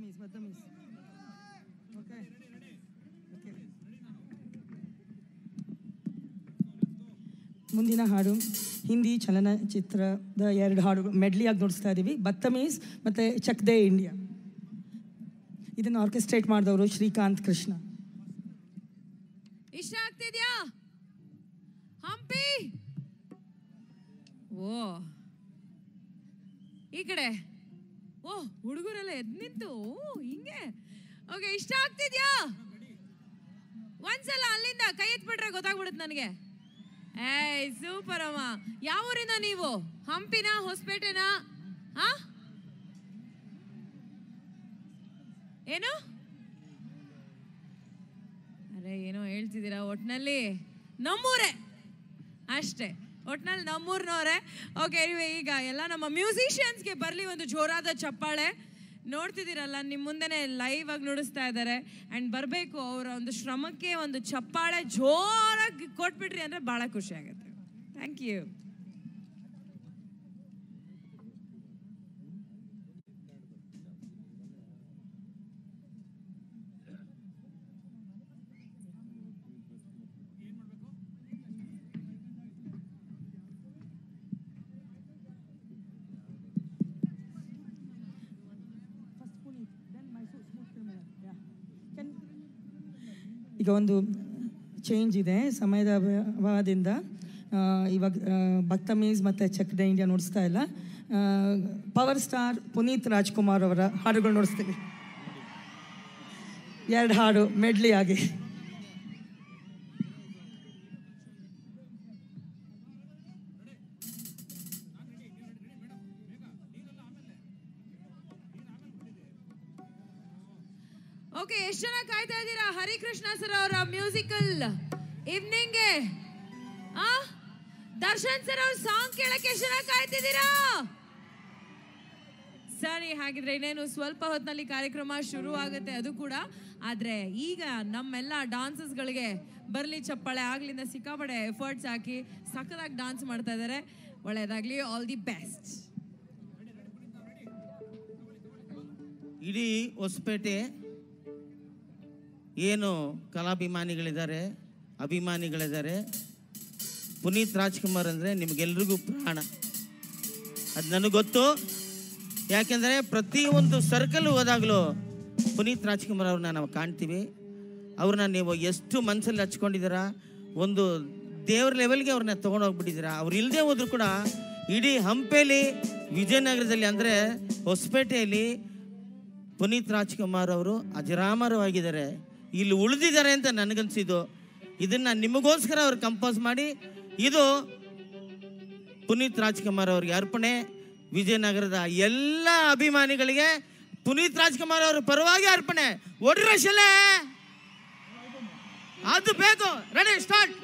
ಬದ್ದಮೀಸ್ ಬದ್ದಮೀಸ್ okay okay ಮುಂದಿನ ಹಾಡು ಹಿಂದಿ ಚಲನಚಿತ್ರದ ಎರಡು ಹಾಡುಗಳು ಮೆಡ್ಲಿಯಾಗಿ ನುಡಿಸ್ತಾ ಇದ್ದೀವಿ ಬತ್ತಮೀಸ್ ಮತ್ತು ಚಕ್ ದೇ ಇಂಡಿಯಾ ಇದನ್ನು ಆರ್ಕೆಸ್ಟ್ರೇಟ್ ಮಾಡಿದವರು ಶ್ರೀಕಾಂತ್ ಕೃಷ್ಣ ಇಷ್ಟ ಆಗ್ತಿದ್ಯಾ ಹಂಪಿ ಓ ಈ ಕಡೆ ಓ ಹುಡುಗರೆಲ್ಲ ಎದ್ ನಿಂತು ಓ ಹಿಂಗೆ ಓಕೆ ಇಷ್ಟ ಆಗ್ತಿದ್ಯಾ ಒಂದ್ಸಲ ಅಲ್ಲಿಂದ ಕೈ ಎತ್ಬಿಟ್ರೆ ಗೊತ್ತಾಗ್ಬಿಡುತ್ತೆ ನನಗೆ ಏಯ್ ಸೂಪರ್ ಅಮ್ಮ ಯಾವ ಊರಿಂದ ನೀವು ಹಂಪಿನ ಹೊಸಪೇಟೆನಾ ಹಾ ಏನು ಅರೆ ಏನೋ ಹೇಳ್ತಿದ್ದೀರಾ ಒಟ್ನಲ್ಲಿ ನಮ್ಮೂರೇ ಅಷ್ಟೇ ಒಟ್ನಲ್ಲಿ ನಮ್ಮೂರ್ನವರೇ ಓಕೆ ಈಗ ಎಲ್ಲ ನಮ್ಮ ಮ್ಯೂಸಿಷಿಯನ್ಸ್ಗೆ ಬರಲಿ ಒಂದು ಜೋರಾದ ಚಪ್ಪಾಳೆ ನೋಡ್ತಿದ್ದೀರಲ್ಲ ನಿಮ್ಮ ಮುಂದೆನೆ ಲೈವ್ ಆಗಿ ನುಡಿಸ್ತಾ ಇದ್ದಾರೆ ಆ್ಯಂಡ್ ಬರಬೇಕು ಅವರ ಒಂದು ಶ್ರಮಕ್ಕೆ ಒಂದು ಚಪ್ಪಾಳೆ ಜೋರಾಗಿ ಕೊಟ್ಬಿಟ್ರಿ ಅಂದರೆ ಭಾಳ ಖುಷಿ ಆಗುತ್ತೆ ಥ್ಯಾಂಕ್ ಯು ಈಗ ಒಂದು ಚೇಂಜ್ ಇದೆ ಸಮಯದ ಅಭಾವದಿಂದ ಆ, ಇವಾಗ ಆ, ಬಕ್ತಮೀಸ್ ಮತ್ತು ಚಕ್ ದ ಇಂಡಿಯಾ ನುಡಿಸ್ತಾ ಇಲ್ಲ ಪವರ್ ಸ್ಟಾರ್ ಪುನೀತ್ ರಾಜ್ಕುಮಾರ್ ಅವರ ಹಾಡುಗಳು ನುಡಿಸ್ತೀವಿ ಎರಡು ಹಾಡು ಮೆಡ್ಲಿ ಆಗಿ ಓಕೆ ಎಷ್ಟು ಜನ ಕಾಯ್ತಾ ಇದ್ದೀರಾ ಹರಿಕೃಷ್ಣ ಸರ್ ಅವರ ಮ್ಯೂಸಿಕಲ್ ಈವ್ನಿಂಗ್ಗೆ ಆ ದರ್ಶನ್ ಸರ್ ಅವ್ರ ಸಾಂಗ್ ಕೇಳಕ್ಕೆ ಎಷ್ಟು ಜನ ಕಾಯ್ತಿದ್ದೀರಾ ಸರಿ ಹಾಗಿದ್ರೆ ಇನ್ನೇನು ಸ್ವಲ್ಪ ಹೊತ್ತಿನಲ್ಲಿ ಕಾರ್ಯಕ್ರಮ ಶುರು ಆಗುತ್ತೆ ಅದು ಕೂಡ ಆದ್ರೆ ಈಗ ನಮ್ಮೆಲ್ಲ ಡಾನ್ಸಸ್ಗಳಿಗೆ ಬರ್ಲಿ ಚಪ್ಪಾಳೆ ಆಗ್ಲಿಂದ ಸಿಕ್ಕಾಪಡೆ ಎಫರ್ಟ್ಸ್ ಹಾಕಿ ಸಖತ್ತಾಗಿ ಡಾನ್ಸ್ ಮಾಡ್ತಾ ಇದ್ದಾರೆ ಒಳ್ಳೇದಾಗ್ಲಿ ಆಲ್ ದಿ ಬೆಸ್ಟ್ ಇಡೀ ಹೊಸಪೇಟೆ ಏನು ಕಲಾಭಿಮಾನಿಗಳಿದ್ದಾರೆ ಅಭಿಮಾನಿಗಳಿದ್ದಾರೆ ಪುನೀತ್ ರಾಜ್ಕುಮಾರ್ ಅಂದರೆ ನಿಮಗೆಲ್ರಿಗೂ ಪ್ರಾಣ ಅದು ನನಗೆ ಗೊತ್ತು ಯಾಕೆಂದರೆ ಪ್ರತಿಯೊಂದು ಸರ್ಕಲ್ ಹೋದಾಗಲೂ ಪುನೀತ್ ರಾಜ್ಕುಮಾರ್ ಅವ್ರನ್ನ ನಾವು ಕಾಣ್ತೀವಿ ಅವ್ರನ್ನ ನೀವು ಎಷ್ಟು ಮನಸ್ಸಲ್ಲಿ ಹಚ್ಕೊಂಡಿದ್ದೀರಾ ಒಂದು ದೇವ್ರ ಲೆವೆಲ್ಗೆ ಅವ್ರನ್ನ ತೊಗೊಂಡೋಗ್ಬಿಟ್ಟಿದ್ದೀರಾ ಅವ್ರು ಇಲ್ಲದೆ ಹೋದ್ರು ಕೂಡ ಇಡೀ ಹಂಪೇಲಿ ವಿಜಯನಗರದಲ್ಲಿ ಅಂದರೆ ಹೊಸಪೇಟೆಯಲ್ಲಿ ಪುನೀತ್ ರಾಜ್ಕುಮಾರ್ ಅವರು ಅಜರಾಮರವಾಗಿದ್ದಾರೆ ಇಲ್ಲಿ ಉಳಿದಿದ್ದಾರೆ ಅಂತ ನನಗನ್ಸಿದ್ದು ಇದನ್ನು ನಿಮಗೋಸ್ಕರ ಅವ್ರು ಕಂಪೋಸ್ ಮಾಡಿ ಇದು ಪುನೀತ್ ರಾಜ್ಕುಮಾರ್ ಅವ್ರಿಗೆ ಅರ್ಪಣೆ ವಿಜಯನಗರದ ಎಲ್ಲ ಅಭಿಮಾನಿಗಳಿಗೆ ಪುನೀತ್ ರಾಜ್ಕುಮಾರ್ ಅವ್ರ ಪರವಾಗಿ ಅರ್ಪಣೆ ಒಡ್ರಶಲೆ ಅದು ಬೇಕು ರೆಡಿ ಸ್ಟಾರ್ಟ್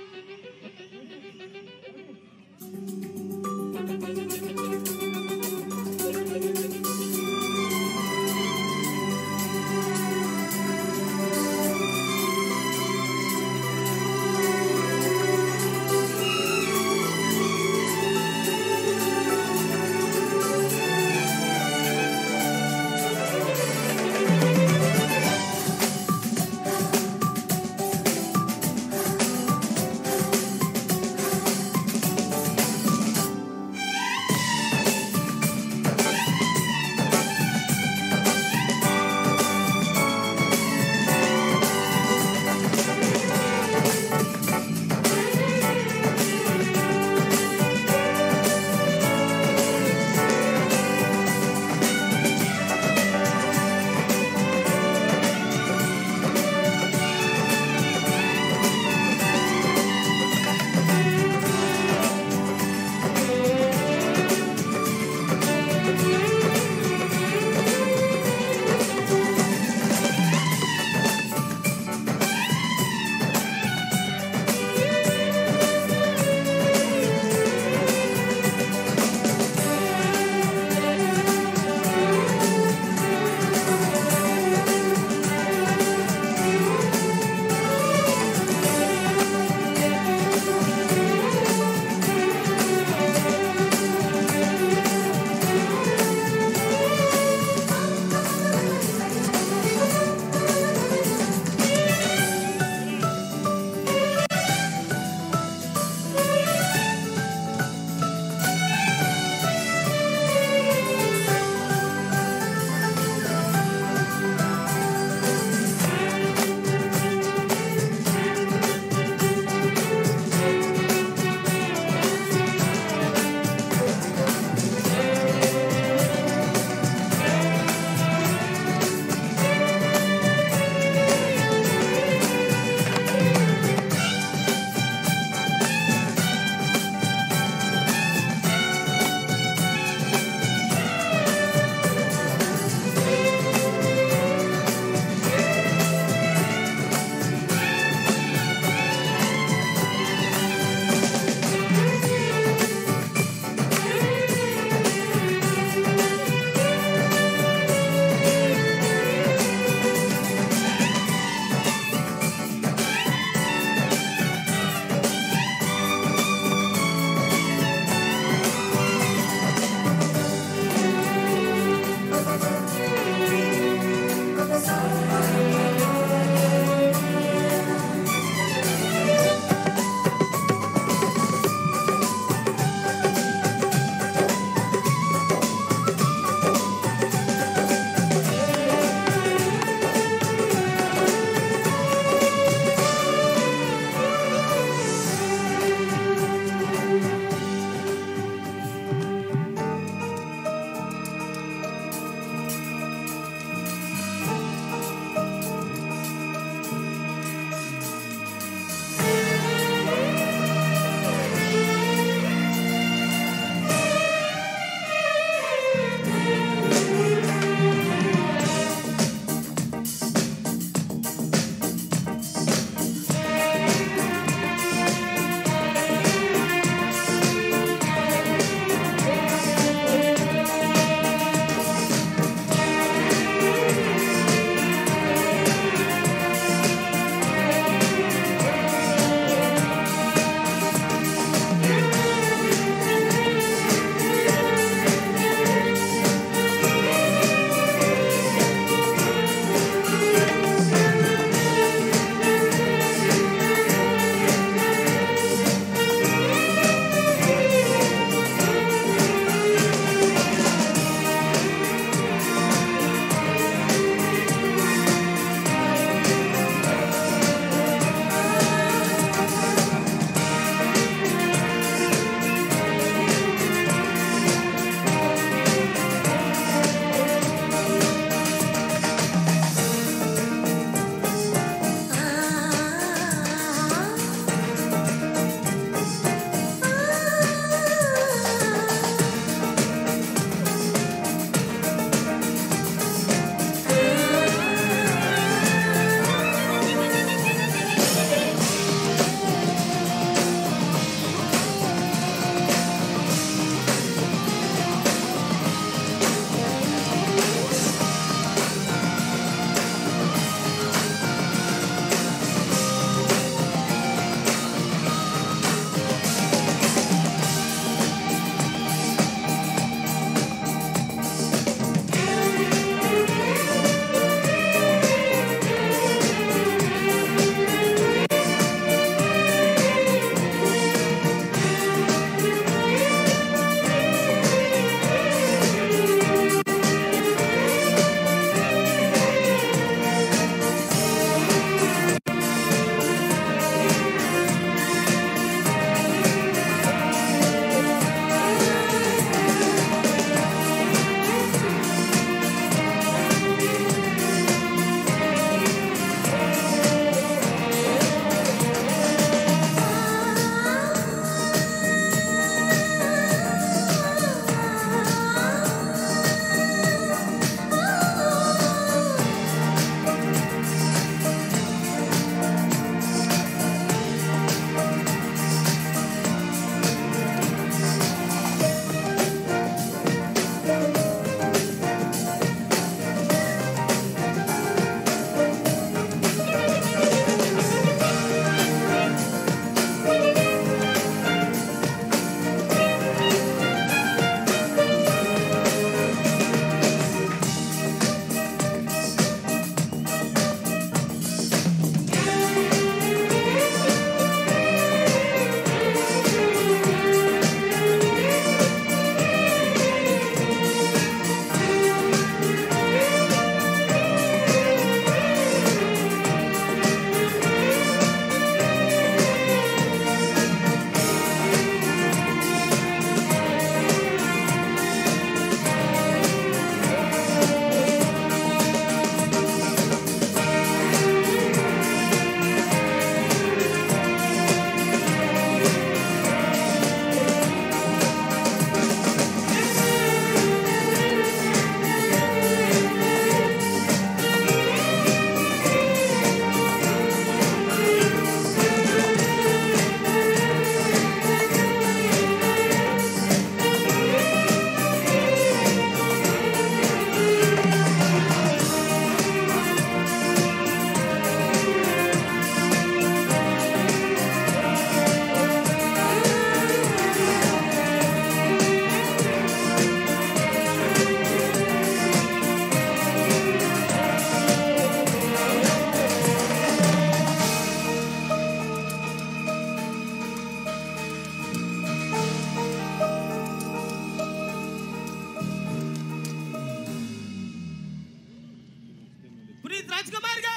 ರಾಜ್ಕುಮಾರ್ಗೆ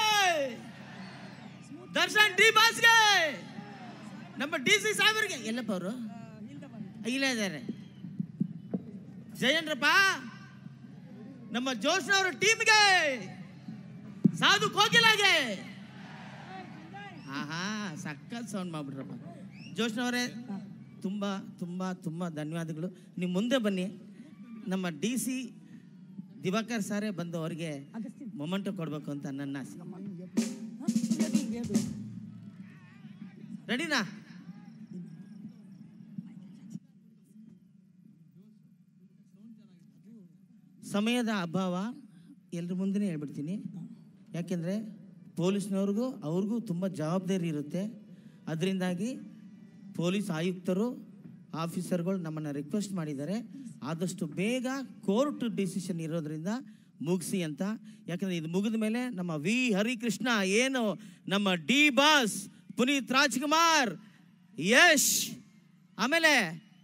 ದರ್ಶನ್ ಡಿ ಬಾಸ್ಗೆ ನಮ್ಮ ಡಿ ಸಿ ಸಾಹೇಬರಿಗೆ ಎಲ್ಲಪ್ಪ ಅವರು ಇಲ್ಲೇ ಇದ್ದಾರೆ ಜಯನ್ರಪ್ಪ ನಮ್ಮ ಜೋಶ್ ಅವರ ಟೀಮ್ಗೆ ಸಾಧು ಕೋಗಿಲಾಗೆ ಆಹಾ ಸಖತ್ ಸೌಂಡ್ ಮಾಡ್ಬಿಟ್ರಪ್ಪ ಜೋಶ್ನವರೇ ತುಂಬ ತುಂಬ ತುಂಬ ಧನ್ಯವಾದಗಳು ನೀವು ಮುಂದೆ ಬನ್ನಿ ನಮ್ಮ ಡಿ ಸಿ ದಿವಾಕರ್ ಸಾರೇ ಬಂದು ಅವರಿಗೆ ಮೊಮೆಂಟು ಕೊಡಬೇಕು ಅಂತ ನನ್ನ ಆಸೆ ರೆಡಿನಾ ಸಮಯದ ಅಭಾವ ಎಲ್ರ ಮುಂದೆ ಹೇಳ್ಬಿಡ್ತೀನಿ ಯಾಕೆಂದರೆ ಪೊಲೀಸ್ನವ್ರಿಗೂ ಅವ್ರಿಗೂ ತುಂಬ ಜವಾಬ್ದಾರಿ ಇರುತ್ತೆ ಅದರಿಂದಾಗಿ ಪೊಲೀಸ್ ಆಯುಕ್ತರು ಆಫೀಸರ್ಗಳು ನಮ್ಮನ್ನು ರಿಕ್ವೆಸ್ಟ್ ಮಾಡಿದ್ದಾರೆ ಆದಷ್ಟು ಬೇಗ ಕೋರ್ಟ್ ಡಿಸಿಷನ್ ಇರೋದ್ರಿಂದ ಮುಗಿಸಿ ಅಂತ ಯಾಕಂದರೆ ಇದು ಮುಗಿದ ಮೇಲೆ ನಮ್ಮ ವಿ ಹರಿಕೃಷ್ಣ ಏನು ನಮ್ಮ ಡಿ ಬಾಸ್ ಪುನೀತ್ ರಾಜ್ಕುಮಾರ್ ಯಶ್ ಆಮೇಲೆ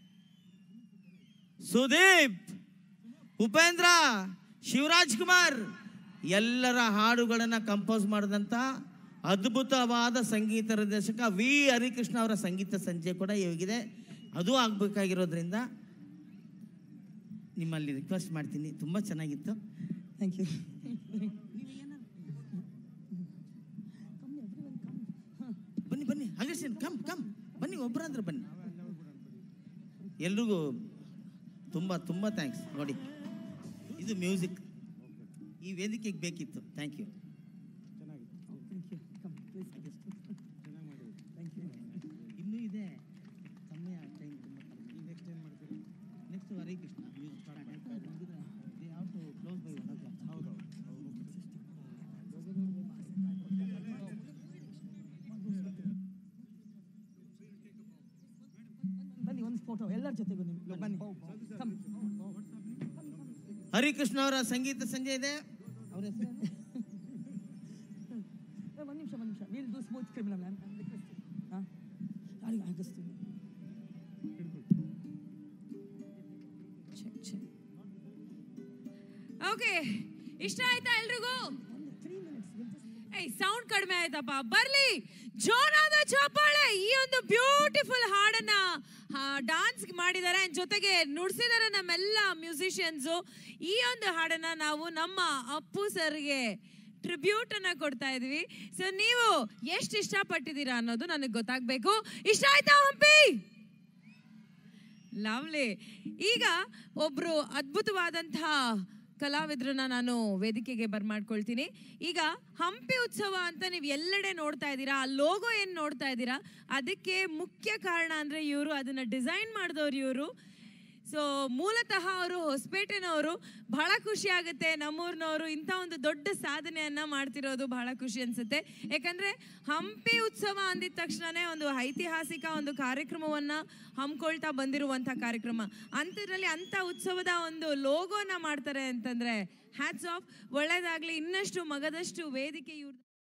ಸುದೀಪ್ ಉಪೇಂದ್ರ ಶಿವರಾಜ್ ಕುಮಾರ್ ಎಲ್ಲರ ಹಾಡುಗಳನ್ನು ಕಂಪೋಸ್ ಮಾಡಿದಂಥ ಅದ್ಭುತವಾದ ಸಂಗೀತ ನಿರ್ದೇಶಕ ವಿ ಹರಿಕೃಷ್ಣ ಅವರ ಸಂಗೀತ ಸಂಜೆ ಕೂಡ ಇವಾಗಿದೆ ಅದು ಆಗಬೇಕಾಗಿರೋದ್ರಿಂದ ನಿಮ್ಮಲ್ಲಿ ರಿಕ್ವೆಸ್ಟ್ ಮಾಡ್ತೀನಿ ತುಂಬ ಚೆನ್ನಾಗಿತ್ತು ಥ್ಯಾಂಕ್ ಯು ಬನ್ನಿ ಬನ್ನಿ ಅಗಸ್ಟಿನ್ ಕಮ್ ಕಮ್ ಬನ್ನಿ ಒಬ್ಬರಾದ್ರೆ ಬನ್ನಿ ಎಲ್ರಿಗೂ ತುಂಬ ತುಂಬ ಥ್ಯಾಂಕ್ಸ್ ನೋಡಿ ಇದು ಮ್ಯೂಸಿಕ್ ಈ ವೇದಿಕೆಗೆ ಬೇಕಿತ್ತು thank you thank you come please thank you ಇನ್ನೂ ಇದೆ ಸಮಯ ಟೈಮ್ ನೆಕ್ಸ್ಟ್ ಏನು ಮಾಡ್ತೀರಿ next Harikrishna close bye one ಹೌದು ಬನ್ನಿ ಒಂದು ಫೋಟೋ ಎಲ್ಲರ ಜೊತೆಗೂ ನಿಮ್ಗೆ ಬನ್ನಿ ಕಮ್ ಹರಿಕೃಷ್ಣ ಅವರ ಸಂಗೀತ ಸಂಜೆ ಇದೆ ಅವ್ರ ಹೆಸರು ಒಂದು ನಿಮಿಷ ಒಂದು ನಿಮಿಷ will do smooth criminal ma'am ಹಾಂ ಯಾರಿಗೆ ಆಗಿಸ್ತೀನಿ ಓಕೆ ಇಷ್ಟ ಆಯ್ತಾ ಎಲ್ರಿಗೂ ಏಯ್ ಸೌಂಡ್ ಕಡಿಮೆ ಆಯ್ತಪ್ಪ ಬರ್ಲಿ ಜೋರಾದ ಚಪ್ಪಾಳೆ ಈ ಒಂದು ಬ್ಯೂಟಿಫುಲ್ ಹಾಡನ್ನ ಡಾನ್ಸ್ ಮಾಡಿದ್ದಾರೆ and ಜೊತೆಗೆ ನುಡ್ಸಿದ್ದಾರೆ ನಮ್ಮೆಲ್ಲ ಮ್ಯೂಸಿಷಿಯನ್ಸು ಈ ಒಂದು ಹಾಡನ್ನ ನಾವು ನಮ್ಮ ಅಪ್ಪು ಸರ್ಗೆ ಟ್ರಿಬ್ಯೂಟ್ ಅನ್ನ ಕೊಡ್ತಾ ಇದೀವಿ ಸೊ ನೀವು ಎಷ್ಟು ಇಷ್ಟಪಟ್ಟಿದ್ದೀರಾ ಅನ್ನೋದು ನನಗೆ ಗೊತ್ತಾಗ್ಬೇಕು ಇಷ್ಟ ಆಯ್ತಾ ಹಂಪಿ ಲವ್ಲಿ ಈಗ ಒಬ್ರು ಅದ್ಭುತವಾದಂತಹ ಕಲಾವಿದ್ರನ್ನ ನಾನು ವೇದಿಕೆಗೆ ಬರ್ಮಾಡ್ಕೊಳ್ತೀನಿ ಈಗ ಹಂಪಿ ಉತ್ಸವ ಅಂತ ನೀವು ಎಲ್ಲೆಡೆ ನೋಡ್ತಾ ಇದ್ದೀರಾ ಆ ಲೋಗೋ ಏನು ನೋಡ್ತಾ ಇದ್ದೀರಾ ಅದಕ್ಕೆ ಮುಖ್ಯ ಕಾರಣ ಅಂದರೆ ಇವರು ಅದನ್ನು ಡಿಸೈನ್ ಮಾಡಿದವ್ರು ಇವರು ಸೊ ಮೂಲತಃ ಅವರು ಹೊಸಪೇಟೆನವರು ಬಹಳ ಖುಷಿ ಆಗುತ್ತೆ ನಮ್ಮೂರಿನವರು ಇಂಥ ಒಂದು ದೊಡ್ಡ ಸಾಧನೆಯನ್ನ ಮಾಡ್ತಿರೋದು ಬಹಳ ಖುಷಿ ಅನ್ಸುತ್ತೆ ಯಾಕಂದ್ರೆ ಹಂಪಿ ಉತ್ಸವ ಅಂದಿದ ತಕ್ಷಣನೇ ಒಂದು ಐತಿಹಾಸಿಕ ಒಂದು ಕಾರ್ಯಕ್ರಮವನ್ನ ಹಮ್ಮಿಕೊಳ್ತಾ ಬಂದಿರುವಂಥ ಕಾರ್ಯಕ್ರಮ ಅಂಥದ್ರಲ್ಲಿ ಅಂಥ ಉತ್ಸವದ ಒಂದು ಲೋಗೋನ ಮಾಡ್ತಾರೆ ಅಂತಂದ್ರೆ ಹ್ಯಾಟ್ಸ್ ಆಫ್ ಒಳ್ಳೇದಾಗ್ಲಿ ಇನ್ನಷ್ಟು ಮಗದಷ್ಟು ವೇದಿಕೆ ಇವ್ರ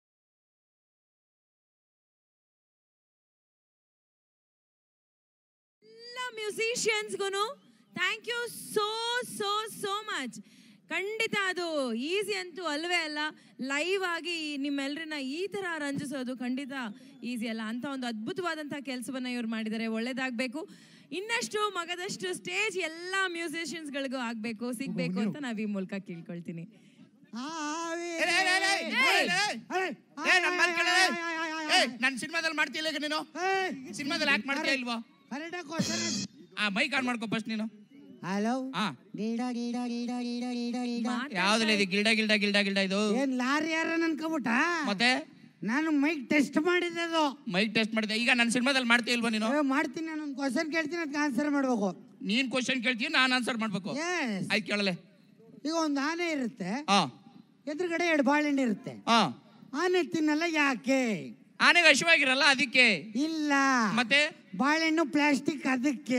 ಎಲ್ಲ ಮ್ಯೂಸಿಷಿಯನ್ಸ್ಗೂ thank you so so so much ಖಂಡಿತ ಅದು ಈಸಿ ಅಂತೂ ಅಲ್ವೇ ಅಲ್ಲ ಲೈವ್ ಆಗಿ ಈ- ನಿಮ್ಮೆಲ್ಲರನ್ನ ಈ ಥರ ರಂಜಿಸೋದು ಖಂಡಿತ ಈಸಿ ಅಲ್ಲ ಅಂತ ಒಂದು ಅದ್ಭುತವಾದಂಥ ಕೆಲಸವನ್ನ ಇವ್ರು ಮಾಡಿದ್ದಾರೆ ಒಳ್ಳೇದಾಗಬೇಕು ಇನ್ನಷ್ಟು ಮಗದಷ್ಟು ಸ್ಟೇಜ್ ಎಲ್ಲ ಮ್ಯೂಸಿಷಿಯನ್ಸ್ಗಳಿಗೂ ಆಗಬೇಕು ಸಿಗಬೇಕು ಅಂತ ನಾವು ಈ ಮೂಲಕ ಕೇಳ್ಕೊಳ್ತೀನಿ ನನ್ ಸಿನಿಮಾದಲ್ಲಿ ಮಾಡ್ತಿಲ್ಲ ಈಗ ನೀನು ಸಿನಿಮಾದಲ್ಲಿ ಯಾಕೆ ಮಾಡ್ತೀಯ ಇಲ್ವೋ ಆ ಮೈಕ್ ಆನ್ ಮಾಡ್ಕೋ ಫಸ್ಟ್ ನೀನು ಹಲೋ ಹಾ ಗೀಡ ಗೀಡ ಗೀಡ ಗೀಡ ಗೀಡ ಗೀಡ ಯಾವ್ದ್ರಲ್ಲಿ ಇದು ಗಿಲ್ಡ ಗಿಲ್ಡ ಗಿಲ್ಡ ಗಿಲ್ಡ ಇದು ಏನ್ ಲಾರಿ ಯಾರ ಅನ್ಕೋಬಿಟ್ಟ ಮತ್ತೆ ನಾನು ಮೈಕ್ ಟೆಸ್ಟ್ ಮಾಡಿದ್ದೆ ಅದು ಮೈಕ್ ಟೆಸ್ಟ್ ಮಾಡಿದೆ ಈಗ ನನ್ನ ಸಿನಿಮಾದಲ್ಲಿ ಮಾಡ್ತೀಯ ಇಲ್ವೋ ನೀನು ಏ, ಮಾಡ್ತೀನಿ ನಾನು ಒಂದು ಕ್ವಶನ್ ಕೇಳ್ತೀನಿ ಅದಕ್ಕೆ ಆನ್ಸರ್ ಮಾಡ್ಬೇಕು ನೀನ್ ಕ್ವಶನ್ ಕೇಳ್ತೀಯ ನಾನು ಆನ್ಸರ್ ಮಾಡ್ಬೇಕು ಎಸ್ ಆಯ್ತು ಕೇಳಲೆ ಈಗ ಒಂದು ಆನೆ ಇರುತ್ತೆ ಹಾ ಎದುರುಗಡೆ ಎರಡು ಬಾಳೆಹಣ್ಣು ಇರುತ್ತೆ ಹಾ ಆನೆ ತಿನ್ನಲ್ಲ ಯಾಕೆ ಆನೆಗೆ ಹಸಿವಾಗಿರಲ್ಲ ಅದಕ್ಕೆ ಇಲ್ಲ ಮತ್ತೆ ಬಾಳೆಹಣ್ಣು ಪ್ಲಾಸ್ಟಿಕ್ ಅದಕ್ಕೆ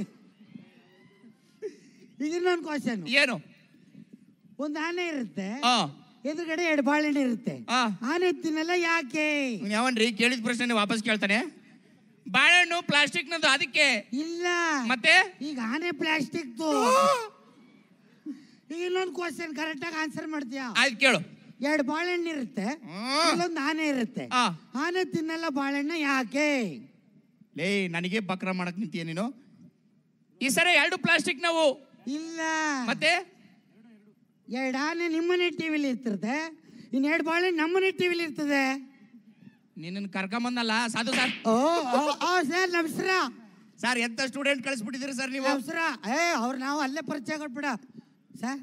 ಈಗ ಇನ್ನೊಂದು ಕ್ವಶನ್ ಏನು ಒಂದು ಆನೆ ಇರುತ್ತೆ ಹಾ ಎದುರುಗಡೆ ಎರಡು ಬಾಳೆಹಣ್ಣು ಇರುತ್ತೆ ಹಾ ಆನೆ ತಿನ್ನಲ್ಲ ಯಾಕೆ ಯಾವನ್ರಿ ಕೇಳಿದ ಪ್ರಶ್ನೆ ವಾಪಸ್ ಕೇಳ್ತಾನೆ ಬಾಳೆಹಣ್ಣು ಪ್ಲಾಸ್ಟಿಕ್ ನದು ಅದಕ್ಕೆ ಇಲ್ಲ ಮತ್ತೆ ಈಗ ಆನೆ ಪ್ಲಾಸ್ಟಿಕ್ ಈಗ ಇನ್ನೊಂದು ಕ್ವಶನ್ ಕರೆಕ್ಟಾಗಿ ಆನ್ಸರ್ ಮಾಡ್ತೀಯಾ ಆಯ್ತು ಕೇಳು ಎರಡು ಬಾಳೆಹಣ್ಣು ಇರುತ್ತೆ ಹ್ಮ್. ಇಲ್ಲೊಂದು ಆನೆ ಇರುತ್ತೆ ಆ. ಆನೆ ತಿನ್ನಲ್ಲ ಬಾಳೆಹಣ್ಣ ಯಾಕೆ ಲೇ ನನಗೆ ಬಕ್ರ ಮಾಡಕ್ ನಿಂತೀಯ ನೀನು ಈ ಸರಿ ಎರಡು ಪ್ಲಾಸ್ಟಿಕ್ ನಾವು ಇಲ್ಲ ಮತ್ತೆ ಎರಡು ಆನೆ ನಿಮ್ಮನೆ ಟಿವಿಲಿ ಇರ್ತದೆ ಇನ್ನು ಎರಡು ಬಾಳೆಹಣ್ಣು ನಮ್ಮನೆ ಟಿವಿಲಿ ಇರ್ತದೆ ನಿನ್ನ ಕರ್ಕೊಂಬಂದಲ್ಲ ಸಾಧು ಸರ್ ಓ ಓ, ಓ ಸರ್ ನಮಸ್ಕಾರ ಸರ್ ಎಂತ ಸ್ಟೂಡೆಂಟ್ ಕಳಿಸ್ಬಿಟ್ಟಿದ್ದೀರಿ ಸರ್ ನೀವು ನಮಸ್ಕಾರ ಏ ಅವ್ರು ನಾವು ಅಲ್ಲೇ ಪರಿಚಯ ಕೊಟ್ಬಿಡ ಸರ್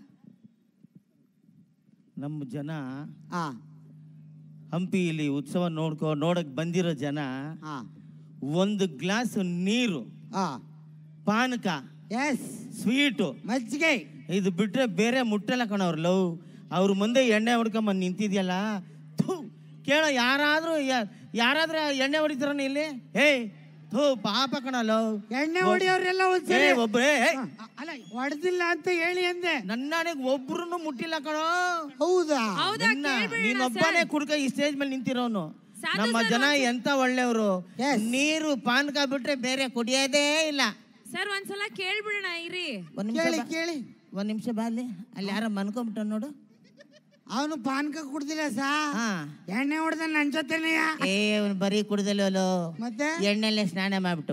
ನಮ್ಮ ಜನ ಹಾ ಹಂಪಿಯಲ್ಲಿ ಉತ್ಸವ ನೋಡ್ಕೊ ನೋಡಕ್ ಬಂದಿರೋ ಜನ ಹಾ ಒಂದು ಗ್ಲಾಸ್ ನೀರು ಹಾ ಪಾನಕ ಎಸ್ ಸ್ವೀಟು ಮಜ್ಜಿಗೆ ಇದು ಬಿಟ್ರೆ ಬೇರೆ ಮುಟ್ಟಲ್ಲ ಕಣವ್ರು ಲವ್ ಅವ್ರ ಮುಂದೆ ಎಣ್ಣೆ ಹೊಡ್ಕೊಂಬಂದು ನಿಂತಿದ್ಯಲ್ಲ ಥೂ ಕೇಳೋ ಯಾರಾದ್ರೂ ಯಾ- ಯಾರಾದ್ರೂ ಎಣ್ಣೆ ಹೊಡಿತಾರ ಇಲ್ಲಿ ಹೇ ಥೂ ಪಾಪ ಕಣ ಲವ್ ಎಣ್ಣೆ ಹೊಡಿಯೋರೆಲ್ಲ ಏ ಒಂದ್ಸರಿ ಒಬ್ಬರೇ ಹಾ, ಅಲ್ಲ ಹೊಡೆದಿಲ್ಲ ಅಂತ ಹೇಳಿ ಅಂದೆ ನನ್ನನೆಗೆ ಒಬ್ರು ಮುಟ್ಟಿಲ್ಲ ಕಣೋ ಹೌದಾ ಹೌದಾ ನಿನ್ನ ಕೇಳ್ಬಿಡೋಣ ನೀನೊಬ್ಬನೇ ಸರ್. ಕುಡ್ಕ ಈ ಸ್ಟೇಜ್ ಮೇಲೆ ನಿಂತಿರೋನು ಸಾಧು ನಮ್ಮ ಸರ್ ಜನ ಒಂದ್ಸ- ಎಂತ ಒಳ್ಳೆಯವರು Yes. ನೀರು ಪಾನಕ ಬಿಟ್ರೆ ಬೇರೆ ಕುಡಿಯೋದೇ ಇಲ್ಲ ಸರ್ ಒಂದ್ಸಲ ಕೇಳ್ಬಿಡೋಣ ಇರಿ ಒಂದ್ ಕೇಳಿ ನಿಮಿಷ ಕೇಳಿ ಒಂದ್ ನಿಮಿಷ ಬಾಲಿ ಅಲ್ಲಿ ಯಾರೋ ಮನ್ಕೊಂಬಿಟ್ಟ ನೋಡು ಅವನು ಪಾನಕ ಕುಡ್ದಿಲ್ಲ ಸಾ ಹಾ ಎಣ್ಣೆ ಹೊಡೆದ ನನ್ ಜೊತೆನೆಯ ಏ ಅವ್ನು ಬರೀ ಕುಡ್ದಲ್ಲೋ ಮತ್ತೆ ಎಣ್ಣೆಲೆ ಸ್ನಾನ ಮಾಡ್ಬಿಟ್ಟು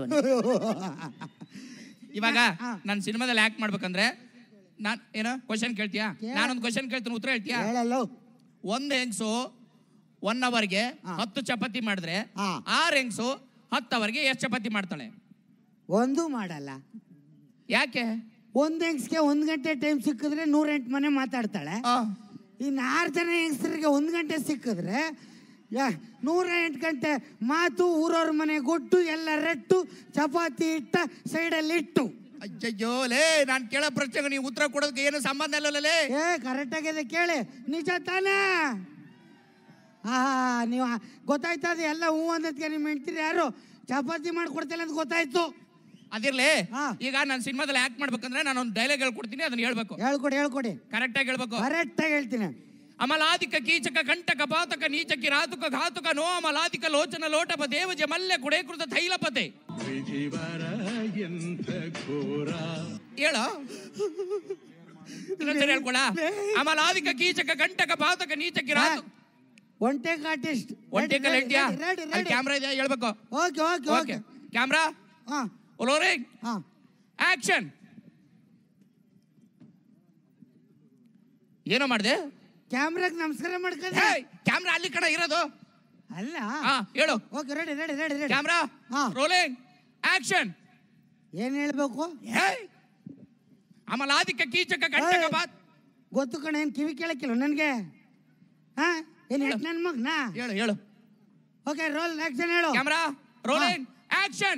ಇವಾಗ ನಾನು ಸಿನಿಮಾದಲ್ಲಿ ಆಕ್ಟ್ ಮಾಡ್ಬೇಕಂದ್ರೆ ನಾನ್ ಏನೋ ಕ್ವಶನ್ ಕೇಳ್ತೀಯಾ ಕೇಳ. ನಾನೊಂದು ಕ್ವಶನ್ ಕೇಳ್ತೀನಿ ಉತ್ತರ ಹೇಳ್ತೀಯಾ ಹೇಳಲ್ಲ ಒಂದ್ ಹೆಂಗ್ಸು ಒನ್ ಅವರ್ಗೆ ಹತ್ತು ಚಪಾತಿ ಮಾಡಿದ್ರೆ ಹಾ. ಆರ್ ಹೆಂಗ್ಸು ಹತ್ತು ಅವರ್ಗೆ ಎಷ್ಟು ಚಪಾತಿ ಮಾಡ್ತಾಳೆ ಒಂದು ಮಾಡಲ್ಲ ಯಾಕೆ ಒಂದ್ ಹೆಂಗ್ಸ್ಗೆ ಒಂದ್ ಗಂಟೆ ಟೈಮ್ ಸಿಕ್ಕಿದ್ರೆ ನೂರೆಂಟು ಮನೆ ಮಾತಾಡ್ತಾಳೆ ಆ, ಇನ್ನು ಆರು ಜನ ಹೆಂಗಸರಿಗೆ ಒಂದು ಗಂಟೆ ಸಿಕ್ಕಿದ್ರೆ ಯಾ ನೂರ ಎಂಟು ಗಂಟೆ ಮಾತು ಊರವ್ರ ಮನೆ ಗೊಟ್ಟು ಎಲ್ಲ ರಟ್ಟು ಚಪಾತಿ ಇಟ್ಟ ಸೈಡಲ್ಲಿ ಇಟ್ಟು ಅಯ್ಯಯ್ಯೋ ಲೇ ನಾನು ಕೇಳೋ ಪ್ರಶ್ನೆಗೆ ನೀವು ಉತ್ತರ ಕೊಡೋದಕ್ಕೆ ಏನು ಸಂಬಂಧ ಇಲ್ಲ ಲೇ ಏ ಕರೆಕ್ಟ್ ಆಗಿದೆ ಕೇಳಿ ನಿಜ ತಾನೇ ಹಾ ನೀವು ಗೊತ್ತಾಯ್ತದ ಎಲ್ಲ ಹೂ ಅಂದದ್ಕೆ ನಿಮ್ಮ ಹೆಂಡ್ತಿರು ಯಾರು ಚಪಾತಿ ಮಾಡ್ಕೊಡ್ತಿಲ್ಲ ಅಂತ ಗೊತ್ತಾಯ್ತು ಅದಿರ್ಲಿ ಹಾ. ಈಗ ನಾನು ಸಿನಿಮಾದಲ್ಲಿ ಆಕ್ಟ್ ಮಾಡ್ಬೇಕಂದ್ರೆ ನಾನು ಒಂದು ಡೈಲಾಗ್ ಹೇಳ್ಕೊಡ್ತೀನಿ ಅದನ್ನ ಹೇಳ್ಬೇಕು ಹೇಳ್ಕೊಡಿ ಹೇಳ್ಕೊಡಿ ಕರೆಕ್ಟ್ ಆಗಿ ಹೇಳ್ಬೇಕು ಕರೆಕ್ಟ್ ಆಗಿ ಹೇಳ್ತೀನಿ ಅಮಲಾದಿಕ ಕೀಚಕ ಕಂಟಕ ಪಾತಕ ನೀಚಕಿ ರಾತುಕ ಘಾತುಕ ನೋ ಅಮಲಾದಿಕ ಲೋಚನ ಲೋಟಪ ದೇವಜ ಮಲ್ಯ ಕುಡೇಕೃತ ತೈಲಪತೆ ಹೇಳ ಇನ್ನೊಂದ್ಸರಿ ಹೇಳ್ಕೊಳ ಅಮಲಾದಿಕ ಕೀಚಕ ಕಂಟಕ ಪಾತಕ ನೀಚಕಿ ರಾತು ಒಂಟೆ ಆರ್ಟಿಸ್ಟ್ ಒಂಟೆ ಕಲ್ ಹೇಳ್ತೀಯಾ ರೆಡಿ ಅಲ್ಲಿ ರೆಡಿ ಕ್ಯಾಮ್ರಾ ಇದೆಯಾ ಹೇಳ್ಬೇಕು okay okay okay okay camera ಹಾ ರೋಲಿಂಗ್ ಹಾ ಆಕ್ಷನ್ ಏನೋ ಮಾಡಿದೆ ಕ್ಯಾಮ್ರಾಗ್ ನಮಸ್ಕಾರ ಮಾಡ್ಕೊಂಡೆ ಕ್ಯಾಮ್ರಾ ಅಲ್ಲಿ ಕಡೆ ಇರೋದು ಅಲ್ಲ ಹಾ ಹೇಳು okay ready ready ready ready camera ಹಾ. ರೋಲಿಂಗ್ ಆಕ್ಷನ್ ಏನ್ ಹೇಳ್ಬೇಕು ಅಮಲಾದಿಕ ಕೀಚಕ ಕಂಟಕ ಏಯ್. ಪಾತ್ ಗೊತ್ತು ಕಣ ಏನ್ ಕಿವಿ ಕೇಳಕ್ಕಿಲ್ಲ ನನ್ಗೆ ಹಾ ಏನ್ ಹೇಳು. ನನ್ ಮಗ್ನಾ ಹೇಳು ಹೇಳು ಓಕೆ ರೋಲ್ ಆಕ್ಷನ್ ಹೇಳು ಕ್ಯಾಮ್ರಾ ರೋಲಿಂಗ್ ಆಕ್ಷನ್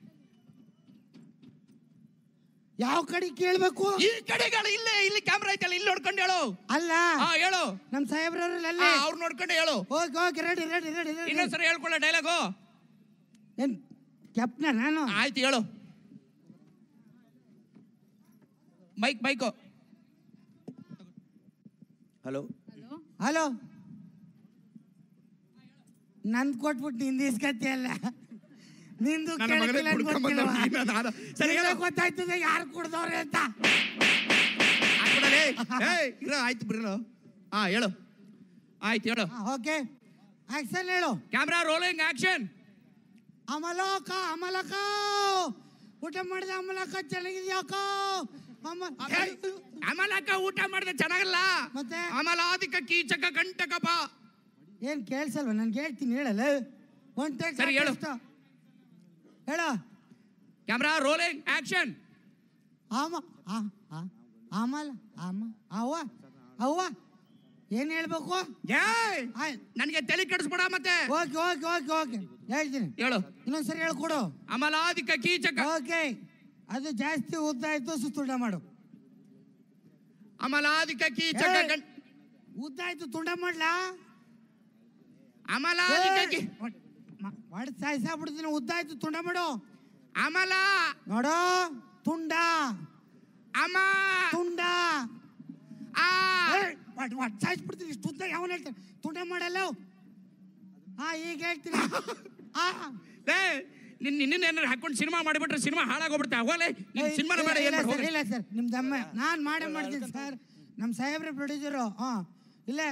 ಯಾವ ಕಡೆ ಕೇಳ್ಬೇಕು ಈ ಕಡೆಗಳು ಇಲ್ಲೇ ಇಲ್ಲಿ ಕ್ಯಾಮ್ರಾ ಐತಲ್ಲ ಇಲ್ಲಿ ನೋಡ್ಕೊಂಡು ಹೇಳು ಅಲ್ಲ ಹಾ ಹೇಳು ನಮ್ ಸಾಹೇಬ್ರವ್ರಲ್ಲ ಹಾ, ಅಲ್ಲಿ ಅವ್ರು ನೋಡ್ಕೊಂಡು ಹೇಳು okay okay ready ready ready ready ಇನ್ನೊಂದ್ಸರಿ ಹೇಳ್ಕೊಳ್ಳೋ ಡೈಲಾಗು ಏನ್ ಕೆಪ್ನ ನಾನು ಆಯ್ತು ಹೇಳು ಮೈಕ್ ಮೈಕು ಹಲೋ ಹಲೋ ನಂದ್ ಕೊಟ್ಬಿಟ್ಟು ನಿಂದು ಇಸ್ಕತಿ ಅಲ್ಲ ನಿಂದು ನನ್ನ ಮಗನೇ ಕೇಳಕ್ಕಿಲ್ಲ ಅಂತ ಕುಡ್ಕೊಂಡ್ ಬಂದ ಗೊತ್ತಿಲ್ವಾ? ನೀನು ನಾನು. ಸರಿ, ನಿಂಗೆ ಹೇಳು. ಗೊತ್ತಾಯ್ತದೆ ಯಾರು ಕುಡ್ದವ್ರೆ ಅಂತ ಹಾಕ್ಬಿಡಲೇ ಏಯ್ ಇರೋ ಆಯ್ತು ಬಿಡಲು ಹಾ ಹೇಳು ಆಯ್ತು ಹೇಳು ಓಕೆ ಆಕ್ಷನ್ ಹೇಳು ಕ್ಯಾಮ್ರಾ ರೋಲಿಂಗ್ ಆಕ್ಷನ್ ಅಮಲಕ ಅಮಲಕ ಊಟ ಮಾಡಿದ ಅಮಲಕ ಚೆನ್ನಾಗಿದ್ಯಾಕ ಅಮ ಅಮಲಕ ಊಟ ಮಾಡಿದ್ರೆ ಚೆನ್ನಾಗಲ್ಲ ಮತ್ತೆ? ಅಮಲಾದಿಕ ಕೀಚಕ ಕಂಟಕ ಬಾ ಏನ್ ಕೇಳ್ಸಲ್ವ ನನ್ಗೆ ಹೇಳ್ತೀನಿ ಹೇಳಲ್ಲ ಒಂದ್ ಟೇಕ್ ಸರಿ, ಹೇಳು. ಹೇಳು ಕ್ಯಾಮ್ರಾ ರೋಲಿಂಗ್ ಆಕ್ಷನ್ ಆಮ ಆ- ಆ- ಆಮಲ ಆಮ ಅವ್ವ ಅವ್ವ ಏನ್ ಹೇಳ್ಬೇಕು ಏಯ್ ಆಯ್ ನನಗೆ ತಲೆ ಕೆಡಿಸ್ಬೇಡ ಮತ್ತೆ ಓಕೆ ಓಕೆ ಓಕೆ ಓಕೆ ಹೇಳ್ತೀನಿ ಹೇಳು ಇನ್ನೊಂದ್ಸರಿ ಹೇಳ್ಕೊಡು ಅಮಲಾದಿಕ ಕೀಚಕ ಓಕೆ ಅದು ಜಾಸ್ತಿ ಉದ್ದ ಆಯ್ತು ಸುತ್ತುಂಡ ಮಾಡು ಅಮಲಾದಿಕ ಕೀಚಕ ಏಯ್. ಕಂ- ಉದ್ದ ಆಯ್ತು ತುಂಡ ಮಾಡ್ಲಾ ಅಮಲಾದಿಕ ಕೀ- ಮಾಡಿ ಸಾಯಿಸಾಬಿಡ್ತೀನಿ ಉದ್ದ ಆಯ್ತು ತುಂಡ ಮಾಡು ಅಮಲ ನೋಡೋ ತುಂಡ ಅಮ ತುಂಡ ಆ ಸಾಯಿಸ್ಬಿಡ್ತೀನಿ ಇಷ್ಟು ಉದ್ದ ಯಾವನ್ ಹೇಳ್ತಾನೆ ತುಂಡ ಮಾಡಲ್ಲ ಹಾ ಈಗ ಹೇಳ್ತೀನಿ ಆ ಲೇ ನಿನ್ ನಿನ್ನ ಏನಾರು ಹಾಕೊಂಡು ಸಿನಿಮಾ ಮಾಡಿಬಿಟ್ರೆ ಸಿನಿಮಾ ಹಾಳಾಗೋಗ್ಬಿಡ್ತಾ ಹೋಗಲೇ ನೀನ್ ಸಿನಿಮಾನ ಮಾಡ ಏನ್ ಇಲ್ಲ ಮಾಡ್ ಸರ್ ಹೋಗ್ಲಿ. ಇಲ್ಲ ಸರ್ ನಿಮ್ದು ಅಮ್ಮ ನಾನು ಮಾಡೇ ಮಾಡ್ತೀನಿ ಸರ್ ನಮ್ಮ ಸಾಹೇಬ್ರೆ ಪ್ರೊಡ್ಯೂಸರು ಹಾಂ ಇಲ್ಲ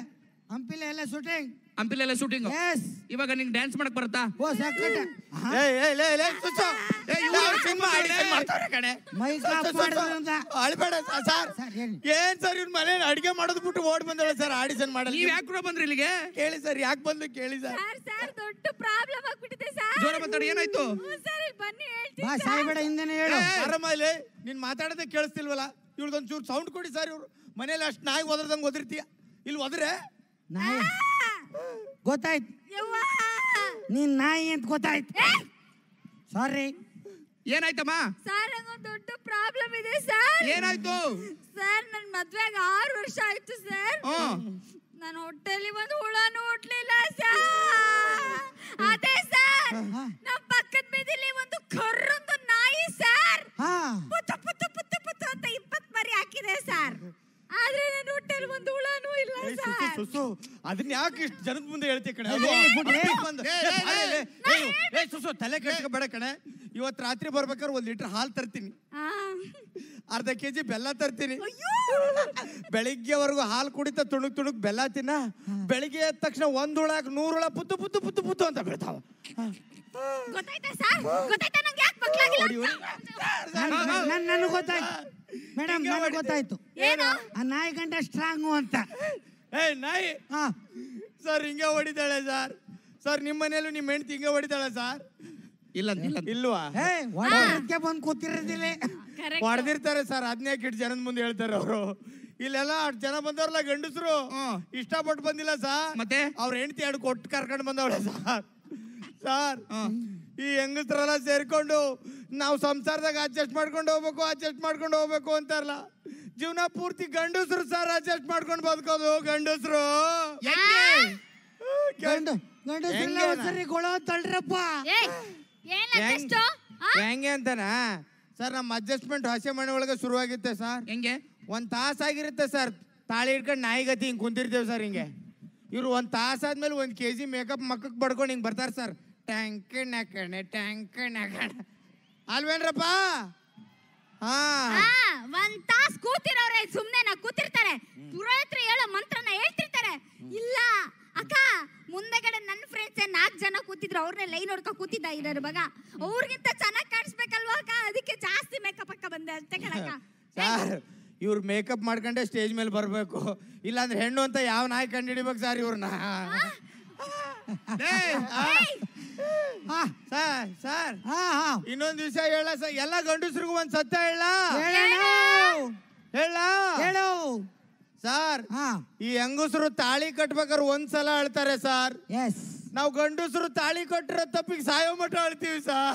ಹಂಪಿಲೆ ಎಲ್ಲ ಶೂಟಿಂಗ್ ಹಂಪಿಲೆಲ್ಲ ಶೂಟಿಂಗ್ ಎಸ್ ಇವಾಗ ನಿಂಗೆ ಡ್ಯಾನ್ಸ್ ಮಾಡಕ್ ಬರುತ್ತಾ ಓ ಸಕ್ಕಟ ಏಯ್ ಏಯ್ ಲೇ ಲೇ ಸುಚ್ಚು ಏ, ಇವ್ರು ಅವ್ರು ಸಿನಿಮಾ ಆಡಿಷನ್ ಮಾಡ್ತಾವ್ರೆ ಕಣೆ ಮೈಕ್ ಆಫ್ ಮಾಡಿದ್ರಿಂದ ಅಳ್ಬೇಡ ಸರ್ ಸರ್ ಹೇಳಿ ಏನ್ ಸರ್ ಇವ್ರ ಮನೆ ಅಡಿಗೆ ಮಾಡೋದು ಬಿಟ್ಟು ಓಡ್ ಬಂದಳ ಸರ್ ಆಡಿಷನ್ ಮಾಡಲ್ಲ ನೀವ್ ಯಾಕೆ ಕೂಡ ಬಂದ್ರಿ ಇಲ್ಲಿಗೆ ಕೇಳಿ ಸರ್ ಯಾಕೆ ಬಂದು ಕೇಳಿ ಸರ್ ಸರ್ ಸರ್ ದೊಡ್ಡ ಪ್ರಾಬ್ಲಮ್ ಆಗ್ಬಿಟ್ಟಿದೆ ಸರ್ ಜೋರ ಮಾತಾಡಿ ಏನಾಯ್ತು ಸರ್ ಇಲ್ಲಿ ಬನ್ನಿ ಹೇಳ್ತೀನಿ ಬಾ ಸಾಯ್ಬೇಡ ಹಿಂದೆನೆ ಹೇಳು ಆರಾಮ ಇಲ್ಲಿ ನೀನ್ ಮಾತಾಡೋದೇ ಕೇಳಿಸ್ತಿಲ್ವಲ್ಲ ಇವ್ರದೊಂದ್ ಚೂರು ಸೌಂಡ್ ಕೊಡಿ ಸರ್ ಇವ್ರು ಮನೇಲಿ ಅಷ್ಟು ನಾಯಿ ಒದರ್ದಂಗ್ ಒದರ್ತೀಯ ಇಲ್ಲಿ ಒದ್ರೆ ನಾಯಿ ಗೊತ್ತಾಯ್ತು ಯವ್ವ ನೀನ್ ನಾಯಿ ಅಂತ ಗೊತ್ತಾಯ್ತು ಸಾರಿ ಏನಾಯ್ತಮ್ಮ ಸರ್ ನಂಗೊಂದು ದೊಡ್ಡ ಪ್ರಾಬ್ಲಮ್ ಇದೆ ಸರ್ ಏನಾಯ್ತು ಸರ್ ನನ್ ಮದ್ವೆಗೆ ಆರು ವರ್ಷ ಆಯ್ತು ಸರ್ ಹ್ಮ್ ನನ್ನ ಹೊಟ್ಟೆಲಿ ಒಂದು ಹುಳನೂ ಹುಟ್ಲಿಲ್ಲ ಸರ್ ಅದೇ ಸರ್ ನಮ್ ಪಕ್ಕದ ಬೀದಿಲಿ ಒಂದು ಕರ್ರೊಂದು ನಾಯಿ ಸರ್ ಹಾ ಪುತ್ತು ಪುತ್ತು ಪುತ್ತು ಪುತ್ತು ಅಂತ ಇಪ್ಪತ್ ಮರಿ ಹಾಕಿದೆ ಸರ್ ಆದ್ರೆ ನನ್ನ ಹೊಟ್ಟೆಲಿ ಒಂದು ಹುಳನೂ ಇಲ್ಲ ಏಯ್ ಸುಸು ಸರ್ ಸುಸು ಅದನ್ನ ಯಾಕೆ ಇಷ್ಟು ಜನದ ಮುಂದೆ ಹೇಳ್ತೀಯ ಕಣೆ ಏ, ಏ, ಬಿಡ್ರಿ. ಬಂದು. ಏ, ಏ, ಏ, ಏ, ಏ, ಏ, ಸುಸು ತಲೆ ಕೆಡ್ಸ್ಕೊಬೇಡ ಕಣೆ ಇವತ್ತು ರಾತ್ರಿ ಬರ್ಬೇಕಾದ್ರೆ ಒಂದ್ ಲೀಟರ್ ಹಾಲು ತರ್ತೀನಿ ಆ. ಅರ್ಧ ಕೆಜಿ ಬೆಲ್ಲ ತರ್ತೀನಿ ಅಯ್ಯೋ ಬೆಳಿಗ್ಗೆವರೆಗೂ ಹಾಲು ಕುಡಿತಾ ತುಣುಕ್ ತುಣುಕ್ ಬೆಲ್ಲ ತಿನ್ನ ಬೆಳಿಗ್ಗೆ ಎದ್ದ ತಕ್ಷಣ ಒಂದ್ ಹುಳಕ್ ನೂರ್ ಹುಳ ಪುತ್ತು ಪುತ್ತು ಪುತ್ತು ಪುತ್ತು ಅಂತ ಬೀಳ್ತಾವ ಗೊತ್ತಾಯ್ತಾ ಸರ್ ಗೊತ್ತಾಯ್ತಾ ನಂಗೆ ಯಾಕೆ ಮಕ್ಕಳಾಗಿಲ್ಲ ಹೊಡಿ, ಹೊಡಿ. ನನ್ ನನಗೆ ಗೊತ್ತಾಯ್ತು ಮೇಡಮ್ ಹಿಂಗೆ ನನಗೆ ಹೊಡಿತೆ. ಗೊತ್ತಾಯ್ತು ಏನು ಆ ನಾಯಿ ಗಂಟ ಸ್ಟ್ರಾಂಗು ಅಂತ ಏಯ್ ನಾಯಿ ಹಾ ಸರ್ ಹಿಂಗೆ ಹೊಡಿತಾಳೆ ಸರ್ ಸರ್ ನಿಮ್ಮ ಮನೇಲೂ ನಿಮ್ಮ ಹೆಂಡತಿ ಹಿಂಗೆ ಹೊಡಿತಾಳೆ ಸರ್ ಇಲ್ಲ ಇಲ್ಲ ಇಲ್ವಾ ಏ ಒಡಕ್ಕೆ ಬಂದು ಕೂತಿರೋದಿಲ್ಲ ಕರೆಕ್ಟ್ ಹೊಡೆದಿರ್ತಾರೆ ಸರ್ ಅದನ್ನೇ ಕಿಟ್ ಜನದ ಮುಂದೆ ಹೇಳ್ತಾರೆ ಅವರು ಇಲ್ಲೆಲ್ಲ ಅಷ್ಟ್ ಜನ ಬಂದವ್ರಲ್ಲ ಗಂಡಸರು ಹ್ಮ್. ಇಷ್ಟಪಟ್ಟು ಬಂದಿಲ್ಲ ಸರ್ ಮತ್ತೆ? ಅವ್ರ ಹೆಂಡತಿ ಎರಡು ಕೊಟ್ಟು ಕರ್ಕೊಂಡು ಬಂದವಳೆ ಸರ್ ಸರ್ ಈ ಹೆಂಗಸ್ರೆಲ್ಲ ಸೇರ್ಕೊಂಡು ನಾವು ಸಂಸಾರದಾಗ ಅಡ್ಜಸ್ಟ್ ಮಾಡ್ಕೊಂಡು ಹೋಗ್ಬೇಕು ಅಡ್ಜಸ್ಟ್ ಮಾಡ್ಕೊಂಡು ಹೋಗ್ಬೇಕು ಅಂತಾರಲ್ಲ ಜೀವನ ಪೂರ್ತಿ ಗಂಡಸ್ರು ಸರ್ ಅಡ್ಜಸ್ಟ್ ಮಾಡ್ಕೊಂಡು ಬದುಕೋದು ಗಂಡಸ್ರು ಗಂಡು ಗಂಡಸರೆಲ್ಲ ಹೆಂಗೆ ಒಂದ್ಸರಿ ಗೊಳೋ ತಳ್ರಪ್ಪ ಏಯ್ ಏನ್ ಅಡ್ಜಸ್ಟ್ ಹೆಂಗೆ ಅಂತಾನ ಸರ್ ನಮ್ಮ ಅಡ್ಜಸ್ಟ್ಮೆಂಟ್ ಹಸೆ ಮನೆ ಒಳಗೆ ಶುರುವಾಗಿತ್ತೆ ಸರ್ ಹೆಂಗೆ ಒಂದ್ ತಾಸ ಆಗಿರುತ್ತೆ ಸರ್ ತಾಳಿ ಹಿಡ್ಕೊಂಡು ನಾಯಿಗತಿ ಹಿಂಗ್ ಕುಂತಿರ್ತೇವೆ ಸರ್ ಹಿಂಗೆ ಇವ್ರು ಒಂದ್ ತಾಸ ಆದ್ಮೇಲೆ ಒಂದ್ ಕೆ ಜಿ ಮೇಕಪ್ ಮಕ್ಕಕ್ ಬಡ್ಕೊಂಡು ಹಿಂಗ್ ಬರ್ತಾರೆ ಸರ್ ಟ್ಯಾಂಕ್ ನಾಕಣೆ ಟ್ಯಾಂಕ್ ನಾಕಣೆ ಅಲ್ವೇನ್ರಪ್ಪ ಹಾ ಆ, ಒಂದ್ ತಾಸ್ ಕೂತಿರೋರೆ ಸುಮ್ನೆ ನಾ ಕೂತಿರ್ತಾರೆ ಪುರೋಹಿತ್ರ ಹೇಳೋ ಮಂತ್ರನ ಹೇಳ್ತಿರ್ತಾರೆ ಇಲ್ಲ ಅಕ್ಕ ಮುಂದೆಗಡೆ ನನ್ನ ಫ್ರೆಂಡ್ಸ್ ನಾಲ್ಕು ಜನ ಕೂತಿದ್ರು ಅವ್ರನ್ನೇ ಲೈನ್ ನೋಡ್ಕೊ ಕೂತಿದ್ದ ಇರೋರು ಮಗ ಅವ್ರಿಗಿಂತ ಚೆನ್ನಾಗಿ ಕಾಣಿಸ್ಬೇಕಲ್ವಾ ಅಕ್ಕ ಅದಕ್ಕೆ ಜಾಸ್ತಿ ಮೇಕಪ್ ಅಕ್ಕ ಬಂದೆ ಅಷ್ಟೇ ಕಣಕ್ಕ ಸರ್ ಇವ್ರು ಮೇಕಪ್ ಮಾಡ್ಕೊಂಡೆ ಸ್ಟೇಜ್ ಮೇಲೆ ಬರ್ಬೇಕು ಇಲ್ಲಾಂದ್ರೆ ಹೆಣ್ಣು ಅಂತ ಯಾವ ನಾಯಿ ಕಂಡು ಹಿಡಿಬೇಕು ಸರ್ ಇವ್ರನ್ನ ಹಾ ಸರ್ ಸರ್ ಹಾ ಹಾ ಇನ್ನೊಂದ್ ವಿಷಯ ಹೇಳ ಸರ್ ಎಲ್ಲ ಗಂಡಸ್ರಿಗೂ ಒಂದ್ ಸತ್ಯ ಹೇಳ ಹೇಳೋಣ ಹೇಳ ಹೇಳು ಸರ್ ಹಾ ಈ ಹೆಂಗಸರು ತಾಳಿ ಕಟ್ಬೇಕಾದ್ರೆ ಒಂದ್ಸಲ ಅಳ್ತಾರೆ ಸರ್ ಎಸ್ ನಾವು ಗಂಡಸರು ತಾಳಿ ಕಟ್ಟಿರೋ ತಪ್ಪಿಗೆ ಸಾಯೋ ಮಟ್ಟ ಅಳ್ತೀವಿ ಸರ್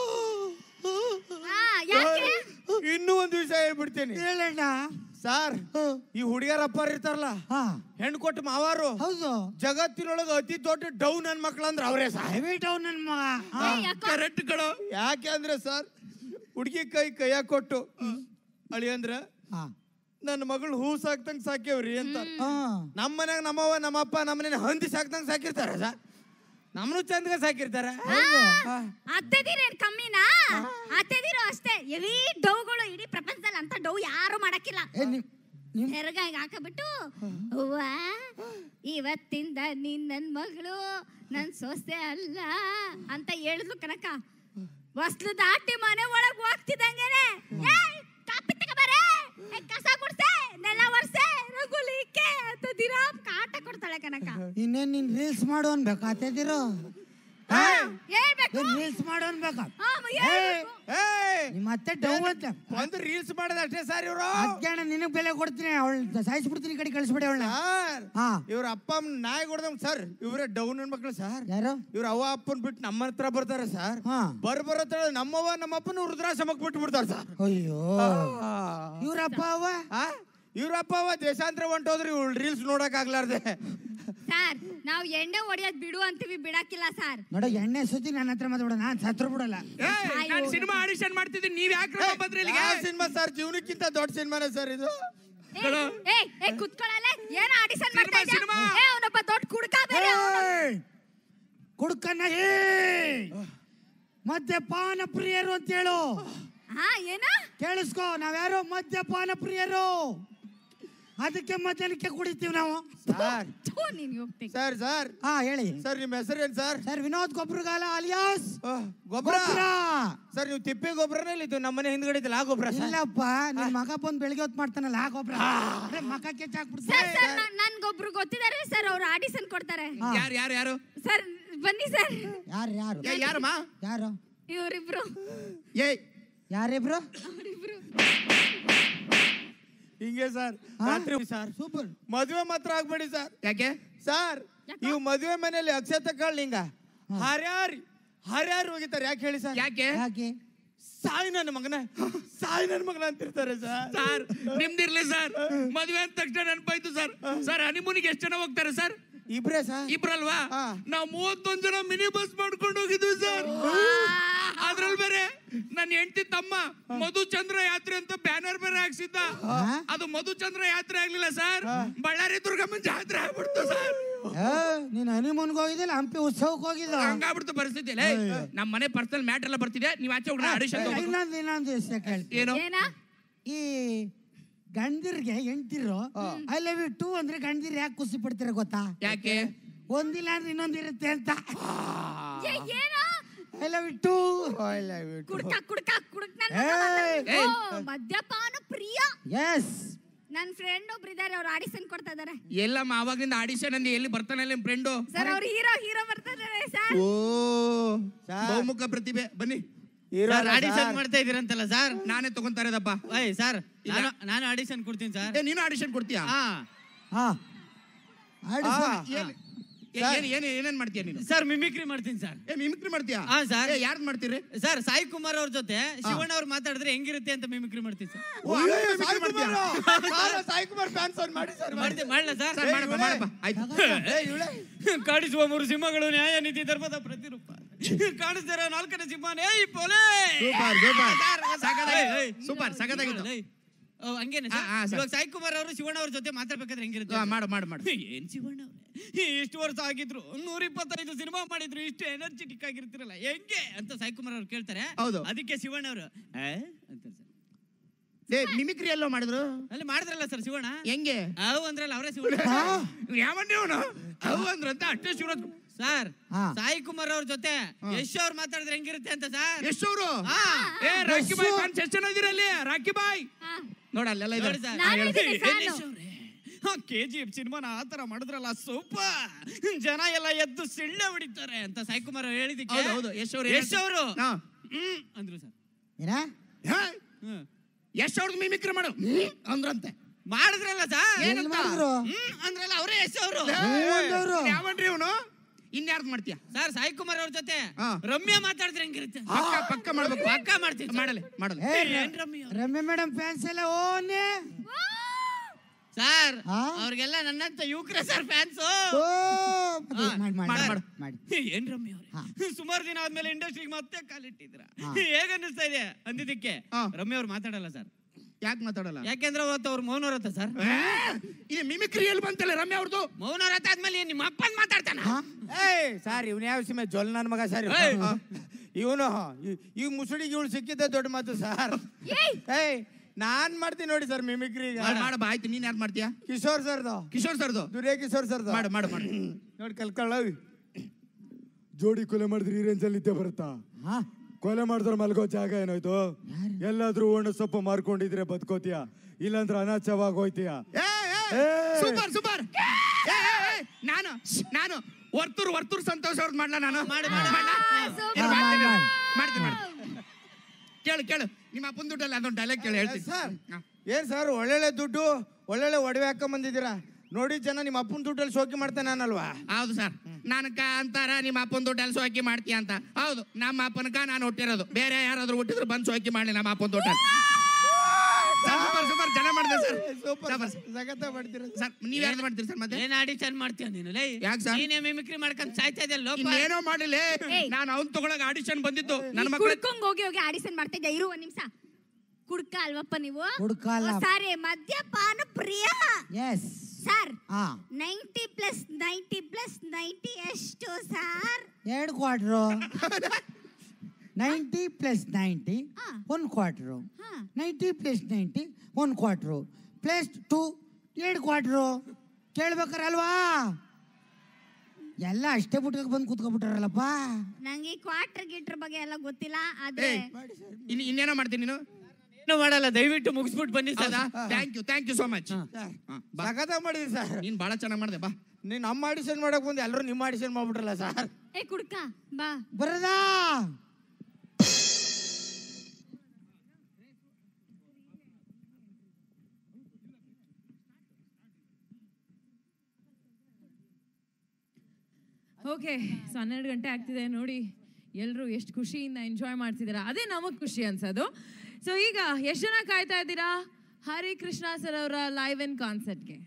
ಆ, ಯಾಕೆ ಇನ್ನೂ ಒಂದು ವಿಷಯ ಹೇಳ್ಬಿಡ್ತೀನಿ ಹೇಳಣ್ಣ ಸರ್ ಈ ಹುಡುಗಿಯರ ಅಪ್ಪಾರು ಇರ್ತಾರಲ್ಲ ಹಾ ಹೆಣ್ಣು ಕೊಟ್ಟು ಮಾವಾರು ಹೌದು ಜಗತ್ತಿನೊಳಗೆ ಅತಿ ದೊಡ್ಡ ಡೌ ನನ್ ಮಕ್ಳು ಅಂದ್ರೆ ಅವರೇ ಸರ್ ದಯವಿಟ್ಟು ಅವ್ನು ನನ್ನ ಮಗ ಹಾ ಏಯ್, ಅಕ್ಕ ಕರೆಕ್ಟ್ ಕಣೋ ಯಾಕೆ ಅಂದ್ರೆ ಸರ್ ಹುಡುಗಿ ಕೈ ಕೈಯಾಗ ಕೊಟ್ಟು ಅಳಿ ಅಂದ್ರೆ ಹಾ ನನ್ನ ಮಗಳು ಹೂ ಸಾಕ್ದಂಗ್ ಸಾಕ್ಯವ್ರಿ ಅಂತ ಹಾ ನಮ್ಮ ಮನ್ಯಾಗ ನಮ್ಮವ್ವ ನಮ್ಮಪ್ಪ ನಮ್ಮನೆ ಹಂದಿ ಸಾಕ್ದಂಗ್ ಸಾಕಿರ್ತಾರ ಸರ್ ನಮ್ಮನು ಚಂದಗ ಸಾಕಿರ್ತಾರ ಅತ್ತೆದಿರೇನ್ ಕಮ್ಮಿನಾ ಅತ್ತೆದಿರು ಅಷ್ಟೇ ಎವಿ ಡೌಗಳು ಇಡೀ ಪ್ರಪಂಚದಲ್ಲಿ ಅಂತ ಡೌ ಯಾರು ಮಾಡಕ್ಕಿಲ್ಲ ಏ ನಿಮ್ ನಿಮ್ ಹೆರಗ ಹಾಕಬಿಟ್ಟು ಅವ್ವ ಇವತ್ತಿಂದ ನೀನ್ ನನ್ ಮಗಳು ನನ್ ಸೊಸೆ ಅಲ್ಲ ಅಂತ ಹೇಳಿದ್ಲು ಕನಕ ಹೊಸ್ಲು ದಾಟಿ ಮನೆ ಒಳಗ್ ಹೋಗ್ತಿದ್ದಂಗೆನೆ ಏಯ್, ಕಾಪಿ ತಗೋಬಾರೆ ಏ, ಕಸ ಗುಡ್ಸೆ ನೆಲ ಒರ್ಸೆ ರಂಗೋಲಿ ಇಕ್ಕೆ ಅಂತ ದಿನಾ ಕಾಟ ಕೊಡ್ತಾಳೆ ಕನಕ ಇನ್ನೇನ್ ನೀನ್ ರೀಲ್ಸ್ ಮಾಡು ಅನ್ಬೇಕು ಅತ್ತೆದಿರು ಹೇಳ್ಬೇಕು ಏನ್ ರೀಲ್ಸ್ ಮಾಡು ಅನ್ಬೇಕು ಹಾ, ಮ- ಹೇಳ್ಬೇಕು. ಏಯ್ ನಿಮ್ಮ ಅತ್ತೆ ಡೌ ಅಂತ ಒಂದು ರೀಲ್ಸ್ ಮಾಡೋದು ಅಷ್ಟೇ ಸರ್ ಇವರು ಅಜ್ಞಾನ ನಿನಗ್ ಬೆಲೆ ಕೊಡ್ತೀನಿ ಅವಳು ಸಾಯಿಸ್ಬಿಡ್ತೀನಿ ಈ ಕಡೆ ಕಳಿಸ್ಬಿಡಿ ಅವಳನ್ನ ಸರ್ ಹಾ ಇವ್ರ ಅಪ್ಪ ಅಮ್ಮ ನಾಯಿ ಕೊಡ್ದಂಗ್ ಸರ್ ಇವರೇ ಡೌನ್ ಮಕ್ಳು ಸರ್ ಯಾರು ಇವ್ರ ಅವ್ವ ಅಪ್ಪನ್ ಬಿಟ್ಟು ನಮ್ಮ ಹತ್ರ ಬರ್ತಾರೆ ಸರ್ ಹಾ ಬರ್ ಬರತ್ತ ನಮ್ಮವ್ವ ನಮ್ಮಪ್ಪನ ವೃದ್ಧಾಶ್ರಮಕ್ಕೆ ಬಿಟ್ಟು ಬಿಡ್ತಾರೆ ಸರ್ ಅಯ್ಯೋ ಇವ್ರಪ್ಪ ಅವ್ವ ಇವ್ರ ಅಪ್ಪ ಅವ್ವ ದೇಶಾಂತರ ಹೊಂಟೋದ್ರಿ ಇವ್ಳು ರೀಲ್ಸ್ ನೋಡಕ್ ಆಗ್ಲಾರ್ದೆ ಸರ್ ನಾವು ಎಣ್ಣೆ ಹೊಡಿಯೋದ್ ಬಿಡು ಅಂತೀವಿ ಬಿಡಕ್ಕಿಲ್ಲ ಸರ್ ನೋಡ ಎಣ್ಣೆ ಸುದ್ದಿ ನನ್ನ ಹತ್ರ ಮಾತಾಡ ನಾನ್ ಸತ್ರು ಬಿಡಲ್ಲ ನಾನು ಸಿನಿಮಾ ಆಡಿಷನ್ ಮಾಡ್ತಿದ್ದೀನಿ ನೀವ್ ಯಾಕೆ ಬಂದ್ರಿ ಇಲ್ಲಿಗೆ ಸಿನಿಮಾ ಸರ್ ಜೀವನಕ್ಕಿಂತ ದೊಡ್ಡ ಸಿನಿಮಾನೇ ಸರ್ ಇದು ಏ ಏ ಕುತ್ಕೊಳ್ಳಲ್ಲ ಏನ ಆಡಿಷನ್ ಸಿನಿಮಾ, ಮಾಡ್ತಾ ಇದ್ಯಾ? ಸಿನಿಮಾ. ಏ ಅವನೊಬ್ಬ ದೊಡ್ಡ ಕುಡ್ಕ ಬೇರೆ ಅವ್ನು. ಕುಡ್ಕನ್ನ ಏ ಮದ್ಯಪಾನ ಪ್ರಿಯರು ಅಂತ ಹೇಳು ಹಾ ಏನ ಕೇಳಿಸ್ಕೋ ನಾವ್ಯಾರೋ ಮದ್ಯಪಾನ ಪ್ರಿಯರು ಅದಕ್ಕೆ ಮಧ್ಯಾಹ್ನಕ್ಕೆ ಕುಡಿತೀವಿ ನಾವು ಸರ್ ಥು, ನೀನ್ ಹೋಗ್ತೀನಿ ಸರ್ ಸರ್ ಹಾ ಹೇಳಿ ಸರ್ ನಿಮ್ಮ ಹೆಸರೇನು sir sir Vinod Gobbaragala alias ಗೊಬ್ಬರ ಗೊಬ್ಬರ ಸರ್ ನೀವು ತಿಪ್ಪೆ ಗೊಬ್ಬರನೇ ಇದು ನಮ್ಮನೆ ಹಿಂದ್ಗಡೆ ಇದ್ದಲ್ಲ ಆ ಗೊಬ್ಬರ ಸರ್ ಇಲ್ಲಪ್ಪ ನಿನ್ ಮಗ ಬಂದು ಬೆಳಿಗ್ಗೆ ಹೊತ್ತು ಮಾಡ್ತಾನಲ್ಲ ಆ ಗೊಬ್ಬರ ಅದೇ ಮಖಕ್ಕೆ ಸರ್ ಚಾಕ್ಬಿಡ್ತಾರೆ ಸರ್ ನನ್ಗೊಬ್ರು ಗೊತ್ತಿದ್ದಾರೆ ಸರ್ ಅವ್ರು ಆಡಿಷನ್ ಕೊಡ್ತಾರೆ ಯಾರು ಯಾರು ಯಾರು ಸರ್ ಬನ್ನಿ ಸರ್ ಯಾರು ಯಾರು ಏ, ಯಾರಮ್ಮ ಯಾರು ಇವರಿಬ್ರು ಏ ಯಾರಿಬ್ರು ಅವರಿಬ್ರು ಹಿಂಗೆ ಸರ್ ರಾತ್ರಿ ಸರ್ ಸೂಪರ್ ಮದುವೆ ಮಾತ್ರ ಆಗ್ಬೇಡಿ ಸರ್ ಯಾಕೆ ಸರ್ ಇವು ಮದುವೆ ಮನೆಯಲ್ಲಿ ಅಕ್ಷತೆ ಕಾಳು ಹಿಂಗ ಹರ್ಯಾರಿ ಹರ್ಯಾರು ಹೋಗಿತಾರೆ ಯಾಕೆ ಹೇಳಿ ಸರ್ ಯಾಕೆ ಯಾಕೆ ಸಾಯಿ ನನ್ನ ಮಗನ ಸಾಯಿ ನನ್ನ ಮಗನ ಅಂತಿರ್ತಾರೆ ಸರ್ ಸರ್ ನಿಮ್ದಿರ್ಲಿ ಸರ್ ಮದುವೆ ಅಂದ ತಕ್ಷಣ ನೆನಪಾಯ್ತು ಸರ್ ಸರ್ ಹನಿಮೂನಿಗೆ ಎಷ್ಟು ಜನ ಹೋಗ್ತಾರೆ ಸರ್ ಇಬ್ರೇ ಸರ್ ಇಬ್ರಲ್ವಾ ಹಾ. ನಾವು ಮೂವತ್ತೊಂದು ಜನ ಮಿನಿ ಬಸ್ ಮಾಡ್ಕೊಂಡು ಹೋಗಿದ್ವಿ ಸರ್ ಅದ್ರಲ್ಲಿ ಬೇರೆ ನನ್ನ ಹೆಂಡತಿ ತಮ್ಮ ಮಧುಚಂದ್ರ ಯಾತ್ರೆ ಅಂತ ಬ್ಯಾನರ್ ಬೇರೆ ಹಾಕ್ಸಿದ್ದ ಅದು ಮಧುಚಂದ್ರ ಯಾತ್ರೆ ಆಗ್ಲಿಲ್ಲ ಸರ್ ಬಳ್ಳಾರಿ ದುರ್ಗಮ್ಮನ ಜಾತ್ರೆ ಆಗ್ಬಿಡ್ತು ಸರ್ ಏ, ನೀನ್ ಹನಿಮೂನ್ಗೆ ಹೋಗಿದ್ದಿಲ್ಲ ಹಂಪಿ ಉತ್ಸವಕ್ಕೆ ಹೋಗಿದ್ದ ಹಂಗಾಗ್ಬಿಡ್ತು ಪರಿಸ್ಥಿತಿ ಲೇ, ನಮ್ಮ ಮನೆ ಪರ್ಸನಲ್ ಮ್ಯಾಟರ್ ಎಲ್ಲ ಬರ್ತಿದೆ ನೀವ್ ಆಚೆ ಹೋಗೋಣ ಆಡಿಷನ್ ಇನ್ನೊಂದು ಇನ್ನೊಂದು ವಿಷಯ ಕೇಳ್ತೀನಿ ಏನು ಏನಾ ಈ ಗಂಡಿರ್ಗೆ ಹೆಂಡ್ತಿರು ಐ ಲವ್ ಯು ಟೂ ಅಂದ್ರೆ ಗಂಡಿರ್ ಯಾಕೆ ಖುಷಿ ಪಡ್ತೀರ ಗೊತ್ತಾ ಯಾಕೆ ಒಂದಿಲ್ಲ ಅಂದ್ರೆ ಇನ್ನೊಂದು ಇರುತ್ತೆ ಅಂತ ಏ, ಏನೋ ಐ ಲವ್ ಯು ಟೂ ಕುಡ್ಕ ಕುಡ್ಕ ಕುಡ್ಕ ನನ್ ಏಯ್. ಮಗ ಮಾತಾಡ್ದ. ಓ, ಮದ್ಯಪಾನ ಪ್ರಿಯ ಎಸ್ ನನ್ ಫ್ರೆಂಡ್ ಒಬ್ರು ಇದಾರೆ ಅವ್ರು ಆಡಿಷನ್ ಕೊಡ್ತಾ ಇದಾರೆ ಎಲ್ಲಮ್ಮ ಆವಾಗ್ಲಿಂದ ಆಡಿಷನ್ ಅಂದಿ ಎಲ್ಲಿ ಬರ್ತಾನೆ ನಿಮ್ ಫ್ರೆಂಡು ಸರ್ ಅವ್ರು ಹೀರೋ ಹೀರೋ ಬರ್ತಾ ಇದಾರೆ ಸರ್ ಓ ಬಹುಮುಖ ಪ್ರತಿಭೆ ಬನ್ನಿ ಸರ್ ಆಡಿಷನ್ ಮಾಡ್ತಾ ಇದೀರಂತಲ್ಲ ಸರ್ ನಾನೇ ತಗೊಂತಾ ಇರೋದಪ್ಪ ಓಯ್ ಸರ್ ನಾನು ನಾನು ಆಡಿಷನ್ ಕೊಡ್ತೀನಿ ಸರ್ ಏ ನೀನು ಆಡಿಷನ್ ಕೊಡ್ತೀಯಾ ಹಾ ಹಾ ಏನ್- ಏ, ಏನ್ ಏನ್ ಏನೇನ್ ಮಾಡ್ತೀಯ ನೀನು ಸರ್ ಮಿಮಿಕ್ರಿ ಮಾಡ್ತೀನಿ ಸರ್ ಏ ಮಿಮಿಕ್ರಿ ಮಾಡ್ತೀಯಾ ಹಾ, ಸರ್. ಏ, ಯಾರ್ದ್ ಮಾಡ್ತೀರಿ ಸರ್ ಸಾಯಿ ಕುಮಾರ್ ಅವ್ರ ಜೊತೆ ಶಿವಣ್ಣ ಅವ್ರು ಮಾತಾಡಿದ್ರೆ ಹೆಂಗಿರುತ್ತೆ ಅಂತ ಮಿಮಿಕ್ರಿ ಮಾಡ್ತೀನಿ ಸರ್ ಓ, ಹಂಗೆ mimicry ಮಾಡ್ತೀಯಾ? ಸಾಯಿ ಕುಮಾರ್ ಫ್ಯಾನ್ಸ್ ಅವ್ರು ಮಾಡಿ ಸರ್ ಮಾಡ್ತೀನಿ ಮಾಡ್ಲಾ ಸರ್ ಸರ್, ಮಾಡಪ್ಪ ಮಾಡಪ್ಪ ಆಯ್ತು ಕಾಡಿಸುವ ಮೂರು ಸಿಂಹಗಳು ನ್ಯಾಯ ನೀತಿ ಧರ್ಮದ ಪ್ರತಿರೂಪ ಕಾಣಿಸ್ತಾರ ನಾಲ್ಕನೇ ಸಿಂಹನೇ ಈ ಪೊಲೆ ಸೂಪರ್ ಸೂಪರ್ ಸಗದಾಗಿ ಸೂಪರ್ ಸಗದಾಗಿತ್ತು ಓ, ಹಂಗೇನೆ ಹಾ, ಹಾ, ಸರ್ ಸರ್. ಇವಾಗ ಸಾಯಿ ಕುಮಾರ್ ಅವರು ಶಿವಣ್ಣ ಅವ್ರ ಜೊತೆ ಮಾತಾಡ್ಬೇಕಾದ್ರೆ ಹೆಂಗಿರುತ್ತೆ ಹಾ, ಮಾಡು ಮಾಡು ಮಾಡು ಏನ್ ಶಿವಣ್ಣ ಅವ್ರೆ ಇಷ್ಟು ವರ್ಷ ಆಗಿದ್ರು ನೂರ ಇಪ್ಪತ್ತೈದು ಸಿನಿಮಾ ಮಾಡಿದ್ರು ಇಷ್ಟು ಎನರ್ಜೆಟಿಕ್ ಆಗಿರ್ತಿರಲ್ಲ ಹೆಂಗೆ ಅಂತ ಸಾಯಿ ಕುಮಾರ್ ಅವ್ರು ಕೇಳ್ತಾರೆ ಹೌದು. ಅದಕ್ಕೆ ಶಿವಣ್ಣ ಅವರು ಅಂತಾರೆ ಸರ್ ಏ ಮಿಮಿಕ್ರಿ ಎಲ್ಲೋ ಮಾಡಿದ್ರು ಅಲ್ಲಿ ಮಾಡಿದ್ರಲ್ಲ ಸರ್ ಶಿವಣ್ಣ ಹೆಂಗೆ ಅವು ಅಂದ್ರಲ್ಲ ಅವರೇ ಶಿವಣ್ಣ ಯಾವನ್ನೇ ಅವನು ಅವು ಅಂದ್ರಂತ ಅಷ್ಟೇ ಶಿವರಾಜ್ ಸರ್ ಹಾ. ಸಾಯಿ ಕುಮಾರ್ ಅವ್ರ ಜೊತೆ ಯಶ್ ಅವ್ರು ಮಾತಾಡಿದ್ರೆ ಹೆಂಗಿರುತ್ತೆ ಅಂತ ಸರ್ ಎಷ್ಟವರು ಹಾ. ಏ ರಾಕಿ ಬಾಯ್ ಫ್ಯಾನ್ಸ್ ಎಷ್ಟು ಜನ ಇದೀರ ಅಲ್ಲಿ ರಾಕಿ ಬಾಯ್ ಹಾ. ನೋಡ ಅಲ್ಲೆಲ್ಲ ಇದೆ ನೋಡಿ ಸರ್. ನಾನು ಇದ್ದೀನಿ fan. ಕೆ ಜಿ ಎಫ್ ಸಿನಿಮಾನ ಆ ತರ ಮಾಡಿದ್ರಲ್ಲ ಸೂಪರ್ ಜನ ಎಲ್ಲ ಎದ್ದು ಸಿಳ್ಳೆ ಹೊಡಿತಾರೆ ಅಂತ ಸಾಯಿ ಕುಮಾರ್ ಅವ್ರು ಹೇಳಿದಕ್ಕೆ ಹೌದು, ಹೌದು. ಯಶ್ ಅವ್ರು ಯಶ್ ಅವರು ಹಾ. ಹ್ಮ್ ಅಂದ್ರು ಸರ್ ಏನ ಹ್ಮ್ ಎಷ್ಟು ಅವ್ರದ್ದು ಮಿಮಿಕ್ರಿ ಮಾಡು ಹ್ಮ್ ಅಂದ್ರಂತೆ ಮಾಡಿದ್ರಲ್ಲ ಸರ್ ಎಲ್ಲಿ ಮಾಡಿದ್ರು ಹ್ಮ್ ಅಂದ್ರಲ್ಲ ಅವರೇ ಯಶ್ ಅವರು ಅಂದವ್ರು. ಯಾವನ್ರಿ ಇವನು ಇನ್ಯಾರ್ದು ಮಾಡ್ತೀಯ ಸರ್ ಸಾಯಿ ಕುಮಾರ್ ಅವ್ರ ಜೊತೆ ಹಾ. ರಮ್ಯಾ ಮಾತಾಡಿದ್ರೆ ಹೆಂಗಿರುತ್ತೆ ಪಕ್ಕ ಪಕ್ಕ ಮಾಡ್ಬೇಕು ಪಕ್ಕ ಮಾಡ್ತೀನಿ ಸರ್. ಮಾಡಲಿ ಮಾಡಲಿ ಏ, ಏನ್ ರಮ್ಯಾ ಅವ್ರು? ರಮ್ಯ ಮೇಡಮ್ ಫ್ಯಾನ್ಸ್ ಎಲ್ಲ ಓನೆ ಸರ್ ಹಾ? ಅವ್ರಿಗೆಲ್ಲ ನನ್ನಂತ ಯುವಕರ ಸರ್ ಫ್ಯಾನ್ಸ್ ಓ ಮಾಡಿ ಮಾಡಿ ಮಾಡು, ಮಾಡಿ ಮಾಡು. ಮಾಡಿ ಏನ್ ರಮ್ಯ ಅವ್ರೆ ಸುಮಾರು ದಿನ ಆದ್ಮೇಲೆ ಇಂಡಸ್ಟ್ರಿಗೆ ಮತ್ತೆ ಕಾಲಿಟ್ಟಿದ್ರ ಹಾ. ಹೇಗ ಅನ್ನಿಸ್ತಾ ಇದೆ ಅಂದಿದ್ದಕ್ಕೆ ಹಾ. ರಮ್ಯ ಅವ್ರು ಮಾತಾಡಲ್ಲ ಸರ್ ಯಾಕೆ ಮಾತಾಡಲ್ಲ ಯಾಕೆಂದ್ರೆ ಅವತ್ತು ಅವ್ರು ಮೌನವ್ರತ ಸರ್ ಇದು ಮಿಮಿಕ್ರಿ ಎಲ್ಲಿ ಬಂತಲ್ಲ ರಮ್ಯ ಅವ್ರದ್ದು ಮೌನವ್ರತ ಆದ್ಮೇಲೆ ನಿಮ್ಮ ಅಪ್ಪನ್ ಮಾತಾಡ್ತಾನ ಏಯ್ ಸರ್ ಇವನ್ ಯಾವ ಸಿಮೆ ಜೊಲ್ ನನ್ನ ಮಗ ಸರ್ ಇವನು ಈಗ ಮುಸುಡಿಗೆ ಇವಳು ಸಿಕ್ಕಿದ್ದೆ ದೊಡ್ಡ ಮಾತು ಸರ್ ಏಯ್ ನಾನ್ ಮಾಡ್ತೀನಿ ನೋಡಿ ಸರ್ ಮಿಮಿಕ್ರಿ ಈಗ ಮಾಡು, ಮಾಡು ಬಾ ಆಯ್ತು ನೀನ್ ಯಾರು ಮಾಡ್ತೀಯಾ ಕಿಶೋರ್ ಸರ್ದು ಕಿಶೋರ್ ಸರ್ದು ದುರ್ಯ ಕಿಶೋರ್ ಸರ್ದು ಮಾಡು ಮಾಡು ಮಾಡು ನೋಡಿ ಕಲ್ಕೊಳ್ಳ ಜೋಡಿ ಕೊಲೆ ಮಾಡಿದ್ರೆ ಈ ರೇಂಜಲ್ಲಿ ಇದ್ದೇ ಬರುತ್ತಾ ಹಾ ಕೊಲೆ ಮಾಡಿದ್ರೆ ಮಲ್ಗೋ ಜಾಗ ಏನಾಯ್ತು ಎಲ್ಲಾದ್ರೂ ಒಣ ಸೊಪ್ಪು ಮಾರ್ಕೊಂಡಿದ್ರೆ ಬದುಕೋತೀಯ ಇಲ್ಲಾಂದ್ರೆ ಅನಾಚವಾಗಿ ಹೋಯ್ತೀಯ ಸೂಪರ್ ಸೂಪರ್ ನಾನು ನಾನು ವರ್ತೂರ್ ವರ್ತೂರ್ ಸಂತೋಷ್ ಅವ್ರದ್ದು ಮಾಡ್ಲಾ ನಾನು ಮಾಡಿ, ಮಾಡಿ. ಮಾಡ್ಲಾ? ಸೂಪರ್. ಇರು, ಮಾಡ್ತೀನಿ. ಮಾಡಿ, ಮಾಡ್ತೀನಿ ಮಾಡ್ತೀನಿ ಕೇಳು ಕೇಳು ನಿಮ್ಮ ಅಪ್ಪನ ದುಡ್ಡಲ್ಲಿ ಅದೊಂದು ಡೈಲಾಗ್ ಕೇಳಿ ಹೇಳ್ತೀನಿ ಸರ್ ಹಾ. ಏನ್ ಸರ್ ಒಳ್ಳೊಳ್ಳೆ ದುಡ್ಡು ಒಳ್ಳೊಳ್ಳೆ ಒಡವೆ ಹಾಕೊಂಡ್ ಬಂದಿದ್ದೀರಾ ನೋಡಿ ಜನ ನಿಮ್ಮ ಅಪ್ಪನ ದುಡ್ಡಲ್ಲಿ ಶೋಕಿ ಮಾಡ್ತಾನೆ ನಾನಲ್ವಾ ಹೌದು ಸರ್ ನನಕ ಅಂತಾರ ನಿಮ್ಮ ಅಪ್ಪನ ದುಡ್ಡಲ್ಲಿ ಸೋಕಿ ಮಾಡ್ತೀಯ ಅಂತ ಹೌದು ನಮ್ಮ ಅಪ್ಪನಕ ನಾನು ಹುಟ್ಟಿರೋದು ಬೇರೆ ಯಾರಾದ್ರೂ ಹುಟ್ಟಿದ್ರು ಬಂದು ಸೋಕಿ ಮಾಡಲಿ ನಮ್ಮ ಅಪ್ಪನ ದುಡ್ಡಲ್ಲಿ ಸೂಪರ್ ಸೂಪರ್ ಜನ ಮಾಡಿದೆ ಸರ್ ಸೂಪರ್ ಸೂಪರ್ ಸಗತ್ತ ಮಾಡ್ತೀರಾ ಸರ್ ನೀವ್ ಯಾರು ಮಾಡ್ತೀರಿ ಸರ್ ಮತ್ತೆ ಏನ್ ಆಡಿಷನ್ ಮಾಡ್ತೀಯ ನೀನು ಲೈ ಯಾಕ್ sir? ನೀನೇ ಮಿಮಿಕ್ರಿ ಮಾಡ್ಕೊಂಡ್ ಸಾಯ್ತಾ ಇದೆಯಲ್ಲ ಲೋಪ ಇನ್ನೇನೋ ಮಾಡಿಲ್ಲ ಏಯ್. ನಾನು ಅವ್ನ್ ತಗೊಳಕ್ ಆಡಿಷನ್ ಬಂದಿದ್ದು ನನ್ನ ಮಕ್ಕಳು ಕುಡ್ಕೊಂಡ್ ಹೋಗಿ ಹೋಗಿ ಆಡಿಷನ್ ಮಾಡ್ತಾ ಇದ್ದೆ ಇರು ಒಂದ್ ನಿಮಿಷ ಕುಡ್ಕ ಅಲ್ವಪ್ಪ ನೀವು ಕುಡ್ಕ ಅಲ್ಲ. ಸಾರಿ ಮದ್ಯಪಾನ ಪ್ರಿಯ ಎಸ್ ಸರ್ ಹಾ ninety plus ninety plus ninety ಎಷ್ಟು ಸರ್ ಎರಡು ಕ್ವಾರ್ಟ್ರು ನೈಂಟಿ ಪ್ಲಸ್ ನೈಂಟಿ ಹಾ. ಒಂದು ಕ್ವಾರ್ಟ್ರು ಹಾ. ನೈಂಟಿ ಪ್ಲಸ್ ನೈಂಟಿ ಒಂದು ಕ್ವಾರ್ಟ್ರು ಪ್ಲಸ್ ಟು ಎರಡು ಕ್ವಾರ್ಟ್ರು ಕೇಳ್ಬೇಕಾರೆ ಅಲ್ವಾ ಎಲ್ಲ ಅಷ್ಟೇ ಬಿಟ್ಕೊಂಡು ಬಂದು ಕೂತ್ಕೊಬಿಟ್ಟಾರಲ್ಲಪ್ಪ ನಂಗೆ ಈ ಕ್ವಾರ್ಟರ್ ಗೀಟ್ರ್ ಬಗ್ಗೆ ಎಲ್ಲ ಗೊತ್ತಿಲ್ಲ ಆದ್ರೆ ಇನ್ ಇನ್ನೇನೋ ಮಾಡ್ತೀನಿ ನೀನು ಏನು ಮಾಡಲ್ಲ ದಯವಿಟ್ಟು ಮುಗಿಸ್ಬಿಟ್ಟು ಬನ್ನಿ sir thank you thank you so much ಸಖತ್ತಾಗಿ ಮಾಡಿದ್ರಿ ಸರ್ ನೀನ್ ಬಹಳ ಚೆನ್ನಾಗಿ ಮಾಡಿದೆ ಬಾ ನೀನ್ ನಮ್ಮ ಆಡಿಷನ್ ಮಾಡಕ್ ಬಂದು ಎಲ್ಲರೂ ನಿಮ್ಮ ಆಡಿಷನ್ ಮಾಡ್ಬಿಟ್ರಲ್ಲ ಸರ್ ಏ ಕುಡ್ಕ ಬಾ ಬರದಾ ಓಕೆ ಸೊ ಹನ್ನೆರಡು ಗಂಟೆ ಆಗ್ತಿದೆ ನೋಡಿ ಎಲ್ಲರೂ ಎಷ್ಟು ಖುಷಿಯಿಂದ ಎಂಜಾಯ್ ಮಾಡ್ತಿದ್ದೀರಾ ಅದೇ ನಮಗೆ ಖುಷಿ ಅನ್ಸೋದು ಸೊ ಈಗ ಎಷ್ಟು ಜನ ಕಾಯ್ತಾ ಇದ್ದೀರಾ ಹರಿ ಕೃಷ್ಣ ಸರ್ ಅವರ ಲೈವ್ ಇನ್ ಕಾನ್ಸರ್ಟ್ಗೆ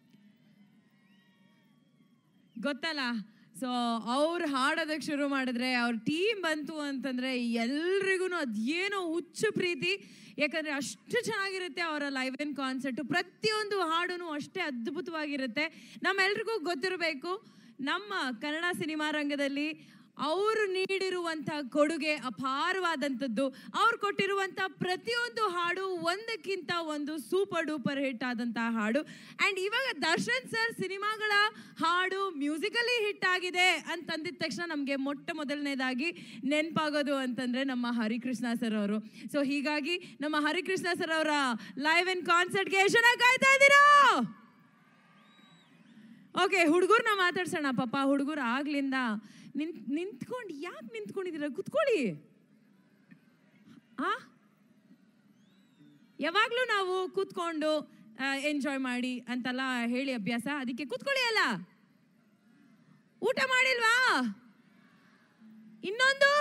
ಗೊತ್ತಲ್ಲ ಸೊ ಅವ್ರು ಹಾಡೋದಕ್ಕೆ ಶುರು ಮಾಡಿದ್ರೆ ಅವ್ರ ಟೀಮ್ ಬಂತು ಅಂತಂದ್ರೆ ಎಲ್ರಿಗೂ ಅದೇನೋ ಹುಚ್ಚು ಪ್ರೀತಿ ಯಾಕಂದ್ರೆ ಅಷ್ಟು ಚೆನ್ನಾಗಿರುತ್ತೆ ಅವರ ಲೈವ್ ಇನ್ ಕಾನ್ಸರ್ಟ್ ಪ್ರತಿಯೊಂದು ಹಾಡು ಅಷ್ಟೇ ಅದ್ಭುತವಾಗಿರುತ್ತೆ ನಮ್ಮೆಲ್ರಿಗೂ ಗೊತ್ತಿರಬೇಕು ನಮ್ಮ ಕನ್ನಡ ಸಿನಿಮಾ ರಂಗದಲ್ಲಿ ಅವರು ನೀಡಿರುವಂಥ ಕೊಡುಗೆ ಅಪಾರವಾದಂಥದ್ದು ಅವ್ರು ಕೊಟ್ಟಿರುವಂಥ ಪ್ರತಿಯೊಂದು ಹಾಡು ಒಂದಕ್ಕಿಂತ ಒಂದು ಸೂಪರ್ ಡೂಪರ್ ಹಿಟ್ ಆದಂತಹ ಹಾಡು ಆ್ಯಂಡ್ ಇವಾಗ ದರ್ಶನ್ ಸರ್ ಸಿನಿಮಾಗಳ ಹಾಡು ಮ್ಯೂಸಿಕಲಿ ಹಿಟ್ ಆಗಿದೆ ಅಂತಂದಿದ ತಕ್ಷಣ ನಮಗೆ ಮೊಟ್ಟ ಮೊದಲನೇದಾಗಿ ನೆನಪಾಗೋದು ಅಂತಂದರೆ ನಮ್ಮ ಹರಿಕೃಷ್ಣ ಸರ್ ಅವರು ಸೊ ಹೀಗಾಗಿ ನಮ್ಮ ಹರಿಕೃಷ್ಣ ಸರ್ ಅವರ ಲೈವ್ ಇನ್ ಕಾನ್ಸರ್ಟ್ಗೆ ಎಷ್ಟು ಜನ ಕಾಯ್ತಾ ಇದ್ದೀರಾ ಓಕೆ ಹುಡುಗರ್ನ ಮಾತಾಡ್ಸೋಣ ಪಾಪ ಹುಡುಗರು ಆಗ್ಲಿಂದ ನಿಂತ್ ನಿಂತ್ಕೊಂಡು ಯಾಕೆ ನಿಂತ್ಕೊಂಡಿದ್ದೀರ ಕುತ್ಕೊಳ್ಳಿ ಆ ಯಾವಾಗಲೂ ನಾವು ಕೂತ್ಕೊಂಡು ಎಂಜಾಯ್ ಮಾಡಿ ಅಂತೆಲ್ಲ ಹೇಳಿ ಅಭ್ಯಾಸ ಅದಕ್ಕೆ ಕೂತ್ಕೊಳ್ಳಿ ಅಲ್ಲ ಊಟ ಮಾಡಿಲ್ವಾ ಇನ್ನೊಂದು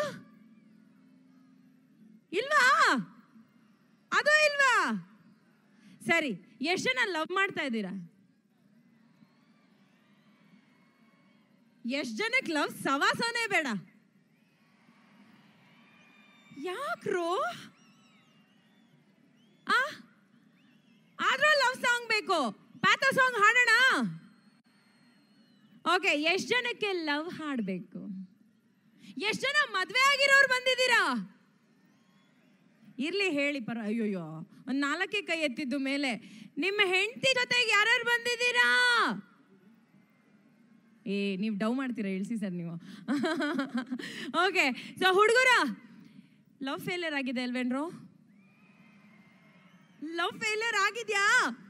ಇಲ್ವಾ ಅದು ಇಲ್ವಾ ಸರಿ ಎಷ್ಟು ಜನ ಲವ್ ಮಾಡ್ತಾ ಇದ್ದೀರಾ ಎಷ್ಟು ಜನಕ್ಕೆ ಲವ್ ಸವಾಸನೇ ಬೇಡ ಯಾಕ್ರೋ ಆ ಆದ್ರೂ ಲವ್ ಸಾಂಗ್ ಬೇಕು ಪ್ಯಾಥ ಸಾಂಗ್ ಹಾಡೋಣ ಓಕೆ ಎಷ್ಟು ಜನಕ್ಕೆ ಲವ್ ಹಾಡಬೇಕು ಎಷ್ಟು ಜನ ಮದ್ವೆ ಆಗಿರೋರು ಬಂದಿದ್ದೀರಾ ಇರ್ಲಿ ಹೇಳಿ ಪರ ಅಯ್ಯೋಯ್ಯೋ ಒಂದು ನಾಲ್ಕೇ ಕೈ ಎತ್ತಿದ್ದು ಮೇಲೆ ನಿಮ್ಮ ಹೆಂಡತಿ ಜೊತೆಗೆ ಯಾರ್ಯಾರು ಬಂದಿದ್ದೀರಾ ಏ ನೀವು ಡವ್ ಮಾಡ್ತೀರಾ ಇಳಿಸಿ ಸರ್ ನೀವು ಓಕೆ ಸೊ ಹುಡುಗರ ಲವ್ ಫೇಲಿಯರ್ ಆಗಿದೆ ಅಲ್ವೇನ್ರು ಲವ್ ಫೇಲಿಯರ್ ಆಗಿದ್ಯಾ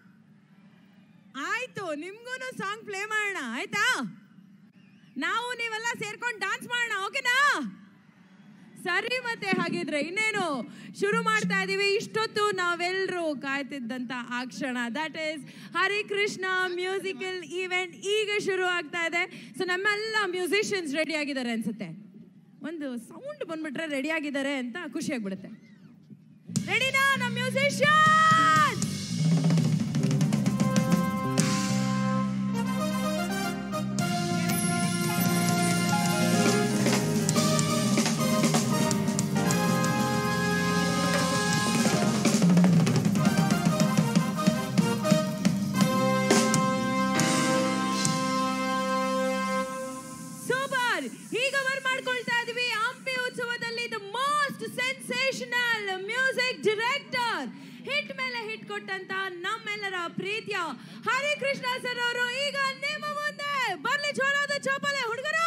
ಆಯ್ತು ನಿಮ್ಗೂ ಸಾಂಗ್ ಪ್ಲೇ ಮಾಡೋಣ ಆಯ್ತಾ ನಾವು ನೀವೆಲ್ಲ ಸೇರ್ಕೊಂಡು ಡಾನ್ಸ್ ಮಾಡೋಣ ಓಕೆನಾ ಸರಿ ಮತ್ತೆ ಹಾಗಿದ್ರೆ ಇನ್ನೇನು ಶುರು ಮಾಡ್ತಾ ಇದೀವಿ ಇಷ್ಟೊತ್ತು ನಾವೆಲ್ಲರೂ ಕಾಯ್ತಿದ್ದಂತ ಆ ಕ್ಷಣ that is Harikrishna musical event ಈಗ ಶುರು ಆಗ್ತಾ ಇದೆ ಸೊ ನಮ್ಮೆಲ್ಲ ಮ್ಯೂಸಿಷಿಯನ್ಸ್ ರೆಡಿ ಆಗಿದ್ದಾರೆ ಅನ್ಸುತ್ತೆ ಒಂದು ಸೌಂಡ್ ಬಂದ್ಬಿಟ್ರೆ ರೆಡಿ ಆಗಿದ್ದಾರೆ ಅಂತ ಖುಷಿ ಆಗ್ಬಿಡುತ್ತೆ ರೆಡಿನಾ ನಮ್ಮ ಮ್ಯೂಸಿಷಿಯನ್ ಸೂಪರ್ ಈಗ ವರ್ ಮಾಡ್ಕೊಳ್ತಾ ಇದೀವಿ ಹಂಪಿ ಉತ್ಸವದಲ್ಲಿ the most sensational music director hit ಮೇಲೆ ಹಿಟ್ ಕೊಟ್ಟಂತ ನಮ್ಮೆಲ್ಲರ ಪ್ರೀತಿಯ ಹರಿಕೃಷ್ಣ ಸರ್ ಅವರು ಈಗ ನಿಮ್ಮ ಮುಂದೆ ಬರ್ಲಿ ಜೋರಾದ ಚಪ್ಪಾಳೆ ಹುಡುಗರು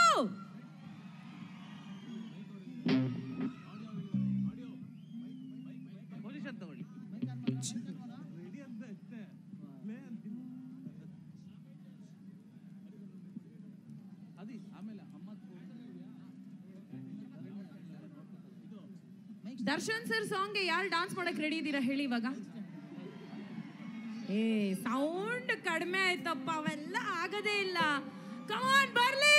ದರ್ಶನ್ ಸರ್ ಸಾಂಗ್ಗೆ ಯಾರು ಡಾನ್ಸ್ ಮಾಡಕ್ ರೆಡಿ ಇದ್ದೀರಾ ಹೇಳಿ ಇವಾಗ ಏ ಸೌಂಡ್ ಕಡಿಮೆ ಆಯ್ತಪ್ಪ ಅವೆಲ್ಲ ಆಗದೇ ಇಲ್ಲ ಕಮಾನ್ ಬರ್ಲಿ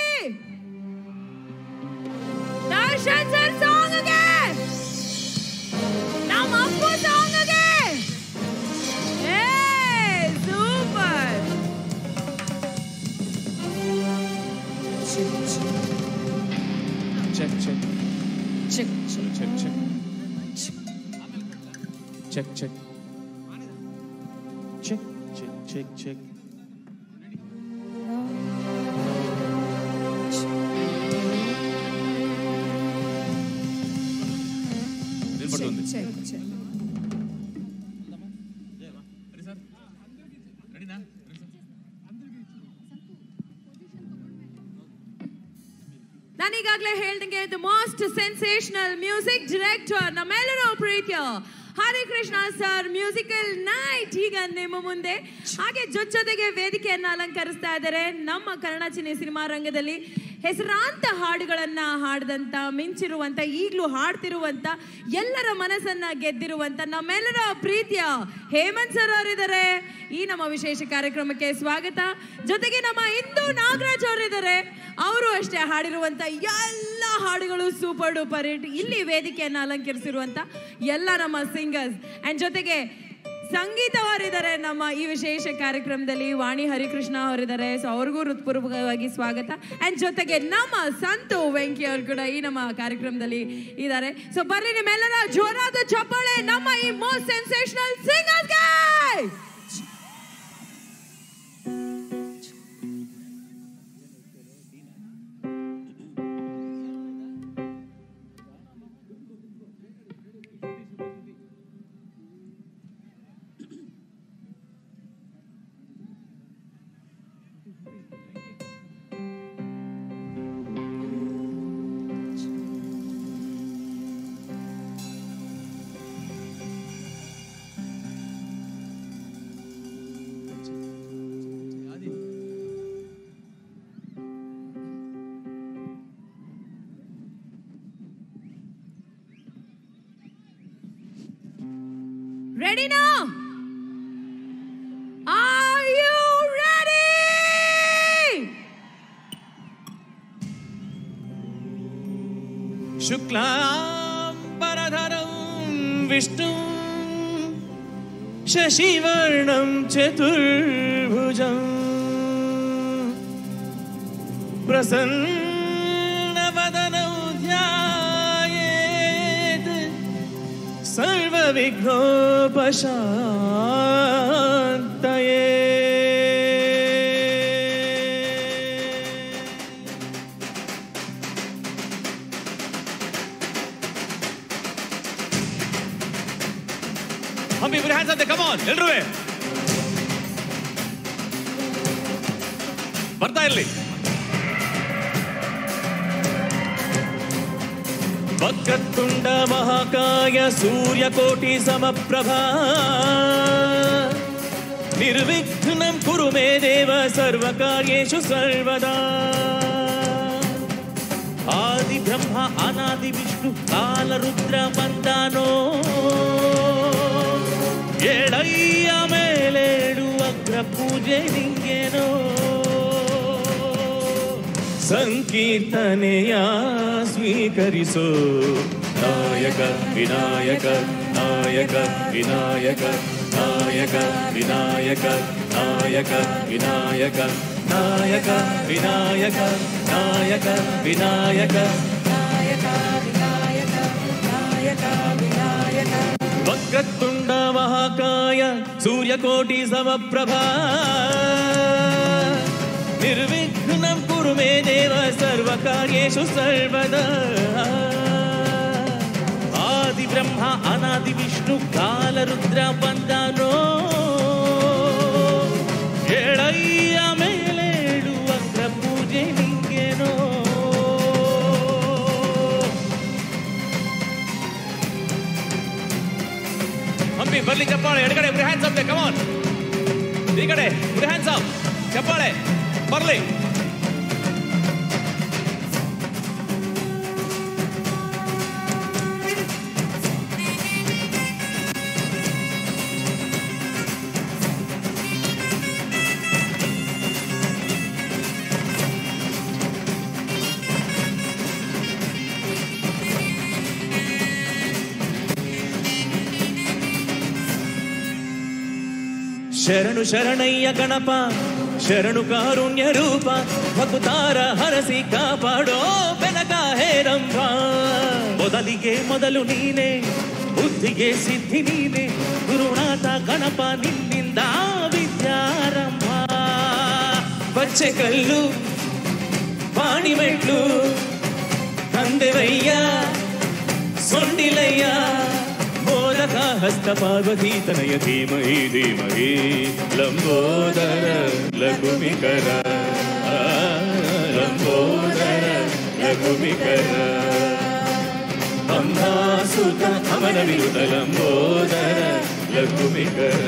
ದರ್ಶನ್ ಸರ್ ಸಾಂಗ್ಗೆ ನಮ್ಮ ಅಪ್ಪು ಸಾಂಗ್ಗೆ ಏ super check check check check check check check check check check check check వినపడుతుంది check check ನಾನೀಗಾಗಲೇ ಹೇಳ್ದಂಗೆ the most sensational music director ನಮ್ಮೆಲ್ಲರ ಪ್ರೀತಿಯ ಹರಿಕೃಷ್ಣ ಸರ್ ಮ್ಯೂಸಿಕಲ್ ನೈಟ್ ಈಗ ನಿಮ್ಮ ಮುಂದೆ ಹಾಗೆ ಜೊತೆಗೆ ವೇದಿಕೆಯನ್ನ ಅಲಂಕರಿಸ್ತಾ ಇದ್ದಾರೆ ನಮ್ಮ ಕನ್ನಡ ಚಿನಿ ಸಿನಿಮಾ ರಂಗದಲ್ಲಿ ಹೆಸರಾಂತ ಹಾಡುಗಳನ್ನ ಹಾಡಿದಂತ ಮಿಂಚಿರುವಂತ ಈಗಲೂ ಹಾಡ್ತಿರುವಂತ ಎಲ್ಲರ ಮನಸ್ಸನ್ನ ಗೆದ್ದಿರುವಂತ ನಮ್ಮೆಲ್ಲರ ಪ್ರೀತಿಯ ಹೇಮಂತ್ ಸರ್ ಅವರಿದ್ದಾರೆ ಈ ನಮ್ಮ ವಿಶೇಷ ಕಾರ್ಯಕ್ರಮಕ್ಕೆ ಸ್ವಾಗತ ಜೊತೆಗೆ ನಮ್ಮ ಇಂದು ನಾಗರಾಜ್ ಅವರಿದ್ದಾರೆ ಅವರು ಅಷ್ಟೇ ಹಾಡಿರುವಂತ ಎಲ್ಲ ಹಾಡುಗಳು ಸೂಪರ್ ಡೂಪರ್ ಹಿಟ್ ಇಲ್ಲಿ ವೇದಿಕೆಯನ್ನು ಅಲಂಕರಿಸಿರುವಂತ ಎಲ್ಲ ನಮ್ಮ ಸಿಂಗರ್ಸ್ ಅಂಡ್ ಜೊತೆಗೆ ಸಂಗೀತ ಅವರಿದ್ದಾರೆ ನಮ್ಮ ಈ ವಿಶೇಷ ಕಾರ್ಯಕ್ರಮದಲ್ಲಿ ವಾಣಿ ಹರಿಕೃಷ್ಣ ಅವರಿದ್ದಾರೆ ಸೊ ಅವ್ರಿಗೂ ಹೃತ್ಪೂರ್ವಕವಾಗಿ ಸ್ವಾಗತ ಅಂಡ್ ಜೊತೆಗೆ ನಮ್ಮ ಸಂತು ವೆಂಕಿ ಅವರು ಕೂಡ ಈ ನಮ್ಮ ಕಾರ್ಯಕ್ರಮದಲ್ಲಿ ಇದ್ದಾರೆ ಸೊ ಬರ್ಲಿ ನಿಮ್ಮೆಲ್ಲರ ಜೋರಾದ ಚಪ್ಪಾಳೆ ನಮ್ಮ ಈ ಮೋಸ್ಟ್ ಸೆನ್ಸೇಷನಲ್ ಸಿಂಗರ್ಸ್ಗೆ Ready now? Are you ready? शुक्लाम्बरधरं विष्णु शशिवर्णं चतुर्भुजं प्रसन्नवदनौ ध्यायेत् सर्वविघ्नोपशान्तये ಹಂಪಿ ಪುರಿ ಹ್ಯಾಂಡ್ಸ್ ಅಂತೆ ಕಮಾನ್ ಎಲ್ರೂ ಬರ್ತಾ ಇರ್ಲಿ ವಕ್ರತುಂಡ ಮಹಾಕಾಯ ಸೂರ್ಯಕೋಟಿ ಸಮಪ್ರಭಾ ನಿರ್ವಿಘ್ನಂ ಕುರು ಮೇ ದೇವ ಸರ್ವಕಾರ್ಯೇಷು ಸರ್ವದಾ ಆದಿ ಬ್ರಹ್ಮ ಅನಾದಿ ವಿಷ್ಣು ಕಾಲ ರುದ್ರ ಮಂದಾನೋ ಎಳಯ್ಯ ಮೇಲೇಳು ಅಗ್ರ ಪೂಜೆ ನಿಂಗೇನೋ ಸಂಕೀರ್ತನೆಯ ಸ್ವೀಕರಿಸೋ ನಾಯಕ ವಿನಾಯಕ ನಾಯಕ ವಿನಾಯಕ ನಾಯಕ ವಿನಾಯಕ ನಾಯಕ ವಿನಾಯಕ ನಾಯಕ ವಿನಾಯಕ ನಾಯಕ ವಿನಾಯಕ ವಕ್ರತುಂಡ ಮಹಾಕಾಯ ಸೂರ್ಯಕೋಟಿ ಸಮಪ್ರಭಾ ನಿರ್ವಿಘ್ನಂ ಕುರು ಮೇ ದೇವ ಸರ್ವಕಾರ್ಯೇಷು ಸರ್ವದಾ ಆದಿ ಬ್ರಹ್ಮ ಅನಾದಿ ವಿಷ್ಣು ಕಾಲ ರುದ್ರ ಬಂದನೋ ಎಳಯ್ಯ ಮೇಲೇಳು ಅಗ್ರ ಪೂಜೆ ನಿಂಗೇನೋ ಹಂಪಿ ಬರ್ಲಿ ಚಪ್ಪಾಳೆ ಎಡಗಡೆ ಪುರಿ ಹ್ಯಾಂಡ್ಸ್ ಅಪ್ ಕಮಾನ್ ಈ ಕಡೆ ಪುರಿ ಹ್ಯಾಂಡ್ಸ್ ಅಪ್ ಚಪ್ಪಾಳೆ ಬರ್ಲಿ ಶರಣು ಶರಣಯ್ಯ ಗಣಪ ಶರಣು ಕಾರುಣ್ಯ ರೂಪ ಭಕ್ತಾರ ಹರಸಿ ಕಾಪಾಡೋ ಬೆನಕ ಹೇರಂಬ ಮೊದಲಿಗೆ ಮೊದಲು ನೀನೆ ಬುದ್ಧಿಗೆ ಸಿದ್ಧಿ ನೀನೆ ಗುರುನಾಥ ಗಣಪ ನಿನ್ನಿಂದ ವಿದ್ಯಾರಂಭ ಬಚ್ಚೆ ಕಲ್ಲು ಪಾಣಿಮೆಟ್ಲು ತಂದೆವಯ್ಯ ಸೊಂಡಿಲಯ್ಯ ಮೋದಕ ಹಸ್ತ ಪಾರ್ವತಿ ತನಯ ಧೀಮಹಿ ಧೀಮಹಿ ಲಂಬೋದರ ಲಘುಮಿಕರ ಆ, ಲಂಬೋದರ ಲಘುಮಿಕರ ಅಂಬಾಸುತ ಅಮರ ವಿರುತ ಲಂಬೋದರ ಲಘುಮಿಕರ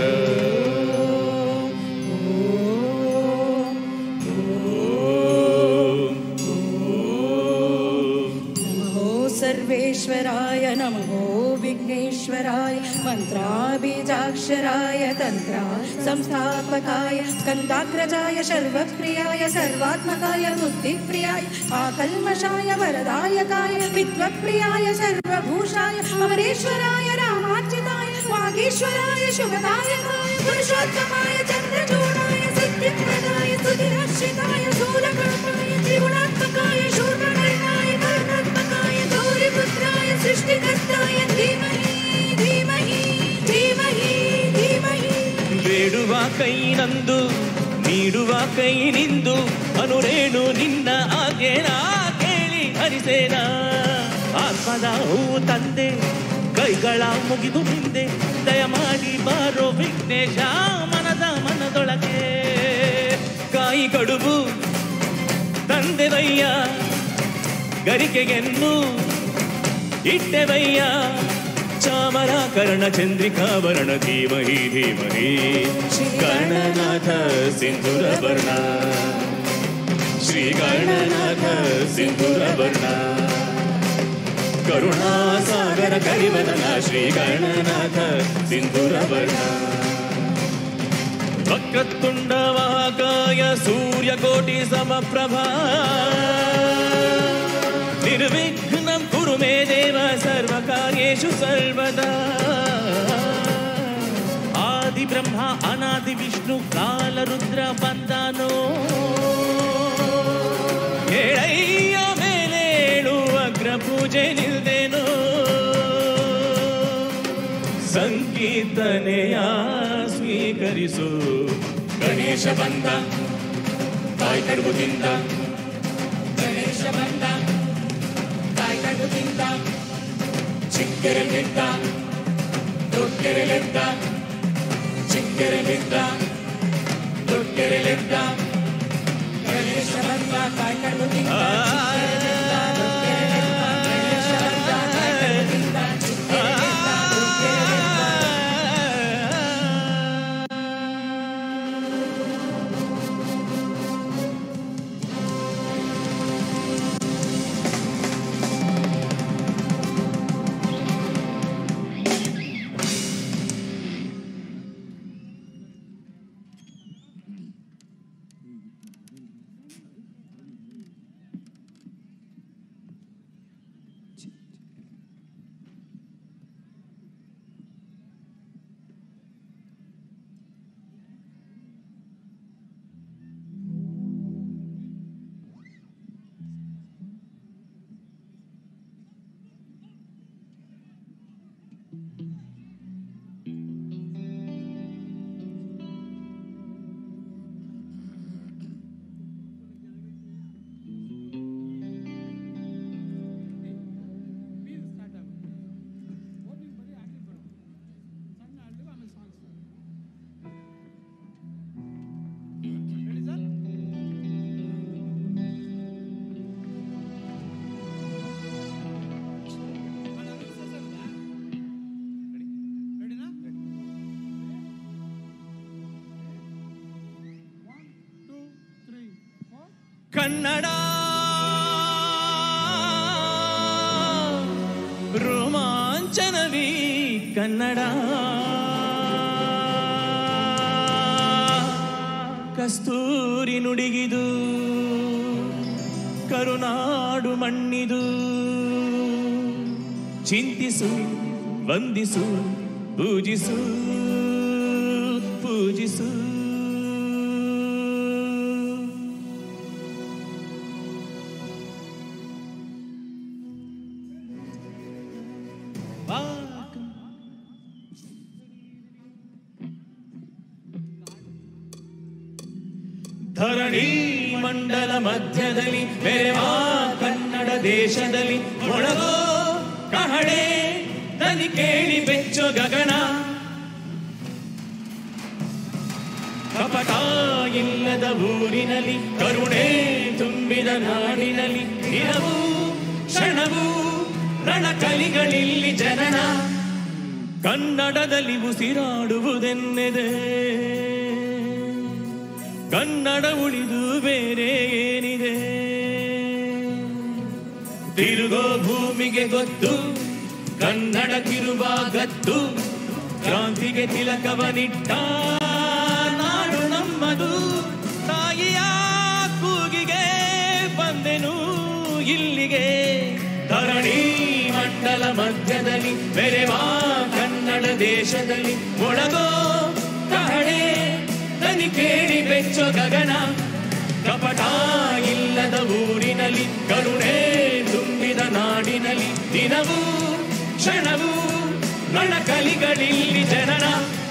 नमो सर्वेश्वराय नमो विघ्नेश्वराय मन्त्राबीजाक्षराय तन्त्रा संस्थापकाय स्कन्दाग्रजाय सर्वप्रियाय सर्वात्मकाय बुद्धिप्रियाय आकल्मषाय वरदायकाय विद्वत्प्रियाय सर्वभूषाय अमरेश्वराय रामार्चिताय वागीश्वराय शुभदायकाय पुरुषोत्तमाय चन्द्रचूडाय सिद्धिप्रदाय सुधिरर्षिताय शूलकल्पाय त्रिगुणात्मकाय शूर्पकर्णाय कर्णात्मकाय गौरीपुत्राय सृष्टिकर्ताय धीमहि धीमहि धीमहि धीमहि ಬೇಡುವ ಕೈ ನಂದು ನೀಡುವ ಕೈ ನಿಂದು ಅನುರೇಣು ನಿನ್ನ ಆಜ್ಞೆನ ಕೇಳಿ ಹರಿಸೇನ ಆತ್ಮದ ಹೂವು ತಂದೆ ಕೈಗಳ ಮುಗಿದು ಹಿಂದೆ ದಯಮಾಡಿ ಬಾರೋ ವಿಘ್ನೇಶ ಮನದ ಮನದೊಳಗೆ ಕಾಯಿ ಕಡುಬು ತಂದೆವಯ್ಯ ಗರಿಕೆಗೆನ್ನು ಇಟ್ಟೆವಯ್ಯ ಚಾಮರಾಕರ್ಣ ಚಂದ್ರಿಕಾವರಣ ಧೀಮಹಿ ಧೀಮಹಿ ಗಣನಾಥ ಸಿಂಧುರ ವರ್ಣ ಶ್ರೀ ಗಣನಾಥ ಸಿಂಧುರ ವರ್ಣ ಕರುಣಾಸಾಗರ ಕರಿವದನ ಶ್ರೀ ಗಣನಾಥ ಸಿಂಧುರ ವರ್ಣ ವಕ್ರತುಂಡ ಮಹಾಕಾಯ ಸೂರ್ಯಕೋಟಿ ಸಮಪ್ರಭಾ ನಿರ್ವಿಘ್ನಂ ಕುರು ಮೇ ದೇವ ಸರ್ವಕಾರ್ಯೇಷು ಸರ್ವದಾ ಆದಿ ಬ್ರಹ್ಮ ಅನಾದಿ ವಿಷ್ಣು ಕಾಲರುದ್ರ ಬಂದನೋ ಏಳಯ್ಯ ಮೇಲೇಳು ಅಗ್ರ ಪೂಜೆ ನಿಲ್ದೇನೋ ಸಂಕೀರ್ತನೆಯ ಸ್ವೀಕರಿಸು ಗಣೇಶ ಬಂದ ತಾಯಿ ಕಡುಬುದಿಂದ ಗಣೇಶ ಬಂದ ತಾಯಿ ಕಡುಬುದಿಂದ ಚಿಕ್ಕೆರೆಲಿದ್ದ ದೊಡ್ಡೆರೆಲೆದ್ದ ಚಿಕ್ಕೆರೆಲಿದ್ದ ದೊಡ್ಡೆರೆಲೆದ್ದ ಗಣೇಶ ಬಂದ ತಾಯಿ ಕಡುಬುದಿಂದ ಚಿಕ್ಕೆರೆಲಿದ್ದ, ದೊಡ್ಡೆರೆಲೆದ್ದ, ಗಣೇಶ ಬಂದ ತಾಯಿ ಕಡುಬುದಿಂದ ಚಿಕ್ಕೆರೆಲಿದ್ದ, ದೊಡ್ಡೆರೆಲೆದ್ದ. ಕನ್ನಡ ರೋಮಾಂಚನವಿ ಕನ್ನಡ ಕಸ್ತೂರಿ ನುಡಿಗಿದು ಕರುನಾಡು ಮಣ್ಣಿದು ಚಿಂತಿಸು ವಂದಿಸು ಪೂಜಿಸು ಪೂಜಿಸು ಧರಣಿ ಮಂಡಲ ಮಧ್ಯದಲ್ಲಿ ಬೆರೆವ ಕನ್ನಡ ದೇಶದಲ್ಲಿ ಮೊಳಗೋ ಕಹಳೆ ದನಿ ಕೇಳಿ ಬೆಚ್ಚೋ ಗಗನ ಕಪಟ ಇಲ್ಲದ ಊರಿನಲ್ಲಿ ಕರುಣೆ ತುಂಬಿದ ನಾಡಿನಲ್ಲಿ ದಿನವೂ ಕ್ಷಣವೂ ರಣಕಲಿಗಳಿಲ್ಲಿ ಜನನ ಕನ್ನಡದಲ್ಲಿ ಉಸಿರಾಡುವುದೆನ್ನೆದೆ ಕನ್ನಡ ಉಳಿದು ಬೇರೆ ಏನಿದೆ ತಿರುಗೋ ಭೂಮಿಗೆ ಗೊತ್ತು ಕನ್ನಡ ಕಿರುವ ಗತ್ತು ಕ್ರಾಂತಿಗೆ ತಿಲಕವನಿಟ್ಟ ನಾಡು ನಮ್ಮದು ತಾಯಿಯ ಕೂಗಿಗೆ ಬಂದೆನು ಇಲ್ಲಿಗೆ ಧರಣಿ ಮಂಡಲ ಮಧ್ಯದಲ್ಲಿ ಬೆರೆವಾ ಕನ್ನಡ ದೇಶದಲ್ಲಿ ಮೊಳಗೋ ಕಹಳೆ ದನಿ ಕೇಳಿ ಬೆಚ್ಚೋ ಗಗನ ಕಪಟ ಇಲ್ಲದ ಊರಿನಲ್ಲಿ ಕರುಣೆ ತುಂಬಿದ ನಾಡಿನಲ್ಲಿ ದಿನವೂ ಕ್ಷಣವೂ ರಣಕಲಿಗಳಿಲ್ಲಿ ಜನನ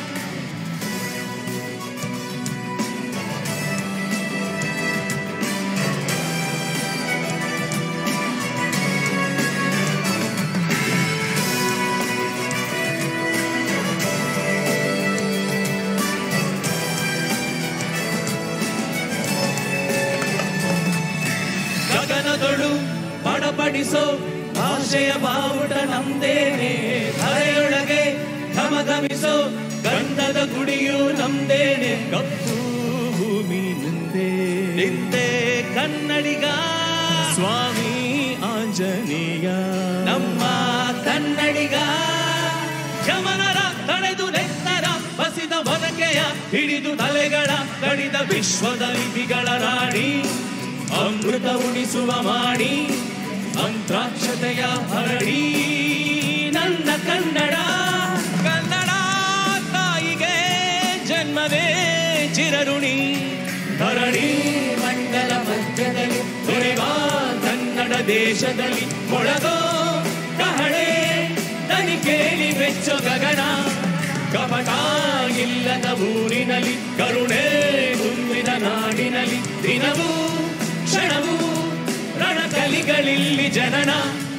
ಗಗನದೊಳು ಬಡಪಡಿಸೋ ಭಾಷೆಯ ಬಾವುಟ ನಮ್ದೇನೆ ಧರೆಯೊಳಗೆ ಘಮಘಮಿಸೋ ಗಂಧದ ಗುಡಿಯು ನಮ್ದೇನೆ ಕಪ್ಪು ಭೂಮಿ ನಿಂದೆ ನಿಂದೆ ಕನ್ನಡಿಗ ಸ್ವಾಮಿ ಆಂಜನೇಯ ನಮ್ಮ ಕನ್ನಡಿಗ ಯಮನರ ತಡೆದು ನೆತ್ತರ ಬಸಿದ ಒನಕೆಯ ಹಿಡಿದು ತಲೆಗಳ ಕಡಿದ ವಿಶ್ವದ ಲಿಪಿಗಳ ರಾಣಿ ಅಮೃತ ಉಣಿಸುವ ಮಾಡಿ ಮಂತ್ರಾಕ್ಷತೆಯ ಹರಡಿ ನನ್ನ ಕನ್ನಡ ಕನ್ನಡ ತಾಯಿಗೆ ಜನ್ಮವೇ ಚಿರಋಣಿ ಧರಣಿ ಮಂಡಲ ಮಧ್ಯದಲ್ಲಿ ದುಡಿವ ಕನ್ನಡ ದೇಶದಲ್ಲಿ ಮೊಳಗೋ ಕಹಳೆ ದನಿ ಕೇಳಿ ಬೆಚ್ಚೋ ಗಗನ ಕಪಟ ಇಲ್ಲದ ಊರಿನಲ್ಲಿ ಕರುಣೆ ತುಂಬಿದ ನಾಡಿನಲ್ಲಿ ದಿನವೂ ಕ್ಷಣವೂ ರಣಕಲಿಗಳಿಲ್ಲಿ ಜನನ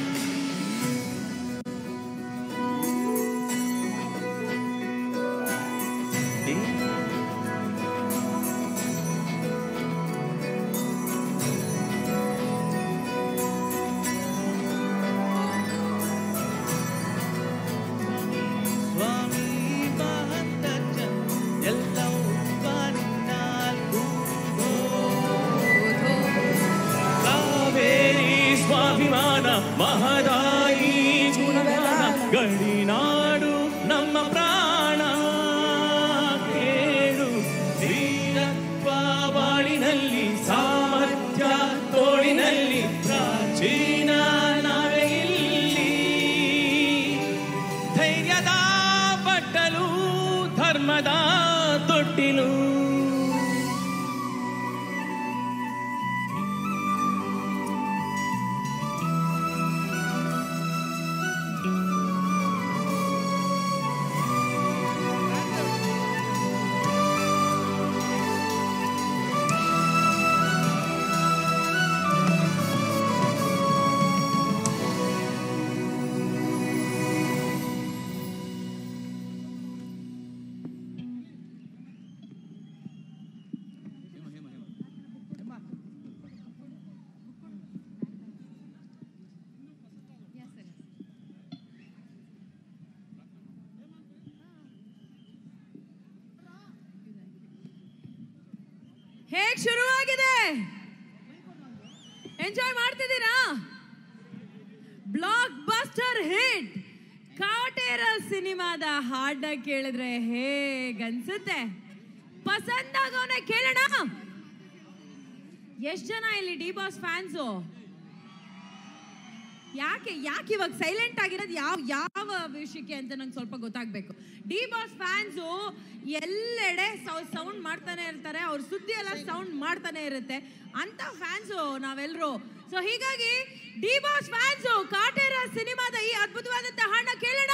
ಸ್ವಾಮಿ ಮಹಂತಜ್ಜ ಎಲ್ಲವೂ ಕಣ್ಣಾಲ್ಕು ಕಾವೇರಿ ಸ್ವಾಭಿಮಾನ ಮಹದಾಯಿ ಗುಣಗಾನ ಗಡಿನಾಡು ನಮ್ಮ ಪ್ರಾಣ ಕೇಳು ಧೀರತ್ವ ಬಾಳಿನಲ್ಲಿ ಸಾಮರ್ಥ್ಯ ತೋಳಿನಲ್ಲಿ ಪ್ರಾಚೀನ ನಾವೇ ಇಲ್ಲಿ ಧೈರ್ಯದ ಬಟ್ಟಲು ಧರ್ಮದ ತೊಟ್ಟಿಲು ಹೇಗ್ ಶುರುವಾಗಿದೆ ಎಂಜಾಯ್ ಮಾಡ್ತಿದ್ದೀರಾ ಬ್ಲಾಕ್ ಬಸ್ಟರ್ ಹಿಟ್ ಕಾಟೇರ ಸಿನಿಮಾದ ಹಾಡನ್ನ ಕೇಳಿದ್ರೆ ಹೇಗನ್ಸುತ್ತೆ ಪಸಂದ್ ಆಗೋನ ಕೇಳೋಣ ಎಷ್ಟ್ ಜನ ಇಲ್ಲಿ ಡಿ ಬಾಸ್ ಫ್ಯಾನ್ಸು ಯಾಕೆ ಯಾಕೆ ಇವಾಗ ಸೈಲೆಂಟ್ ಆಗಿರೋದು ಯಾವ ಯಾವ ವಿಷಯಕ್ಕೆ ಅಂತ ನಂಗೆ ಸ್ವಲ್ಪ ಗೊತ್ತಾಗ್ಬೇಕು ಡಿ ಬಾಸ್ ಫ್ಯಾನ್ಸು ಎಲ್ಲೆಡೆ ಸೌಂಡ್ ಮಾಡ್ತಾನೆ ಇರ್ತಾರೆ ಅವ್ರ ಸುದ್ದಿ ಎಲ್ಲ ಸೌಂಡ್ ಮಾಡ್ತಾನೆ ಇರುತ್ತೆ ಅಂತ ಫ್ಯಾನ್ಸು ನಾವೆಲ್ಲರೂ ಸೊ ಹೀಗಾಗಿ ಡಿ ಬಾಸ್ ಫ್ಯಾನ್ಸು ಕಾಟೇರ ಸಿನಿಮಾದ ಈ ಅದ್ಭುತವಾದಂತ ಹಾಡನ್ನ ಕೇಳೋಣ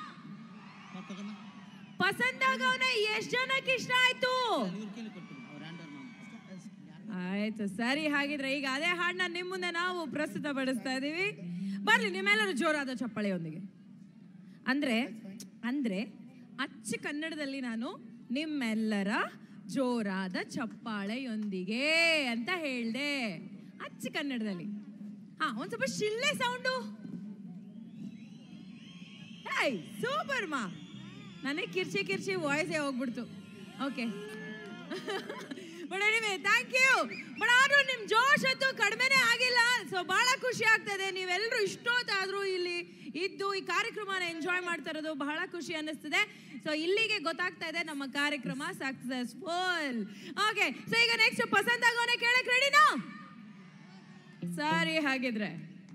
ಪಸಂದಾಗವನ ಎಷ್ಟ್ ಜನಕ್ಕೆ ಇಷ್ಟ ಆಯ್ತು ಆಯ್ತು ಸರಿ ಹಾಗಿದ್ರೆ ಈಗ ಅದೇ ಹಾಡನ್ನ ನಿಮ್ಮ ಮುಂದೆ ನಾವು ಪ್ರಸ್ತುತ ಪಡಿಸ್ತಾ ಇದೀವಿ ಬರ್ಲಿ ನಿಮ್ಮೆಲ್ಲರೂ ಜೋರಾದ ಚಪ್ಪಾಳೆಯೊಂದಿಗೆ ಅಂದ್ರೆ ಅಂದ್ರೆ ಅಚ್ಚ ಕನ್ನಡದಲ್ಲಿ ನಾನು ನಿಮ್ಮೆಲ್ಲರ ಜೋರಾದ ಚಪ್ಪಾಳೆಯೊಂದಿಗೆ ಅಂತ ಹೇಳ್ದೆ ಅಚ್ಚ ಕನ್ನಡದಲ್ಲಿ ಹಾ ಒಂದ್ ಸ್ವಲ್ಪ ಶಿಳ್ಳೆ ಸೌಂಡು ಏಯ್ ಸೂಪರ್ ಮಾ ನನಗೆ ಕಿರ್ಚಿ ಕಿರ್ಚಿ ವಾಯ್ಸೇ ಹೋಗ್ಬಿಡ್ತು okay but anyway thank you but ಆದ್ರೂ ನಿಮ್ ಜೋಶ್ ಅಂತೂ ಕಡಿಮೆನೇ ಆಗಿಲ್ಲ ಸೊ ಬಹಳ ಖುಷಿ ಆಗ್ತದೆ ನೀವೆಲ್ಲರೂ ಇಷ್ಟೊತ್ತಾದ್ರೂ ಇಲ್ಲಿ ಇದ್ದು ಈ ಕಾರ್ಯಕ್ರಮನ ಎಂಜಾಯ್ ಮಾಡ್ತಾ ಇರೋದು ಬಹಳ ಖುಷಿ ಅನ್ನಿಸ್ತದೆ ಸೊ ಇಲ್ಲಿಗೆ ಗೊತ್ತಾಗ್ತಾ ಇದೆ ನಮ್ಮ ಕಾರ್ಯಕ್ರಮ ಸಕ್ಸಸ್ಫುಲ್ ಓಕೆ ಸೊ ಈಗ ನೆಕ್ಸ್ಟ್ ಪಸಂದ್ ಆಗೋನೆ ಕೇಳಕ್ ರೆಡಿನಾ ಸರಿ ಹಾಗಿದ್ರೆ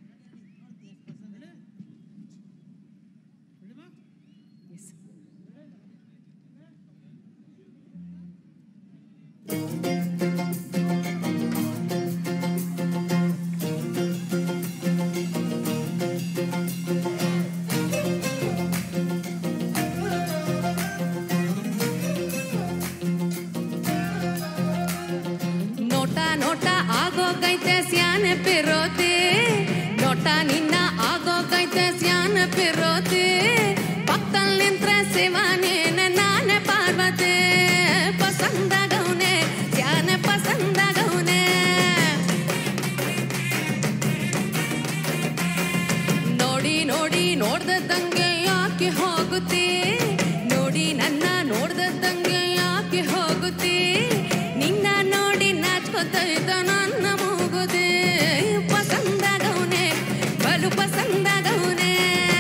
ನೋಟ ನೋಟ ಆಗೋಗೈತೆ ಸ್ಯಾನೆ ಪಿರೋತಿ ನೋಟ ನಿನ್ನ ಆಗೋಗೈತೆ ಸ್ಯಾನೆ ಪಿರೋತಿ ಪಕ್ಕದಲ್ಲಿ ನಿಂತ್ರೆ ಶಿವನೇನೆ ನಾನೇ ಪಾರ್ವತಿ ಪಸಂದಾಗವ್ನೆ ಸ್ಯಾನೆ ಪಸಂದಾಗವ್ನೆ ನೋಡಿ ನೋಡಿ ನೋಡ್ದಂಗೆ ಯಾಕೆ ಹೋಗುತ್ತಿ ನೋಡಿ ನನ್ನ ನೋಡ್ದಂಗೆ ಯಾಕೆ ಹೋಗುತ್ತಿ ನಿನ್ನ ನೋಡಿ ನಾಚ್ಕೊತೈತ ನನ್ನ ಮೂಗುದೆ ಪಸಂದಾಗವ್ನೆ ಬಲು ಪಸಂದಾಗವ್ನೆ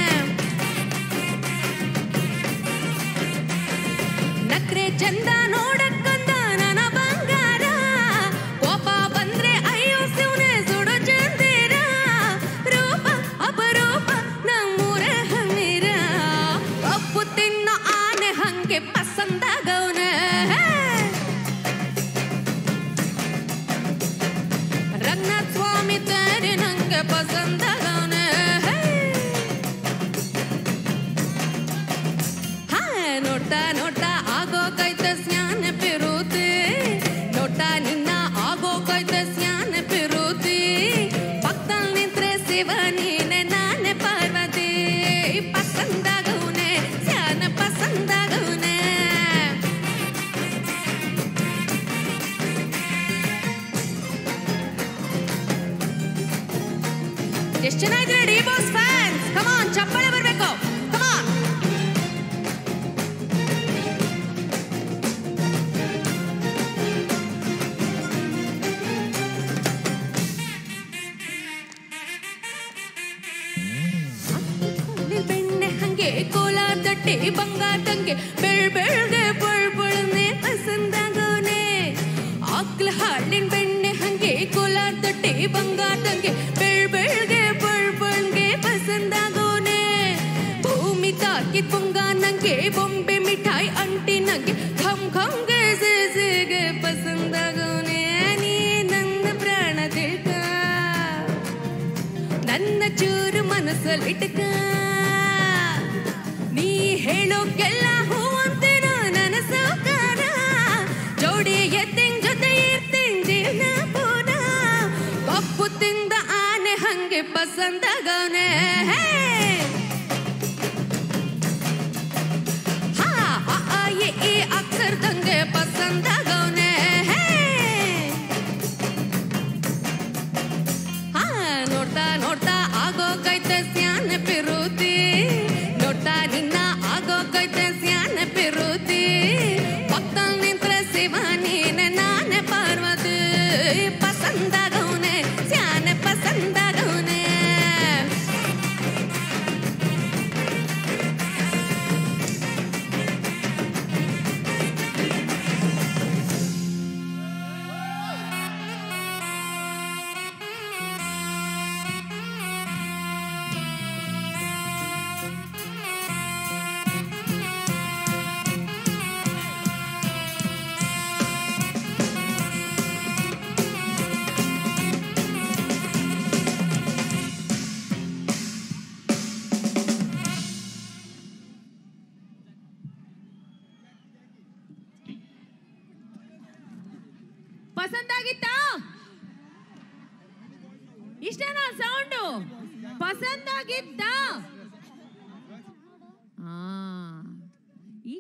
ನಕ್ರೆ ಚಂದ ನೋಡಕ್ಕಂದ ನನ್ನ ಬಂಗಾರ ಕೋಪ ಬಂದ್ರೆ ಅಯ್ಯೋ ಶಿವನೆ ಸುಡು ಚಂದಿರ ರೂಪ ಅಪರೂಪ ನಮ್ಮೂರ ಹಮೀರ ಕಪ್ಪು ತಿನ್ನ ಆನೆ ಹಂಗೆ ಪಸಂದಾಗವ್ನೆ ರಂಗನಾಥ ಸ್ವಾಮಿ ತಾರೆ ನಂಗೆ ಪಸಂದಾಗವ್ನೆ ಹಾ ನೋಟ ನೋಟ ಆಗೋಕೈತ ಸ್ನಾನ ಪಿರುತಿ ನೋಟ ನಿನ್ನ ಆಗೋಕೈತ ಸ್ನಾನ ಪಿರುತಿ ಪಕ್ಕದಲ್ಲಿ ನಿಂತ್ರೆ ಶಿವ ನೀನೆ ನಾನೇ ಪಾರ್ವತಿ ಪಸಂದಾಗವ್ನೆ ಸ್ಯಾನ ಪಸಂದಾಗವ್ನೆ ಎಷ್ಟು ಜನ ಇದ್ರೆ ಡಿ ಬಾಸ್ ಫ್ಯಾನ್ಸ್ ಕಮಾನ್ ಚಪ್ಪಾಳೆ ಬರ್ಬೇಕು ಕಮಾನ್ ಬೆಣ್ಣೆ ಹಂಗೆ ಕೋಲಾರ ದಟ್ಟೆ ಬಂಗಾರ ತಂಗೆ ಬೆಳ್ ಬೆಳ್ಗೆ ಬಳ್ ಬಳ್ನೆ ಪಸಂದಾಗೋನೆ ಆಕ್ಲ ಹಾಲಿನ ಬೆಣ್ಣೆ ಹಂಗೆ ಕೋಲಾರ ದಟ್ಟೆ ಬಂಗಾರ ತಂಗೆ ಬೆಳ್ ಬೆಳ್ಗೆ ಬಳ್ ಬಳ್ಗೆ ಪಸಂದಾಗೋನೆ ಭೂಮಿ ತಾಕಿದ್ ಪೊಂಗ ನಂಗೆ ಬೊಂಬೆ ಮಿಠಾಯಿ ಅಂಟಿ ನಂಗೆ ಖಮ್ ಖಮ್ಗೆ ಜಿಗೆ ಪಸಂದಾಗೋನೆ ನೀ ನನ್ನ ಪ್ರಾಣ ತಿಳ್ಕ ನನ್ನ ಚೂರು ಮನಸ್ಸಲ್ಲಿಟ್ಕ ನೀ ಹೇಳೋಕೆಲ್ಲ ಹೂ ಅಂತೇನೋ ನನ್ನ ಸೌಕಾರ ಜೋಡಿ ಎತ್ತಿಂಗ್ ಜೊತೆ ಇರ್ತೀನಿ ಜೀವನ ಪೂರ ಕಪ್ಪು ತಿಂದ ಆನೆ ಹಂಗೆ ಪಸಂದಾಗವನೆ ಹಾ ಆ, ಆ, ಇ, ಈ ಅಕ್ಷರದಂಗೆ ಪಸಂದಾಗವನೆ ಹಾ ನೋಡ್ತಾ ನೋಡ್ತಾ ಆಗೋಗೈತೆ ಸ್ಯಾನ ಪಿರುತಿ ನೋಡ್ತಾ ನಿನ್ನ ಆಗೋಗೈತೆ ಸ್ಯಾನ ಪಿರುತಿ ಪಕ್ಕದಲ್ಲಿ ನಿಂತ್ರೆ ಶಿವ ನೀನೆ ನಾನೇ ಪಾರ್ವತಿ ಪಸಂದಾಗವ್ನೆ ಸ್ಯಾನ ಪಸಂದಾಗವ್ನೆ ಪಸಂದಾಗಿತ್ತಾ ಇಷ್ಟೇನಾ ಸೌಂಡು ಪಸಂದಾಗಿದ್ದ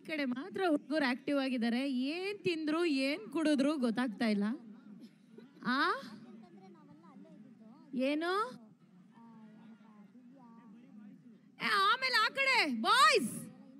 ಕಡೆ ಮಾತ್ರ ಹುಡುಗರು ಆಕ್ಟಿವ್ ಆಗಿದ್ದಾರೆ ಏನ್ ತಿಂದ್ರು ಏನ್ ಕುಡಿದ್ರು ಗೊತ್ತಾಗ್ತಾ ಇಲ್ಲ ಆ ಏನು ಏ, ಆಮೇಲೆ ಆ ಕಡೆ ಬಾಯ್ಸ್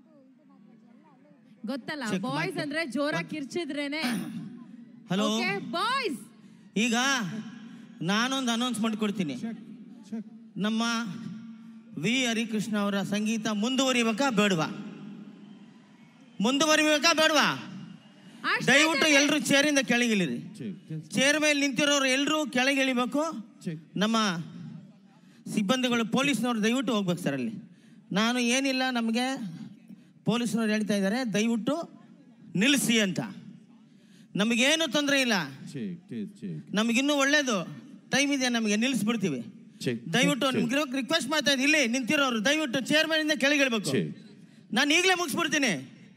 ಗೊತ್ತಲ್ಲ Check ಬಾಯ್ಸ್ ಮಾಡ್ಕೊ. ಅಂದ್ರೆ ಜೋರಾಗಿ ಕಿರ್ಚಿದ್ರೇನೆ ಹಲೋ ಬಾಯ್ಸ್ ಈಗ ನಾನೊಂದು ಅನೌನ್ಸ್ ಮಾಡಿಕೊಡ್ತೀನಿ ನಮ್ಮ ವಿ ಹರಿಕೃಷ್ಣ ಅವರ ಸಂಗೀತ ಮುಂದುವರಿಬೇಕಾ ಬೇಡವಾ ಮುಂದುವರಿಬೇಕಾ ಬೇಡವಾ ದಯವಿಟ್ಟು ಎಲ್ಲರೂ ಚೇರಿಂದ ಕೆಳಗಿಳಿರಿ ಚೇರ್ ಮೇಲೆ ನಿಂತಿರೋರು ಎಲ್ಲರೂ ಕೆಳಗಿಳಿಬೇಕು ನಮ್ಮ ಸಿಬ್ಬಂದಿಗಳು ಪೊಲೀಸ್ನವ್ರು ದಯವಿಟ್ಟು ಹೋಗ್ಬೇಕು ಸರ್ ಅಲ್ಲಿ ನಾನು ಏನಿಲ್ಲ ನಮಗೆ ಪೊಲೀಸ್ನವ್ರು ಹೇಳ್ತಾ ಇದ್ದಾರೆ ದಯವಿಟ್ಟು ನಿಲ್ಲಿಸಿ ಅಂತ ನಮಗೇನು ತೊಂದರೆ ಇಲ್ಲ ನಮಗಿನ್ನೂ ಒಳ್ಳೇದು ಟೈಮ್ ಇದೆ ನಮಗೆ ನಿಲ್ಲಿಸ್ಬಿಡ್ತೀವಿ ದಯವಿಟ್ಟು ನಿಮ್ಗೆ ರಿಕ್ವೆಸ್ಟ್ ಮಾಡ್ತಾ ಇದ್ದೀನಿ ಇಲ್ಲಿ ನಿಂತಿರೋರು ದಯವಿಟ್ಟು ಚೇರ್ಮನ್ ಕೆಳಗಿಳ್ಬೇಕು ನಾನು ಈಗಲೇ ಮುಗಿಸ್ಬಿಡ್ತೀನಿ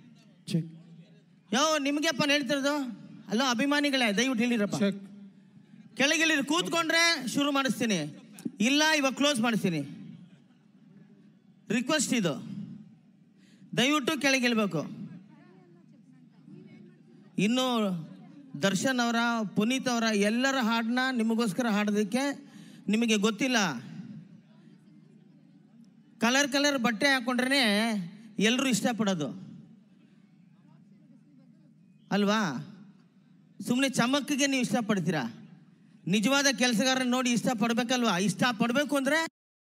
ಯಾವ ನಿಮಗೆಪ್ಪ ಹೇಳ್ತಿರೋದು ಅಲ್ಲೋ ಅಭಿಮಾನಿಗಳೇ ದಯವಿಟ್ಟು ಇಲ್ಲಿರಪ್ಪ ಕೆಳಗಿಳಿರಿ ಕೂತ್ಕೊಂಡ್ರೆ ಶುರು ಮಾಡಿಸ್ತೀನಿ ಇಲ್ಲ ಇವಾಗ ಕ್ಲೋಸ್ ಮಾಡಿಸ್ತೀನಿ ರಿಕ್ವೆಸ್ಟ್ ಇದು ದಯವಿಟ್ಟು ಕೆಳಗಿಳ್ಬೇಕು ಇನ್ನು ದರ್ಶನ್ ಅವರ ಪುನೀತ್ ಅವರ ಎಲ್ಲರ ಹಾಡನ್ನ ನಿಮಗೋಸ್ಕರ ಹಾಡೋದಕ್ಕೆ ನಿಮಗೆ ಗೊತ್ತಿಲ್ಲ ಕಲರ್ ಕಲರ್ ಬಟ್ಟೆ ಹಾಕೊಂಡ್ರೆ ಎಲ್ಲರೂ ಇಷ್ಟಪಡೋದು ಅಲ್ವಾ ಸುಮ್ಮನೆ ಚಮಕ್ಕಿಗೆ ನೀವು ಇಷ್ಟಪಡ್ತೀರಾ ನಿಜವಾದ ಕೆಲಸಗಾರನ ನೋಡಿ ಇಷ್ಟಪಡ್ಬೇಕಲ್ವಾ ಇಷ್ಟಪಡಬೇಕು ಅಂದರೆ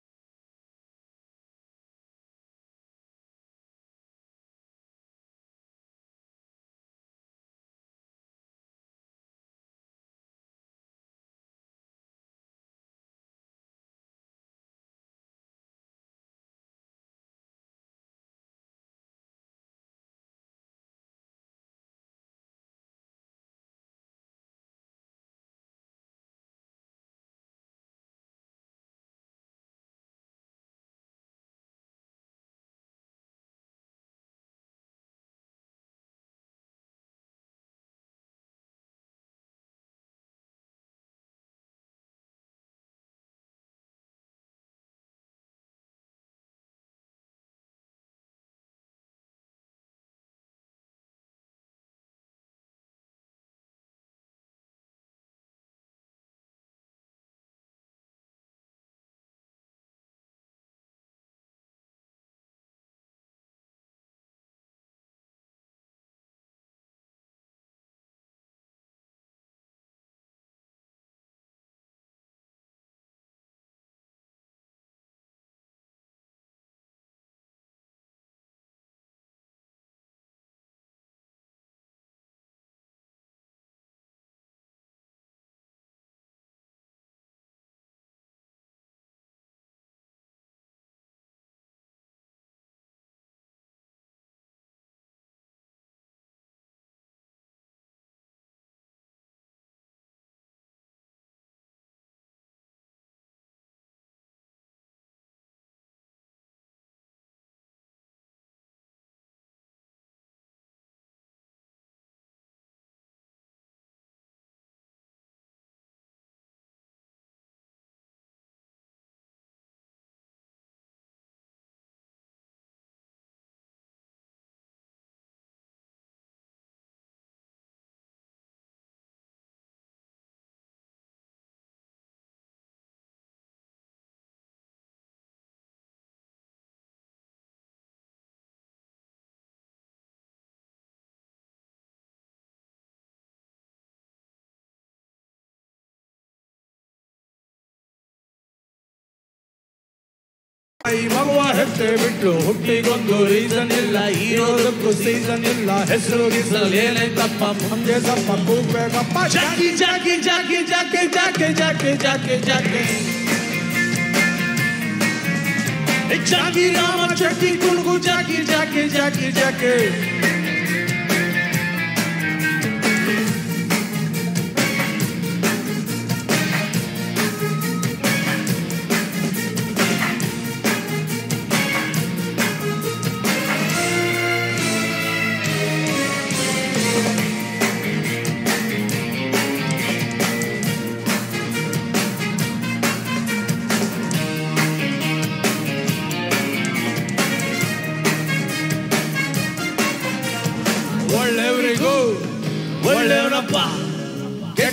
ಈ ಮಗುವ ಹೆತ್ತೆ ಬಿಟ್ಟು ಹುಟ್ಟಿಗೊಂದು ರೀಸನ್ ಇಲ್ಲ ಇರೋದಕ್ಕೂ ಸೀಸನ್ ಇಲ್ಲ ಹೆಸರು ಗಿಸಲ್ ಏನೈತಪ್ಪ ಮುಂದೆ ಸಪ್ಪ ಕೂಗ್ಬೇಕಪ್ಪ Jackie Jackie Jackie Jackie Jackie Jackie Jackie Jackie ಏ ಜಾಕಿ ರಾಮ ಚಟ್ಟಿ ಕುಣಗು ಜಾಕಿ ಜಾಕಿ ಜಾಕಿ ಜಾಕಿ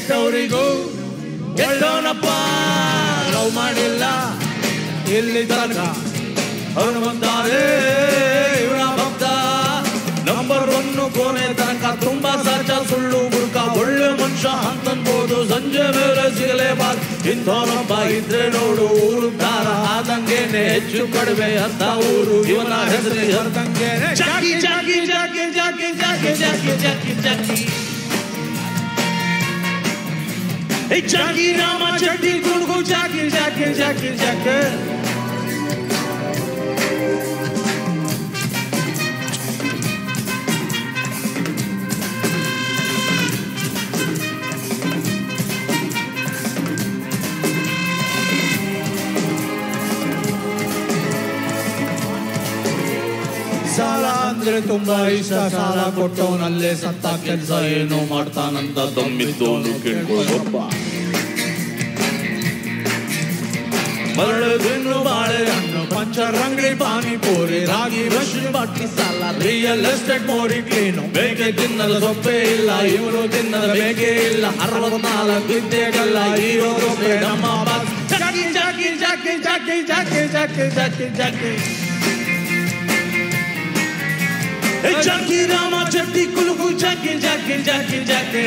ಕೆಟ್ಟವರಿಗೂ ಕೆಟ್ಟವನಪ್ಪ ಲವ್ ಮಾಡಿಲ್ಲ ಇಲ್ಲಿ ತನಕ ಹನುಮಂತಾರೆ ಇವನ ಭಕ್ತ ನಂಬರ್ ಒನ್ನು ಕೋನೆ ತನಕ ತುಂಬಾ ಸಹಜ ಸುಳ್ಳು ಬುರ್ಕ ಒಳ್ಳೆ ಮನುಷ್ಯ ಅಂತನ್ಬೋದು ಸಂಜೆ ಮೇಲೆ ಸಿಗಲೇಬಾರ್ದು ಇಂಥವನೊಬ್ಬ ಇದ್ರೆ ನೋಡು ಊರು ದಾರ ಆದಂಗೇನೆ ಹೆಚ್ಚು ಕಡಿಮೆ ಅಂತ ಊರು ಇವನ ಹೆಸರು ಹರ್ದಂಗೇನೆ Jackie Jackie Jackie Jackie Jackie Jackie Jackie Jackie Hey, Jackie, Rama, Jackie, Gurgu, Jackie, Jackie, Jackie, Jackie. ಸಾಲ ಅಂದ್ರೆ ತುಂಬಾ ಇಷ್ಟ ಸಾಲ ಕೊಟ್ಟವನಲ್ಲೇ ಸತ್ತ ಕೆಲಸ ಏನೋ ಮಾಡ್ತಾನಂತ ದಮ್ಮಿದ್ದವನು ಕೇಳ್ಕೊಳ್ಬಪ್ಪ ಮರಳು ಬೆನ್ನು ಬಾಳೆ ಹಣ್ಣು ಪಂಚರ್ ಅಂಗಡಿ ಪಾನಿಪುರಿ ರಾಗಿ ರಶ್ ಬಟ್ಟಿ ಸಾಲ ರಿಯಲ್ ಎಸ್ಟೇಟ್ ಮೋರಿ ಕ್ಲೀನು ಬೇಕೆ ತಿನ್ನದ ಸೊಪ್ಪೆ ಇಲ್ಲ ಇವರು ತಿನ್ನದ ಬೇಕೆ ಇಲ್ಲ ಅರವತ್ನಾಲ್ಕು ವಿದ್ಯೆಗಲ್ಲ ಇರೋದು ನಮ್ಮ boss Jackie Jackie Jackie Jackie Jackie Jackie Jackie Jackie Hey, Jackie Rama Chatti Kulugu Jackie Jackie Jackie Jackie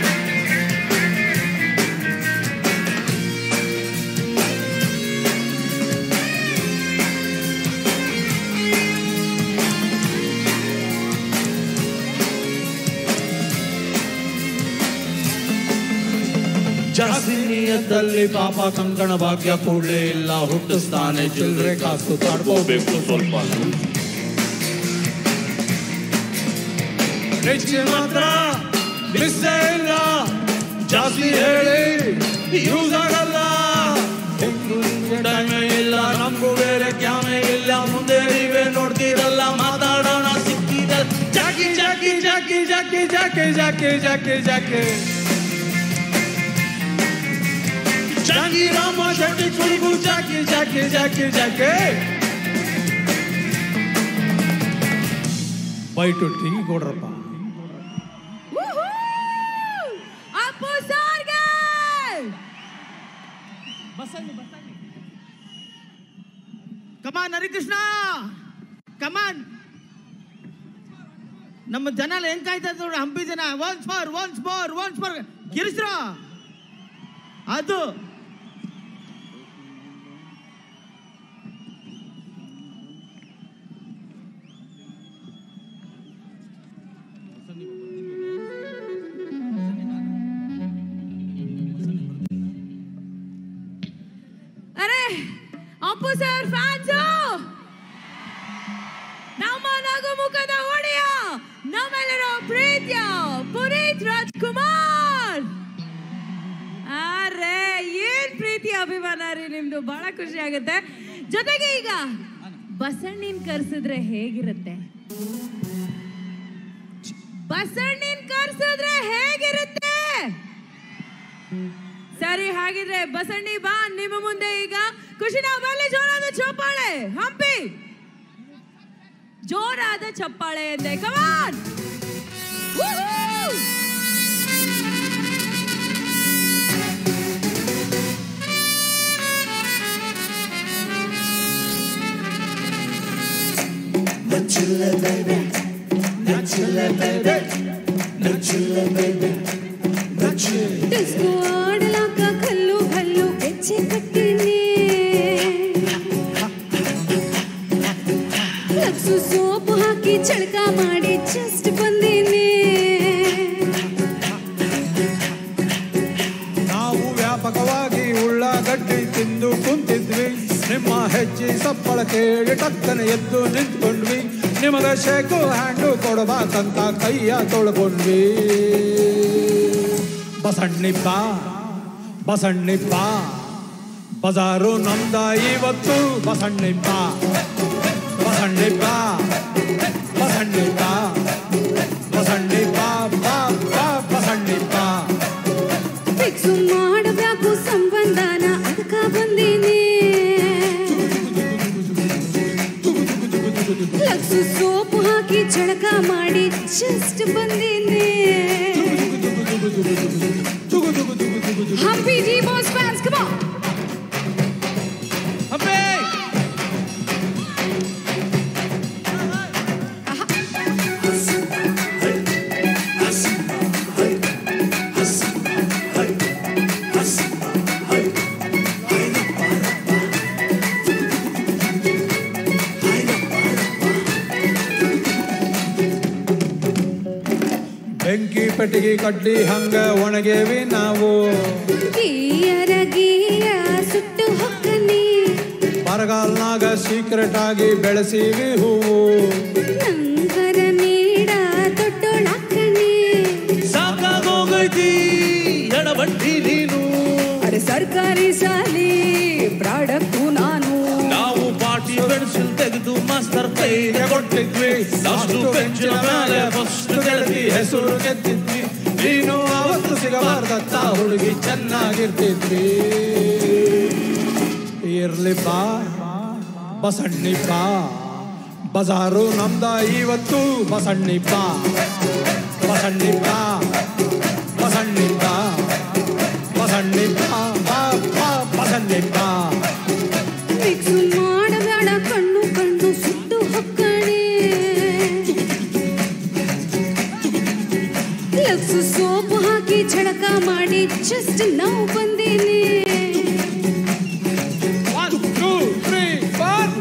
ಜಾಸ್ತಿ ನಿಯತ್ತಲ್ಲಿ ಪಾಪ ಕಂಕಣ ಭಾಗ್ಯ ಕೂಡಲೇ ಇಲ್ಲ ಹುಟ್ಟಿಸ್ತಾನೆ ಚಿಲ್ಲರೆ ಕಾಸು ತಡ್ಕೋಬೇಕು ಸ್ವಲ್ಪ ಹೆಚ್ಚು ಮಾತ್ರ ಮಿಸ್ಸೇ ಇಲ್ಲ ಜಾಸ್ತಿ ಹೇಳಿ ಯೂಸ್ ಆಗಲ್ಲ ಟೈಮೇ ಇಲ್ಲ ನಮಗೂ ಬೇರೆ ಕ್ಯಾಮೆ ಇಲ್ಲ ಮುಂದೆ ನೀವೇ ನೋಡ್ತೀರಲ್ಲ ಮಾತಾಡೋಣ ಸಿಕ್ಕಿದ Jackie Jackie Jackie Jackie Jackie Jackie Jackie Jackie Jackie Rama Shetty ಕುರುಗು Jackie Jackie Jackie Jackie by two tea ಕೊಡ್ರಪ್ಪ ಅಪ್ಪು ಸಾರ್ಗೆ ಕಮಾನ್ ಹರಿಕೃಷ್ಣ ಕಮಾನ್ ನಮ್ಮ ಜನ ಎಲ್ಲ ಹೆಂಗ್ ಕಾಯ್ತಾ ಇದ್ದಾರೆ ನೋಡಿ ಹಂಪಿ ಜನ once for once more once for ಗಿರಿಸ್ರ ಅದು ಅರೆ ಅಪ್ಪು ಸರ್ ಫ್ಯಾನ್ಸು ನಮ್ಮ ನಗು ಮುಖದ ಒಡೆಯ ನಮ್ಮೆಲ್ಲರ ಪ್ರೀತಿಯ ಪುನೀತ್ ರಾಜ್ಕುಮಾರ್ ಅರೆ ಏನ್ ಪ್ರೀತಿ ಅಭಿಮಾನ ರೀ ನಿಮ್ದು ಬಹಳ ಖುಷಿ ಆಗುತ್ತೆ ಜೊತೆಗೆ ಈಗ ಬಸಣ್ಣಿನ್ ಕರ್ಸಿದ್ರೆ ಹೇಗಿರುತ್ತೆ ಬಸಣ್ಣಿನ್ ಕರ್ಸಿದ್ರೆ ಹೇಗಿರುತ್ತೆ ಸರಿ ಹಾಗಿದ್ರೆ ಬಸಣ್ಣಿ ಬಾ ನಿಮ್ಮ ಮುಂದೆ ಈಗ ಖುಷಿನ ಬರಲಿ ಜೋರಾದ ಚಪ್ಪಾಳೆ ಹಂಪಿ ಜೋರಾದ ಚಪ್ಪಾಳೆ ಎಂದೆ ಕಮಾನ್ ಡಿಸ್ಕೋ ಆಡಲಾಕ ಕಲ್ಲು ಹಲ್ಲು ಗೆಜ್ಜೆ ಕಟ್ಟಿನಿ ಲಕ್ಸು ಸೋಪು ಹಾಕಿ ಚಳಕ ಮಾಡಿ ಜಸ್ಟ್ ಬಂದೀನಿ ನಾವು ವ್ಯಾಪಕವಾಗಿ ಉಳ್ಳಾಗಡ್ಡಿ ತಿಂದು ಕುಂತಿದ್ವಿ ನಿಮ್ಮ ಹೆಜ್ಜೆ ಸಪ್ಪಳ ಕೇಳಿ ಟಕ್ಕನೆ ಎದ್ದು ನಿಂತ್ಕೊಂಡ್ವಿ ನಿಮಗೆ ಶೇಕು ಹ್ಯಾಂಡು ಕೊಡಬೇಕಂತ ಕೈಯ ತೊಳ್ಕೊಂಡ್ವಿ ಬಸಣ್ಣಿಪ್ಪ ಬಸಣ್ಣಿಪ್ಪ ಬಜಾರು ನಮ್ದ ಇವತ್ತು ಬಸಣ್ಣಿಪ್ಪ ಬಸಣ್ಣಿಪ್ಪ ಬಸಣ್ಣಿಪ್ಪ ಬಸಣ್ಣಿಪ್ಪ ಬಾ ಬಾ ಬಸಣ್ಣಿಪ್ಪ ಫಿಕ್ಸು ಮಾಡಬೇಕು ಸಂಬಂಧನ ಅದಕ್ಕ ಬಂದೀನಿ ಲಕ್ಸು ಸೋಪು ಹಾಕಿ ಚಳಕ ಮಾಡಿ ಜಸ್ಟ್ ಬಂದೀನಿ ತುಗು ತುಗು Humpy G Boss fans, come on. ಬೆಂಕಿ ಪೆಟ್ಟಿಗೆ ಕಡ್ಡಿ ಹಂಗ ಒಣಗೇವಿ ನಾವು ಗೀಯರ ಗೀಯ ಸುಟ್ಟು ಹೊಕ್ಕನಿ ಬರಗಾಲ್ನಾಗ ಸೀಕ್ರೆಟ್ ಆಗಿ ಬೆಳೆಸೀವಿ ಹೂವು ನಂಗರ ನೀಡ ದೊಡ್ಡೋಳಾಕನಿ ಸಾಕಾಗೋಗೈತಿ ಎಡಬಟ್ಟಿ ನೀನು ಅರೆ ಸರ್ಕಾರಿ ಶಾಲಿ ಪ್ರಾಡಕ್ಟು ನಾನು ನಾವು ಪಾಟಿ ಪೆನ್ಸಿಲ್ ತೆಗೆದು ಮಾಸ್ತರ್ ಕೈಗೆ ಕೊಟ್ಟಿದ್ವಿ ಲಾಸ್ಟ್ ಬೆಂಚಿನ ಮೇಲೆ ಫಸ್ಟ್ ಗೆಳತಿ ಹೆಸರು ಗೆದ್ದಿದ್ವಿ ನೀನು ಅವತ್ತು ಸಿಗಬಾರ್ದತ್ತ ಹುಡುಗಿ ಚೆನ್ನಾಗಿರ್ತಿದ್ವಿ ಇರ್ಲಿ ಬಾ ಬಸಣ್ಣಿ ಬಾ ಬಜಾರು ನಮ್ದ ಇವತ್ತು ಬಸಣ್ಣಿ ಬಾ ಬಸಣ್ಣಿ ಬಾ ಬಸಣ್ಣಿ ಬಾ ಬಸಣ್ಣಿ ಬಾ ಬಾ ಬಾ ಬಸಣ್ಣಿ ಬಾ ಮಿಕ್ಸ್ ಮಾಡಬೇಡ ಕಣ್ಣು ಕಣ್ಣು ಸುಟ್ಟು ಹೊಕ್ಕಣೆ ಲಕ್ಸ್ ಸೋಪ್ ಹಾಕಿ ಝಳಕ ಮಾಡಿ ಜಸ್ಟ್ ನಾವು ಬಂದೀನಿ ಒನ್ ಟೂ ತ್ರೀ ಫೋರ್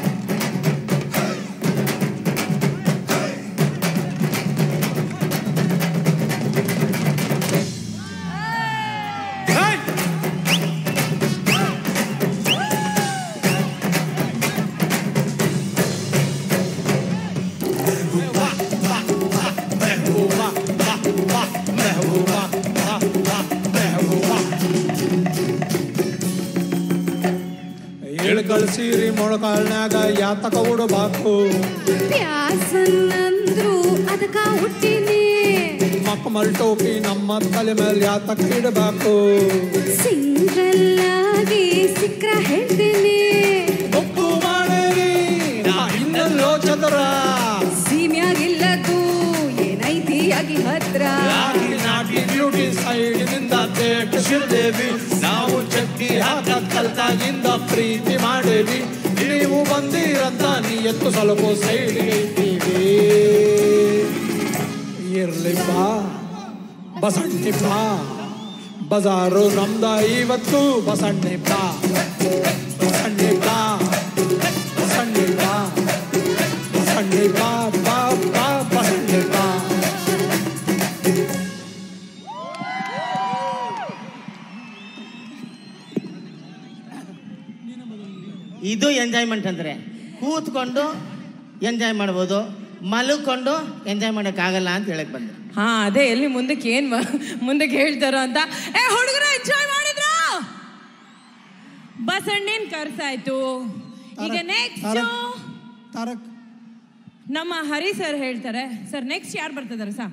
ಇಳ್ಕಳ್ಸೀರಿ ಮೊಳಕಾಳ್ನ್ಯಾಗ ಯಾತಕ ಉಡಬಾಕು ಪ್ಯಾಸನ್ನಂದ್ರು ಅದಕ್ಕ ಹುಟ್ಟಿನಿ ಮಕ್ಕಮಲ್ ಟೋಪಿ ನಮ್ಮ ತಲೆ ಮೇಲೆ ಯಾತಕ ಇಡಬೇಕು ಸಿಂಗಲ್ ಆಗಿ ಸಿಕ್ರ ಹೇಳ್ತೀನಿ ಒಪ್ಪು ಮಾಡೇರಿ ನಾ ಇನ್ನೆಲ್ಲೋ ಚಂದ್ರ ಸೀಮ್ಯಾಗಿಲ್ಲದು ಏನೈತಿ ಆಗಿ ಹತ್ರ ನಾಟಿ ನಾಟಿ ಬ್ಯೂಟಿ ಸೈಡ್ನಿಂದ ತೇಟ್ ಶಿರ್ದೇವಿ ನಾವು ಚಟ್ಟಿ ಹಾಕ ಕಲ್ತಾಗಿಂದ ಪ್ರೀತಿ ಮಾಡೇವಿ ನೀವು ಬಂದಿರಂತ ನೀ ಎತ್ತು ಸ್ವಲ್ಪ ಸೈಡ್ ಇದ್ದೀವಿ ಇರ್ಲಿ ಬಾ ಬಸಣ್ಣಿ ಬಾ ಬಜಾರು ನಮ್ದ ಇವತ್ತು ಬಸಣ್ಣಿ ಬಾ ಬಸಣ್ಣಿ ಬಾ ಬಸಣ್ಣಿ ಬಾ ಬಸಣ್ಣಿ ಬಾ ಬಾ ಬಾ ಬಸಣ್ಣಿ ಬಾ ಇದು ಎಂಜಾಯ್ಮೆಂಟ್ ಅಂದ್ರೆ ಕೂತ್ಕೊಂಡು ಎಂಜಾಯ್ ಮಾಡ್ಬೋದು ಮಲ್ಕೊಂಡು ಎಂಜಾಯ್ ಮಾಡೋಕ್ಕಾಗಲ್ಲ ಅಂತ ಹೇಳಕ್ ಬಂದೆ ಹಾ ಅದೇ ಎಲ್ಲಿ ಮುಂದಕ್ಕೆ ಏನ್ ಮ- ಮುಂದಕ್ಕೆ ಹೇಳ್ತಾರೋ ಅಂತ ಏ ಹುಡುಗರು ಎಂಜಾಯ್ ಮಾಡಿದ್ರ ಬಸಣ್ಣನ್ ಕರ್ಸಾಯ್ತು ಈಗ ನೆಕ್ಸ್ಟ್ ತಾರಕ್ ನಮ್ಮ ಹರಿ ಸರ್ ಹೇಳ್ತಾರೆ ಸರ್ ನೆಕ್ಸ್ಟ್ ಯಾರು ಬರ್ತಿದಾರೆ ಸರ್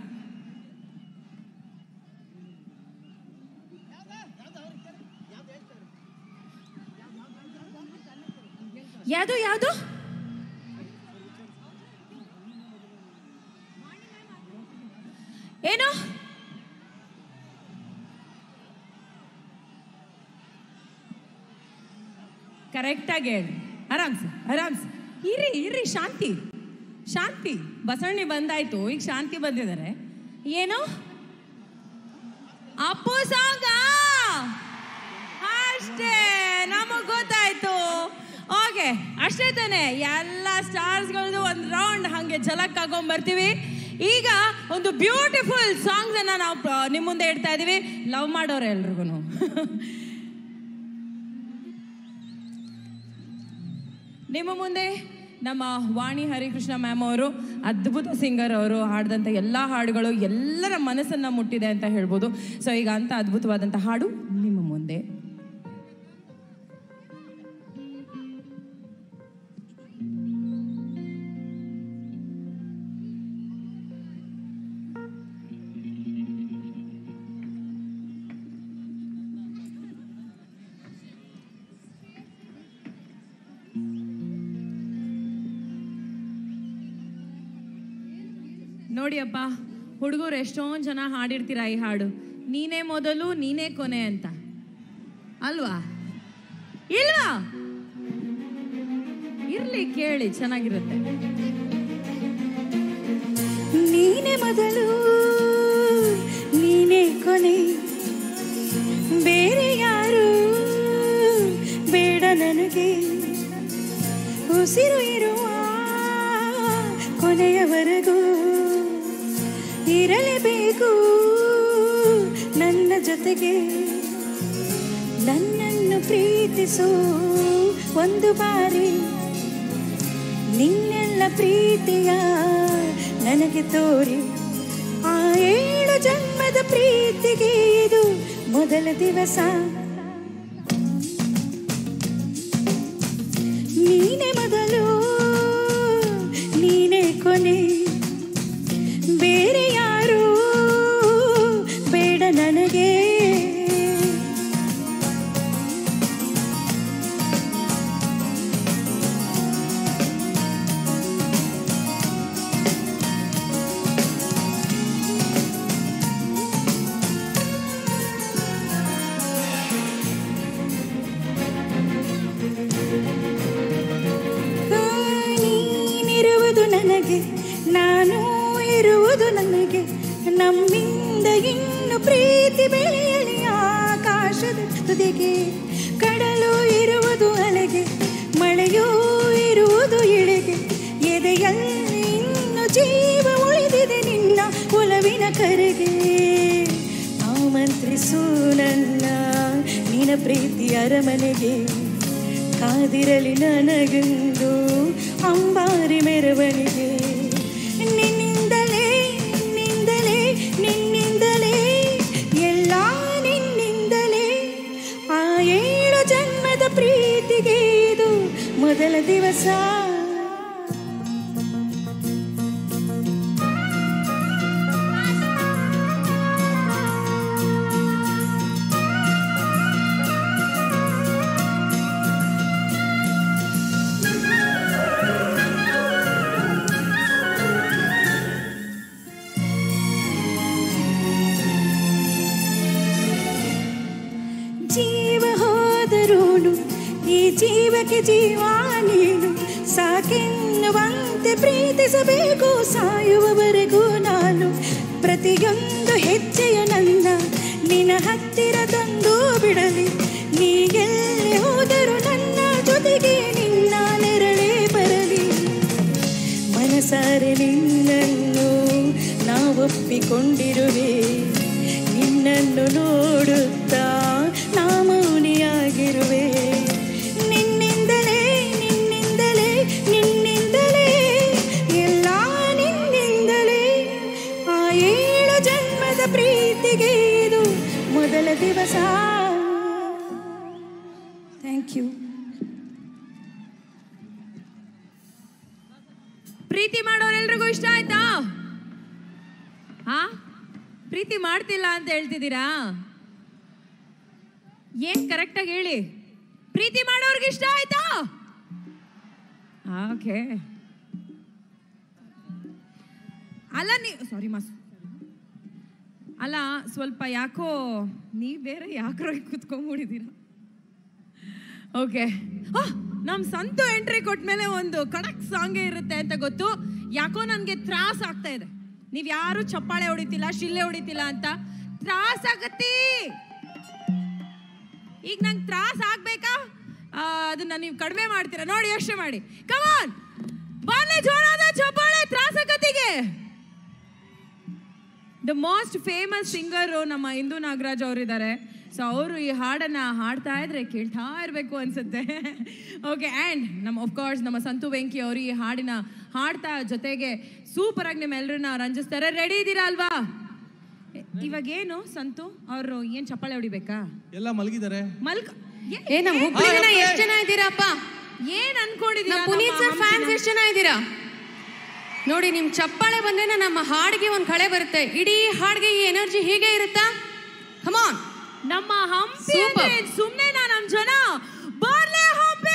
ಯಾವುದು ಯಾವುದು ಏನು ಕರೆಕ್ಟಾಗಿ ಹೇಳಿ ಆರಾಮ್ಸೆ ಆರಾಮ್ಸೆ ಇರಿ ಇರಿ ಶಾಂತಿ ಶಾಂತಿ ಬಸವಣ್ಣಿ ಬಂದಾಯ್ತು ಈಗ ಶಾಂತಿ ಬಂದಿದ್ದಾರೆ ಏನು ಅಪ್ಪು ಸಾಂಗ ಅಷ್ಟೇ ನಮಗ್ ಗೊತ್ತಾಯ್ತು ಓಕೆ ಅಷ್ಟೇ ತಾನೆ ಎಲ್ಲ ಸ್ಟಾರ್ಸ್ಗಳದ್ದು ಒಂದು ರೌಂಡ್ ಹಂಗೆ ಝಲಕ್ ಹಾಕೊಂಡ್ ಬರ್ತೀವಿ ಈಗ ಒಂದು ಬ್ಯೂಟಿಫುಲ್ ಸಾಂಗ್ಸ್ ಅನ್ನ ನಾವು ಪ್ರ- ನಿಮ್ ಮುಂದೆ ಇಡ್ತಾ ಇದೀವಿ ಲವ್ ಮಾಡೋರು ಎಲ್ರಿಗೂ ನಿಮ್ಮ ಮುಂದೆ ನಮ್ಮ ವಾಣಿ ಹರಿಕೃಷ್ಣ ಮ್ಯಾಮ್ ಅವರು ಅದ್ಭುತ ಸಿಂಗರ್ ಅವರು ಹಾಡಿದಂಥ ಎಲ್ಲ ಹಾಡುಗಳು ಎಲ್ಲರ ಮನಸ್ಸನ್ನ ಮುಟ್ಟಿದೆ ಅಂತ ಹೇಳ್ಬೋದು ಸೊ ಈಗ ಅಂತ ಅದ್ಭುತವಾದಂಥ ಹಾಡು ನಿಮ್ಮ ಮುಂದೆ ನೋಡಿಯಪ್ಪ ಹುಡುಗರು ಎಷ್ಟೊಂದು ಜನ ಹಾಡಿರ್ತೀರ ಈ ಹಾಡು ನೀನೇ ಮೊದಲು ನೀನೇ ಕೊನೆ ಅಂತ ಅಲ್ವಾ ಇಲ್ವಾ ಇರ್ಲಿ ಕೇಳಿ ಚೆನ್ನಾಗಿರುತ್ತೆ ನೀನೆ ಮೊದಲು ನೀನೇ ಕೊನೆ ಬೇರೆ ಯಾರು ಬೇಡ ನನಗೆ ಉಸಿರು ಇರುವ ಕೊನೆಯವರೆಗೂ ಇರಲೇಬೇಕು ನನ್ನ ಜೊತೆಗೆ ನನ್ನನ್ನು ಪ್ರೀತಿಸು ಒಂದು ಬಾರಿ ನಿನ್ನೆಲ್ಲ ಪ್ರೀತಿಯ ನನಗೆ ತೋರಿ ಆ ಏಳು ಜನ್ಮದ ಪ್ರೀತಿಗೆ ಇದು ಮೊದಲ ದಿವಸ ನೀನೆ ಮೊದಲು ನೀನೇ ಕೊನೆ ಬೇರೆ ಯಾರು ಬೇಡ ನನಗೆ ನೀನಿರುವುದು ನನಗೆ ನಾನು ಇರುವುದು ನನಗೆ ನಮ್ಮಿಂದ ಇನ್ನು ಪ್ರೀತಿ ಬೆಳೆಯಲಿ ಆಕಾಶದ ತುದಿಗೆ ಕಡಲು ಇರುವುದು ಅಲೆಗೆ ಮಳೆಯೂ ಇರುವುದು ಇಳೆಗೆ ಎದೆಯಲ್ಲಿ ಇನ್ನು ಜೀವ ಉಳಿದಿದೆ ನಿನ್ನ ಒಲವಿನ ಕರೆಗೆ ಆಮಂತ್ರಿಸು ನನ್ನ ನಿನ್ನ ಪ್ರೀತಿ ಅರಮನೆಗೆ ಕಾದಿರಲಿ ನನಗೆಂದು ಅಂಬಾರಿ ಮೆರವಣಿಗೆ ನಿನ್ನಿಂದಲೇ ನಿನ್ನಿಂದಲೇ ನಿನ್ನಿಂದಲೇ ಎಲ್ಲ ನಿನ್ನಿಂದಲೇ ಆ ಏಳು ಜನ್ಮದ ಪ್ರೀತಿಗೆ ಇದು ಮೊದಲ ದಿವಸ ಜೀವ ಹೋದರೂನು ಈ ಜೀವಕ್ಕೆ ಜೀವ ನೀನು ಸಾಕೆನ್ನುವಂತೆ ಪ್ರೀತಿಸಬೇಕು ಸಾಯುವವರೆಗೂ ನಾನು ಪ್ರತಿಯೊಂದು ಹೆಜ್ಜೆಯ ನನ್ನ ನಿನ್ನ ಹತ್ತಿರ ತಂದು ಬಿಡಲಿ ನೀ ಎಲ್ಲಿ ಹೋದರೂ ನನ್ನ ಜೊತೆಗೆ ನಿನ್ನ ನೆರಳೇ ಬರಲಿ ಮನಸಾರೆ ನಿನ್ನನ್ನು ನಾವೊಪ್ಪಿಕೊಂಡಿರುವೆ ನಿನ್ನನ್ನು ನೋಡುತ್ತಾ ನಾ ಮೌನಿಯಾಗಿರುವೆ ನಿನ್ನಿಂದಲೇ ನಿನ್ನಿಂದಲೇ ನಿನ್ನಿಂದಲೇ ಎಲ್ಲ ನಿನ್ನಿಂದಲೇ ಆ ಏಳು ಜನ್ಮದ ಪ್ರೀತಿಗೆ ಇದು ಮೊದಲ ದಿವಸ ಥ್ಯಾಂಕ್ ಯು ಪ್ರೀತಿ ಮಾಡೋರೆಲ್ರಿಗೂ ಇಷ್ಟ ಆಯ್ತಾ ಹಾ ಪ್ರೀತಿ ಮಾಡ್ತಿಲ್ಲ ಅಂತ ಹೇಳ್ತಿದ್ದೀರಾ ಏನ್ ಕರೆಕ್ಟಾಗಿ ಹೇಳಿ ಪ್ರೀತಿ ಮಾಡೋರ್ಗೆ ಇಷ್ಟ ಆಯ್ತಾ ಓಕೆ ಅಲ್ಲ ನೀ ಸಾರಿ ಮಾಸ್ ಅಲ್ಲ ಸ್ವಲ್ಪ ಯಾಕೋ ನೀವ್ ಬೇರೆ ಯಾಕ್ರೋ ಕುತ್ಕೊಂಡ್ಬಿಟ್ಟಿದ್ದೀರಾ ಓಕೆ ನಮ್ ಸಂತು ಎಂಟ್ರಿ ಕೊಟ್ಮೇಲೆ ಒಂದು ಕಡಕ್ ಸಾಂಗೇ ಇರುತ್ತೆ ಅಂತ ಗೊತ್ತು ಯಾಕೋ ನನಗೆ ತ್ರಾಸ ಆಗ್ತಾ ಇದೆ ನೀವ್ ಯಾರು ಚಪ್ಪಾಳೆ ಹೊಡಿತಿಲ್ಲ ಶಿಲ್ಲೆ ಹೊಡಿತಿಲ್ಲ ಅಂತ ತ್ರಾಸ ಆಗತ್ತಿ ಈಗ ನಂಗೆ ತ್ರಾಸ ಆಗ್ಬೇಕಾ ಆ, ಅದನ್ನ ನೀವು ಕಡಿಮೆ ಮಾಡ್ತೀರಾ ನೋಡಿ ಯೋಚನೆ ಮಾಡಿ ಕಮಾನ್ ಬಾಲೆ ಜೋರಾದ ಚಪ್ಪಾಳೆ ತ್ರಾಸ ಆಗತ್ತಿಗೆ ದ ಮೋಸ್ಟ್ ಫೇಮಸ್ ಸಿಂಗರು ನಮ್ಮ ಇಂದು ನಾಗರಾಜ್ ಅವರಿದ್ದಾರೆ ಸೊ ಅವರು ಈ ಹಾಡನ್ನ ಹಾಡ್ತಾ ಇದ್ರೆ ಕೇಳ್ತಾ ಇರಬೇಕು ಅನ್ಸುತ್ತೆ ಓಕೆ ಆ್ಯಂಡ್ ನಮ್ಮ ಕೋರ್ಸ್ ನಮ್ಮ ಸಂತು ವೆಂಕಿ ಅವರು ಈ ಹಾಡಿನ ಹಾಡ್ತಾ ಜೊತೆಗೆ ಸೂಪರ್ ಆಗಿ ನಿಮ್ಮೆಲ್ಲರನ್ನ ರಂಜಿಸ್ತಾರೆ ರೆಡಿ ಇದ್ದೀರಾ ಅಲ್ವಾ ಎ- ಇವಾಗ ಏನು ಸಂತು ಅವರು ಏನ್ ಚಪ್ಪಾಳೆ ಹೊಡಿಬೇಕಾ ಎಲ್ಲ ಮಲಗಿದ್ದಾರೆ ಮಲ್ಕ ಏ ನಮ್ಮ ಹುಬ್ಳಿ ಜನ ಎಷ್ಟ್ ಜನ ಇದ್ದೀರಪ್ಪ ಏನ್ ಅನ್ಕೊಂಡಿದ್ದೀರಾ ನಮ್ಮ ಪುನೀತ್ ಸರ್ ನಮ್ಮ ಫ್ಯಾನ್ಸ್ ಎಷ್ಟ್ ಜನ ಇದ್ದೀರಾ ನೋಡಿ ನಿಮ್ ಚಪ್ಪಾಳೆ ಬಂದ್ರೆ ನಮ್ಮ ಹಾಡಿಗೆ ಒಂದ್ ಕಳೆ ಬರುತ್ತೆ ಇಡೀ ಹಾಡಿಗೆ ಈ ಎನರ್ಜಿ ಹೀಗೆ ಇರುತ್ತಾ ಕಮಾನ್ ನಮ್ಮ ಹಂಪಿ Super. ಅಂದ್ರೆ ಸುಮ್ನೆ ನಮ್ ಜನ ಬರ್ಲೆ ಹಂಪಿ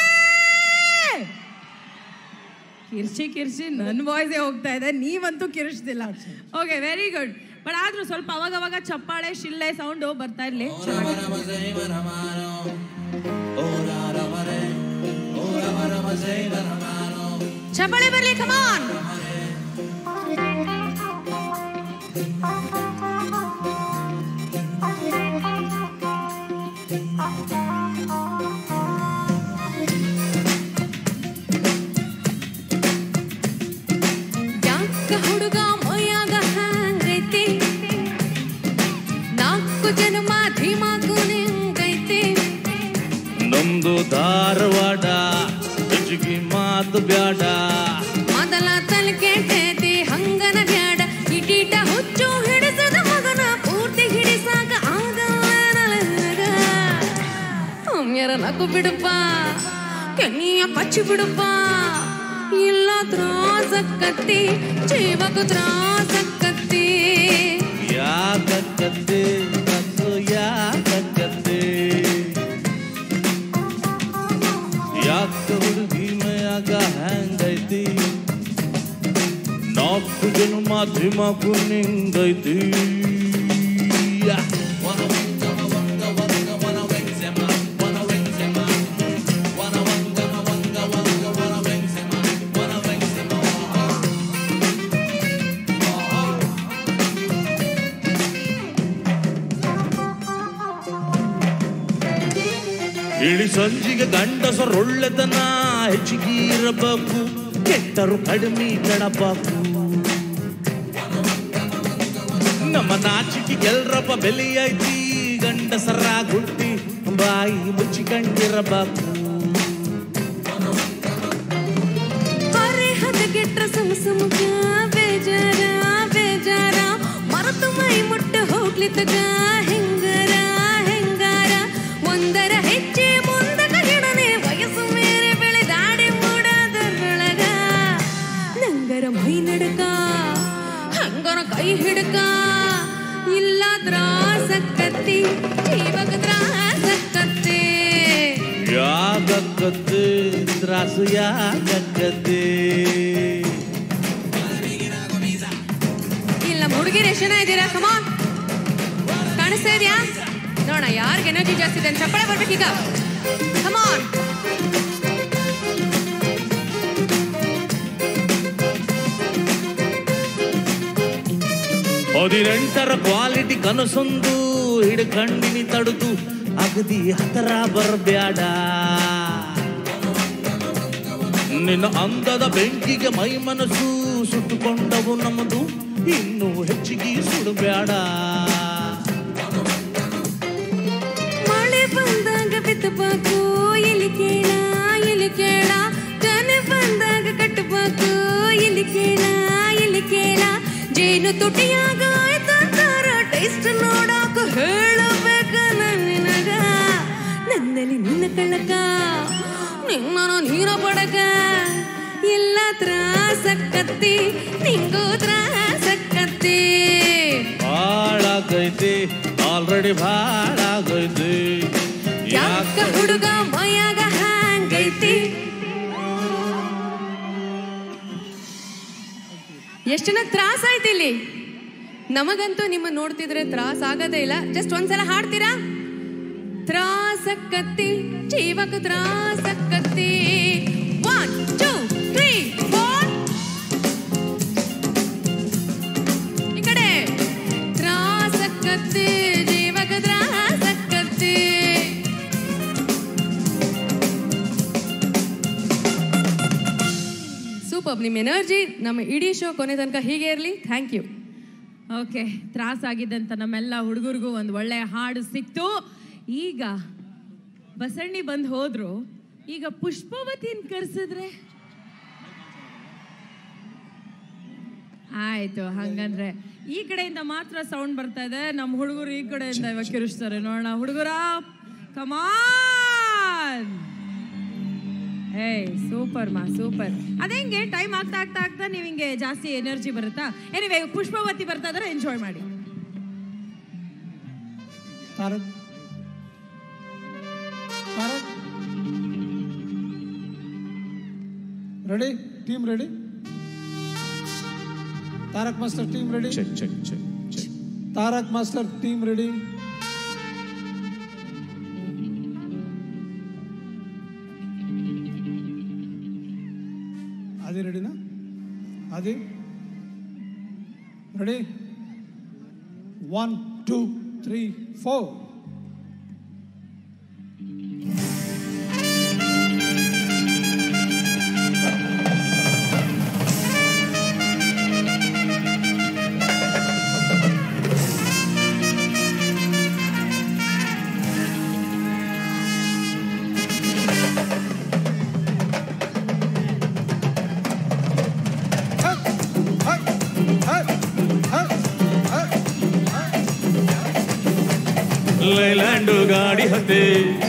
ಕಿರ್ಚಿ ಕಿರ್ಚಿ ನನ್ನ ವಾಯ್ಸೇ ಹೋಗ್ತಾ ಇದೆ ನೀವಂತೂ ಕಿರ್ಚ್ತಿಲ್ಲ ಓಕೆ ವೆರಿ ಗುಡ್ ಬಟ್ ಆದ್ರೂ ಸ್ವಲ್ಪ ಅವಾಗ ಅವಾಗ ಚಪ್ಪಾಳೆ ಶಿಳ್ಳೆ ಸೌಂಡು ಬರ್ತಾ ಇರ್ಲಿ ಚಪ್ಪಾಳೆ ಬರ್ಲಿ ಕಮಾನ್ ಯಾಕ ಹುಡುಗ ಮೊಯ್ಯಾಗ ಹಂಗೈತಿ ನಾಲ್ಕು ಜನ್ಮ ಧೀಮಾಕು ನಿಂಗೈತಿ ನಮ್ದು ಧಾರವಾಡ ಹೆಚ್ಚಿಗೆ ಮಾತು ಬ್ಯಾಡ ಮೊದಲ ತಲೆಕೆಟ್ಟೈತಿ ಹಂಗನ ಬ್ಯಾಡ ಇಟೀಟ ಹುಚ್ಚು ಹಿಡಿಸದ ಮಗನ ಪೂರ್ತಿ ಹಿಡಿಸಾಕ ಆಗಲ್ಲ ಒಮ್ಮೆರ ನಗು ಬಿಡಪ್ಪ ಕೆನ್ನಿಯ ಪಚ್ಚಿ ಬಿಡಪ್ಪ ಇಲ್ಲ ತ್ರಾಸಕ್ಕತ್ತಿ ಜೀವಕು ತ್ರಾಸಕ್ಕತ್ತಿ ಯಾಕತ್ತೆ ಕಸು ಯಾಕತ್ತೆ ಯಾಕ ಹುಡುಗಿ ಮಯಾಗ ಹ್ಯಾಂಗೈತಿ ನಾಲ್ಕು ಜನ್ಮ ಧಿಮಕು ನಿಂಗೈತಿ ಇಳಿ ಸಂಜಿಗೆ ಗಂಡಸರೊಳ್ಳೆತನ ಹೆಚ್ಚಿಗೆ ಇರಬೇಕು ಕೆಟ್ಟರು ಕಡಿಮೆ ಕಡಬೇಕು ನಮ್ಮ ನಾಚಿಕೆ ಗೆಲ್ರಪ್ಪ ಬೆಲೆ ಐತಿ ಗಂಡಸರ ಗುಟ್ಟಿ ಬಾಯಿ ಮುಚ್ಚಿಕೊಂಡಿರಬೇಕು ಅರೆ ಹದಗೆಟ್ರ ಸಮ ಸಮಗ ಬೇಜಾರ ಬೇಜಾರ ಮರೆತು ಮೈ ಮುಟ್ಟ ಹೋಗ್ಲಿತ್ತಗ ಹೆಂಗಾರ ಹೆಂಗಾರ ಒಂದರ ಹೆಚ್ಚೆ ಮುಂದಕ ಗಿಡನೆ ವಯಸ್ಸು ಮೇರೆ ಬೆಳೆದಾಡಿ ಮೂಡದರೊಳಗ ನಂಗರ ಮೈ ನಡಕ ಹಂಗರ ಕೈ ಹಿಡಕ ಇಲ್ಲ ತ್ರಾಸಕ್ಕತ್ತಿ ಇವಾಗ ತ್ರಾಸಕ್ಕತ್ತಿ ಯಾಕತ್ತೆ ತ್ರಾಸು ಯಾಕತ್ತೆ ಇಲ್ಲ ಹುಡುಗಿರು ಎಷ್ಟು ಜನ ಇದ್ದೀರಾ ಕಮಾನ್ ಕಾಣಿಸ್ತಾ ಇದೆಯಾ ನೋಡ ಯಾರಿಗೆ ಎನರ್ಜಿ ಜಾಸ್ತಿ ಇದೆ ಅಂತ ಚಪ್ಪಾಳೆ ಬರ್ಬೇಕೀಗ ಕಮಾನ್ ಹದಿನೆಂಟರ ಕ್ವಾಲಿಟಿ ಕನಸೊಂದು ಹಿಡ್ಕಂಡಿನಿ ತಡೆದು ಅಗದಿ ಹತರ ಬರಬ್ಯಾಡ ನಿನ್ನ ಅಂದದ ಬೆಂಕಿಗೆ ಮೈ ಮನಸ್ಸು ಸುಟ್ಟುಕೊಂಡವು ನಮ್ಮದು ಇನ್ನು ಹೆಚ್ಚಿಗೆ ಸುಡಬ್ಯಾಡ ಮಳೆ ಬಂದಾಗ ಬಿತ್ತಬೇಕು ಇಲ್ಲಿ ಕೇಳ ಇಲ್ಲಿ ಕೇಳ ಜನ ಬಂದಾಗ ಕಟ್ಟಬೇಕು ಇಲ್ಲಿ ಕೇಳ ಇಲ್ಲಿ ಕೇಳ ಜೇನು ತುಟಿಯಾಗ ಆಯ್ತಂತಾರ ಟೇಸ್ಟ್ ನೋಡಾಕ ಹೇಳಬೇಕ ನಿನಗ ನನ್ನಲ್ಲಿ ನಿನ್ನ ಕಳಕ ನಿನ್ನ ನೀರ ಪಡಕ ಎಲ್ಲ ತ್ರಾಸಕ್ಕತ್ತಿ ನಿಂಗೂ ತ್ರಾಸಕ್ಕತ್ತಿ ಭಾಳಾಗೈತಿ ಆಲ್ರೆಡಿ ಭಾಳಾಗೈತಿ ಯಾಕ ಹುಡುಗ ಮೈಯಾಗ ಹ್ಯಾಂಗೈತಿ ಎಷ್ಟು ಜನ ತ್ರಾಸ ಆಯ್ತು ಇಲ್ಲಿ ನಮಗಂತೂ ನಿಮ್ಮ ನೋಡ್ತಿದ್ರೆ ತ್ರಾಸ ಆಗದೇ ಇಲ್ಲ ಜಸ್ಟ್ ಒಂದ್ಸಲ ಹಾಡ್ತೀರಾ ತ್ರಾಸಕ್ಕತ್ತಿ ಜೀವಕ ತ್ರಾಸಕ್ಕತ್ತಿ ಒನ್ ಟೂ ತ್ರೀ ಫೋರ್ ಈ ಕಡೆ ತ್ರಾಸಕ್ಕತ್ತಿ ಜೀವಕ ತ್ರಾಸಕ್ಕತ್ತಿ ಸೂಪರ್ ನಿಮ್ಮ ಎನರ್ಜಿ ನಮ್ಮ ಇಡೀ ಶೋ ಕೊನೆ ತನಕ ಹೀಗೆ ಇರಲಿ ಥ್ಯಾಂಕ್ ಯು ಓಕೆ ತ್ರಾಸಾಗಿದ್ದಂತ ನಮ್ಮೆಲ್ಲ ಹುಡುಗರಿಗೂ ಒಂದು ಒಳ್ಳೆಯ ಹಾಡು ಸಿಕ್ತು ಈಗ ಬಸಣ್ಣಿ ಬಂದು ಹೋದ್ರು ಈಗ ಪುಷ್ಪವತಿನ ಕರ್ಸಿದ್ರೆ ಆಯ್ತು ಹಂಗಂದ್ರೆ ಈ ಕಡೆಯಿಂದ ಮಾತ್ರ ಸೌಂಡ್ ಬರ್ತಾ ಇದೆ ನಮ್ಮ ಹುಡುಗರು ಈ ಕಡೆಯಿಂದ ಇವಾಗ ಕಿರಿಸ್ತಾರೆ ನೋಡೋಣ ಹುಡುಗರ ಕಮಾನ್ ಏಯ್ ಸೂಪರ್ ಮಾ ಸೂಪರ್ ಅದೇಂಗೆ ಟೈಮ್ ಆಗ್ತಾ ಆಗ್ತಾ ಆಗ್ತಾ ನೀವು ಹಿಂಗೆ ಜಾಸ್ತಿ ಎನರ್ಜಿ ಬರುತ್ತಾ ಎನಿವೆ ಪುಷ್ಪವತಿ ಬರ್ತಾ ಇದ್ರೆ ಎಂಜಾಯ್ ಮಾಡಿ Tarak Tarak ready team ready Tarak master team ready check check check check Tarak master team ready Adi ರೆಡಿನಾ Adi ready one two three four Leyland ಗಾಡಿ ಹತ್ತಿ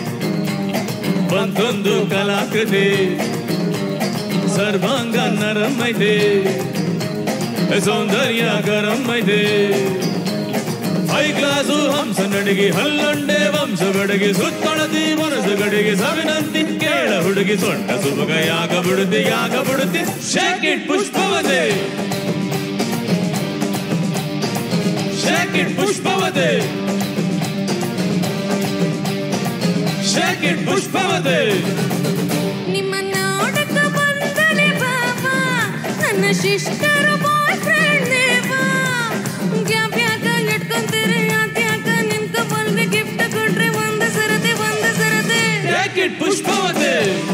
ಬಂತೊಂದು ಕಲಾಕೃತಿ ಸರ್ವಾಂಗ ನರಂ ಐತೆ ಸೌಂದರ್ಯ ಗರಂ ಐತೆ ಹೈ ಕ್ಲಾಸು ಹಂಸ ನಡಿಗೆ ಹಲ್ಲಂಡೆ ವಂಶ ಗಡಿಗೆ ಸುತ್ತೊಳದಿ ಮನಸ್ಸು ಗಡಿಗೆ ಸವಿನಂತಿ ಕೇಳ ಹುಡುಗಿ ಸೊಂಟ ಸುಬಗ ಯಾಗ ಬಿಡುತ್ತಿ ಯಾಗ ಬಿಡುತ್ತಿ ಶೇಕ್ ಇಟ್ ಪುಷ್ಪವತೆ ಶೇಕ್ ಇಟ್ ಪುಷ್ಪವತೆ ಶೇಕ್ ಇಟ್ ಪುಷ್ಪವತೆ ನಿಮ್ಮ ನೋಡಕ ಬಂದಲೆ ಬಾಬಾ ನನ್ನ ಶಿಷ್ಟರು ಬಾಯ್ ಫ್ರೆಂಡ್ ದೇವಾ ಗ್ಯಾಪ್ಯಾಕ ಇಟ್ಕೊಂತೀರಿ ಅದ್ಯಾಕ ನಿಮ್ಕ ಬಲ್ಗೆ ಗಿಫ್ಟ್ ಕೊಟ್ರೆ ಒಂದು ಸರತೆ ಒಂದು ಸರತೆ ಶೇಕ್ ಇಟ್ ಪುಷ್ಪವತೆ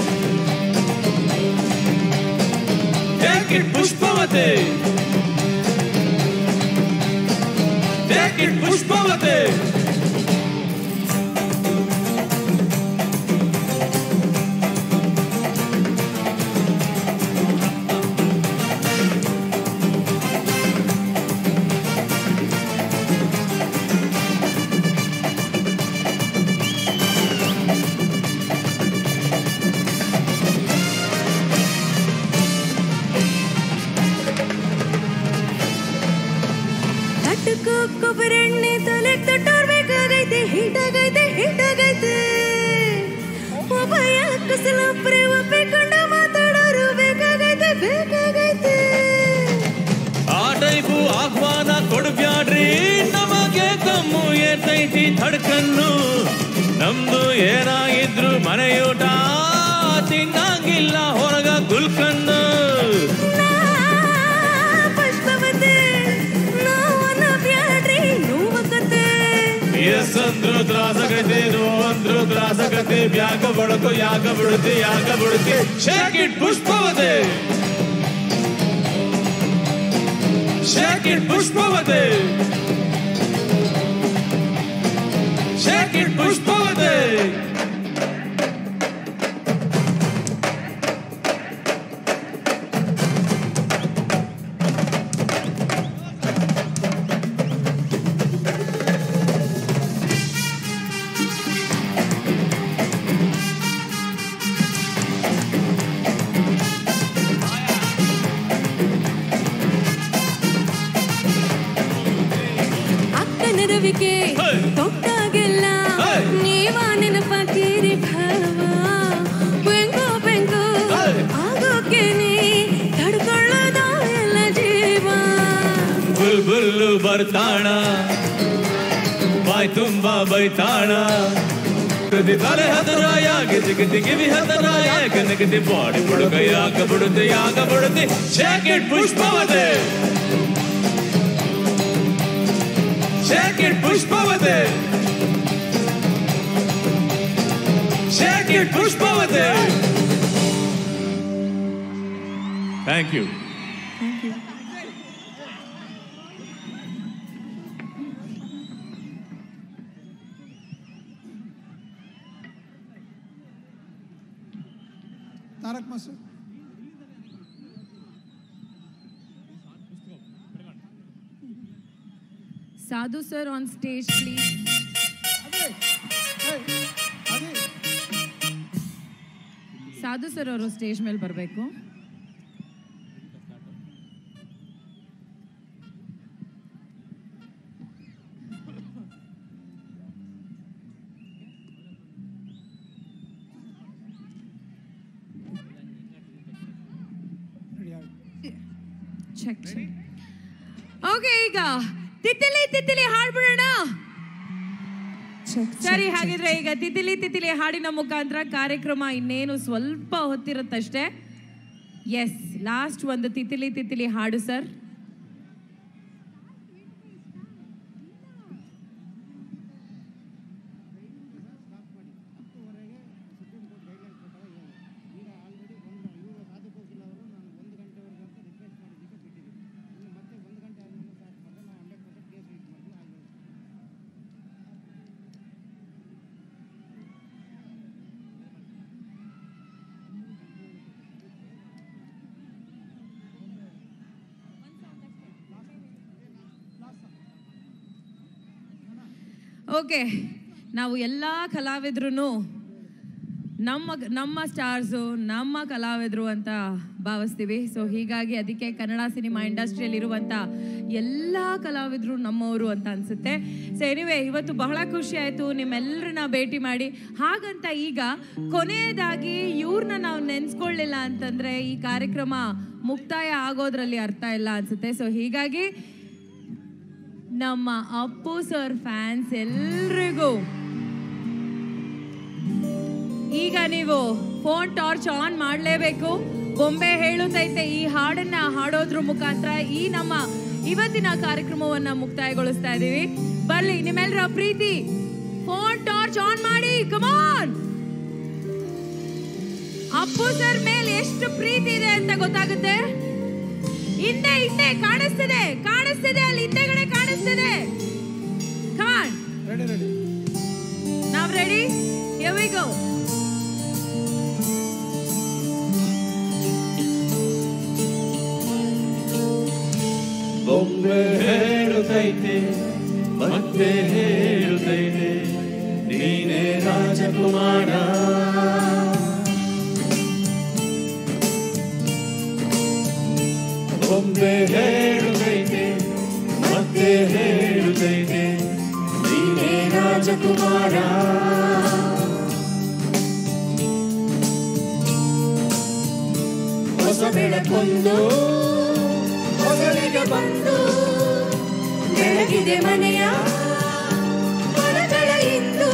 ಶೇಕ್ ಇಟ್ ಪುಷ್ಪವತೆ ಶೇಕ್ ಇಟ್ ಪುಷ್ಪವತೆ ಕಟ್ಟಕ್ಕೂ ಕೊಬ್ಬರೆಣ್ಣೆ ತಲೆ ತೊಟ್ಟೋರ್ಬೇಕಾಗೈತೆ ಹೀಟಾಗೈತೆ ಹೀಟಾಗೈತೆ ಒಬ್ಬಯ ಕುಸಲೊಬ್ಬರೇ ಒಪ್ಪಿಕೊಂಡು ಮಾತಾಡೋರು ಬೇಕಾಗೈತೆ ಬೇಕಾಗೈತೆ ಆ ಟೈಪು ಆಹ್ವಾನ ಕೊಡ್ಬ್ಯಾಡ್ರಿ ನಮಗೆ ಕಮ್ಮು ಏತೈತಿ ಥಡ್ಕನ್ನು ನಮ್ದು ಏನಾಗಿದ್ರು ಮನೆಯೂಟ ತಿನ್ನಂಗಿಲ್ಲ ಹೊರಗ ಗುಲ್ಕನ್ನು ಪುಷ್ಪವತೆ ನೋವನ್ನ ಬ್ಯಾಡ್ರಿ ನೋವಕತೆ ಎಸ್ ಅಂದ್ರು ತ್ರಾಸಗತೆ ನೋ ಅಂದ್ರು ತ್ರಾಸಗತೆ ಬ್ಯಾಗ ಬಡಕು ಯಾಕ ಬಿಡುತ್ತೆ ಯಾಕ ಬಿಡುತ್ತೆ ಶೇಕ್ ಇಟ್ ಪುಷ್ಪವತೆ ಶೇಕ್ ಇಟ್ ಪುಷ್ಪವತೆ ಶೇಕ್ ಇಟ್ ಪುಷ್ಪವತೆ ಅಕ್ಕನ ರವಿಕೆ ತೊಟ್ಟಾಗೆಲ್ಲ ನೀವ ನೆನಪಾಕಿರಿ ಭಾವ ಬೆಂಗೋ ಬೆಂಗೋ ಆಗೋಕೆ ನೀ ತಡ್ಕೊಳ್ಳೋದ ಎಲ್ಲ ಜೀವ ಬುಲ್ ಬುಲ್ಲು ಬರ್ತಾಣ ಬಾಯ್ ತುಂಬಾ ಬೈತಾಣ ಕದಿ ತಲೆ ಹದರಾಯ ಗಿಜಿ ಗಿಜಿ ಗಿವಿ ಹದರಾಯ ಗನಗದಿ ಬಾಡಿ ಬುಡುಕ ಯಾಕ ಬಿಡುತ್ತೆ ಯಾಕ ಬಿಡುತ್ತೆ ಜಾಕೆಟ್ ಪುಷ್ಪವತೆ ಜಾಕೆಟ್ ಪುಷ್ಪವತೆ ಜಾಕೆಟ್ ಪುಷ್ಪವತೆ thank you Tarak master Sadhu sir on stage please Sadhu sir ಅವರು ಸ್ಟೇಜ್ ಮೇಲೆ ಬರಬೇಕು ಚೆಕ್ ಓಕೆ ಈಗ ತಿತ್ತಿಲಿ ತಿತ್ತಿಲಿ ಹಾಡ್ಬಿಡೋಣ ಸರಿ ಹಾಗಿದ್ರೆ ಈಗ ತಿತಿಲಿ ತಿತಿಲಿ ಹಾಡಿನ ಮುಖಾಂತರ ಕಾರ್ಯಕ್ರಮ ಇನ್ನೇನು ಸ್ವಲ್ಪ ಹೊತ್ತಿರುತ್ತಷ್ಟೇ ಎಸ್ ಲಾಸ್ಟ್ ಒಂದು ತಿತಿಲಿ ತಿತಿಲಿ ಹಾಡು ಸರ್ ಓಕೆ ನಾವು ಎಲ್ಲ ಕಲಾವಿದ್ರು ನಮ್ಮ ನಮ್ಮ ಸ್ಟಾರ್ಸು ನಮ್ಮ ಕಲಾವಿದರು ಅಂತ ಭಾವಿಸ್ತೀವಿ ಸೊ ಹೀಗಾಗಿ ಅದಕ್ಕೆ ಕನ್ನಡ ಸಿನಿಮಾ ಇಂಡಸ್ಟ್ರಿಯಲ್ಲಿ ಇರುವಂಥ ಎಲ್ಲ ಕಲಾವಿದರು ನಮ್ಮವರು ಅಂತ ಅನಿಸುತ್ತೆ ಸೊ ಎನಿವೆ ಇವತ್ತು ಬಹಳ ಖುಷಿ ಆಯಿತು ನಿಮ್ಮೆಲ್ಲರನ್ನ ಭೇಟಿ ಮಾಡಿ ಹಾಗಂತ ಈಗ ಕೊನೆಯದಾಗಿ ಇವ್ರನ್ನ ನಾವು ನೆನೆಸ್ಕೊಳ್ಳಿಲ್ಲ ಅಂತಂದರೆ ಈ ಕಾರ್ಯಕ್ರಮ ಮುಕ್ತಾಯ ಆಗೋದ್ರಲ್ಲಿ ಅರ್ಥ ಇಲ್ಲ ಅನಿಸುತ್ತೆ ಸೊ ಹೀಗಾಗಿ ನಮ್ಮ ಅಪ್ಪು ಸರ್ ಫ್ಯಾನ್ಸ್ ಎಲ್ರಿಗೂ ಈಗ ನೀವು ಫೋನ್ ಟಾರ್ಚ್ ಆನ್ ಮಾಡಲೇಬೇಕು ಬೊಂಬೆ ಹೇಳುತ್ತೈತೆ ಈ ಹಾಡನ್ನ ಹಾಡೋದ್ರ ಮುಖಾಂತರ ಈ ನಮ್ಮ ಇವತ್ತಿನ ಕಾರ್ಯಕ್ರಮವನ್ನ ಮುಕ್ತಾಯಗೊಳಿಸ್ತಾ ಇದೀವಿ ಬರ್ಲಿ ನಿಮ್ಮೆಲ್ಲರ ಪ್ರೀತಿ ಫೋನ್ ಟಾರ್ಚ್ ಆನ್ ಮಾಡಿ ಕಮಾನ್ ಅಪ್ಪು ಸರ್ ಮೇಲೆ ಎಷ್ಟು ಪ್ರೀತಿ ಇದೆ ಅಂತ ಗೊತ್ತಾಗುತ್ತೆ ಹಿಂದೆ ಹಿಂದೆ ಕಾಣಿಸ್ತಿದೆ ಕಾಣಿಸ್ತಿದೆ ಅಲ್ಲಿ ಹಿಂದೆಗಡೆ ಕಾಣಿಸ್ತಿದೆ ಕಮಾನ್ ನಾವ್ ರೆಡಿ here we go ಬೊಂಬೆ ಹೇಳುತ್ತೈತೆ ಮತ್ತೆ ಹೇಳುತ್ತೈತೆ ನೀನೇ ರಾಜಕುಮಾರ ಬೊಂಬೆ ಹೇಳುತ್ತೈತೆ ಮತ್ತೆ ಹೇಳುತ್ತೈತೆ ನೀನೇ ರಾಜಕುಮಾರ ಹೊಸ ಬೆಳಕೊಂದು ಮೊದಲಿಗೆ ಬಂದು ಬೆಳಗಿದೆ ಮನೆಯ ಮನಗಳ ಇಂದು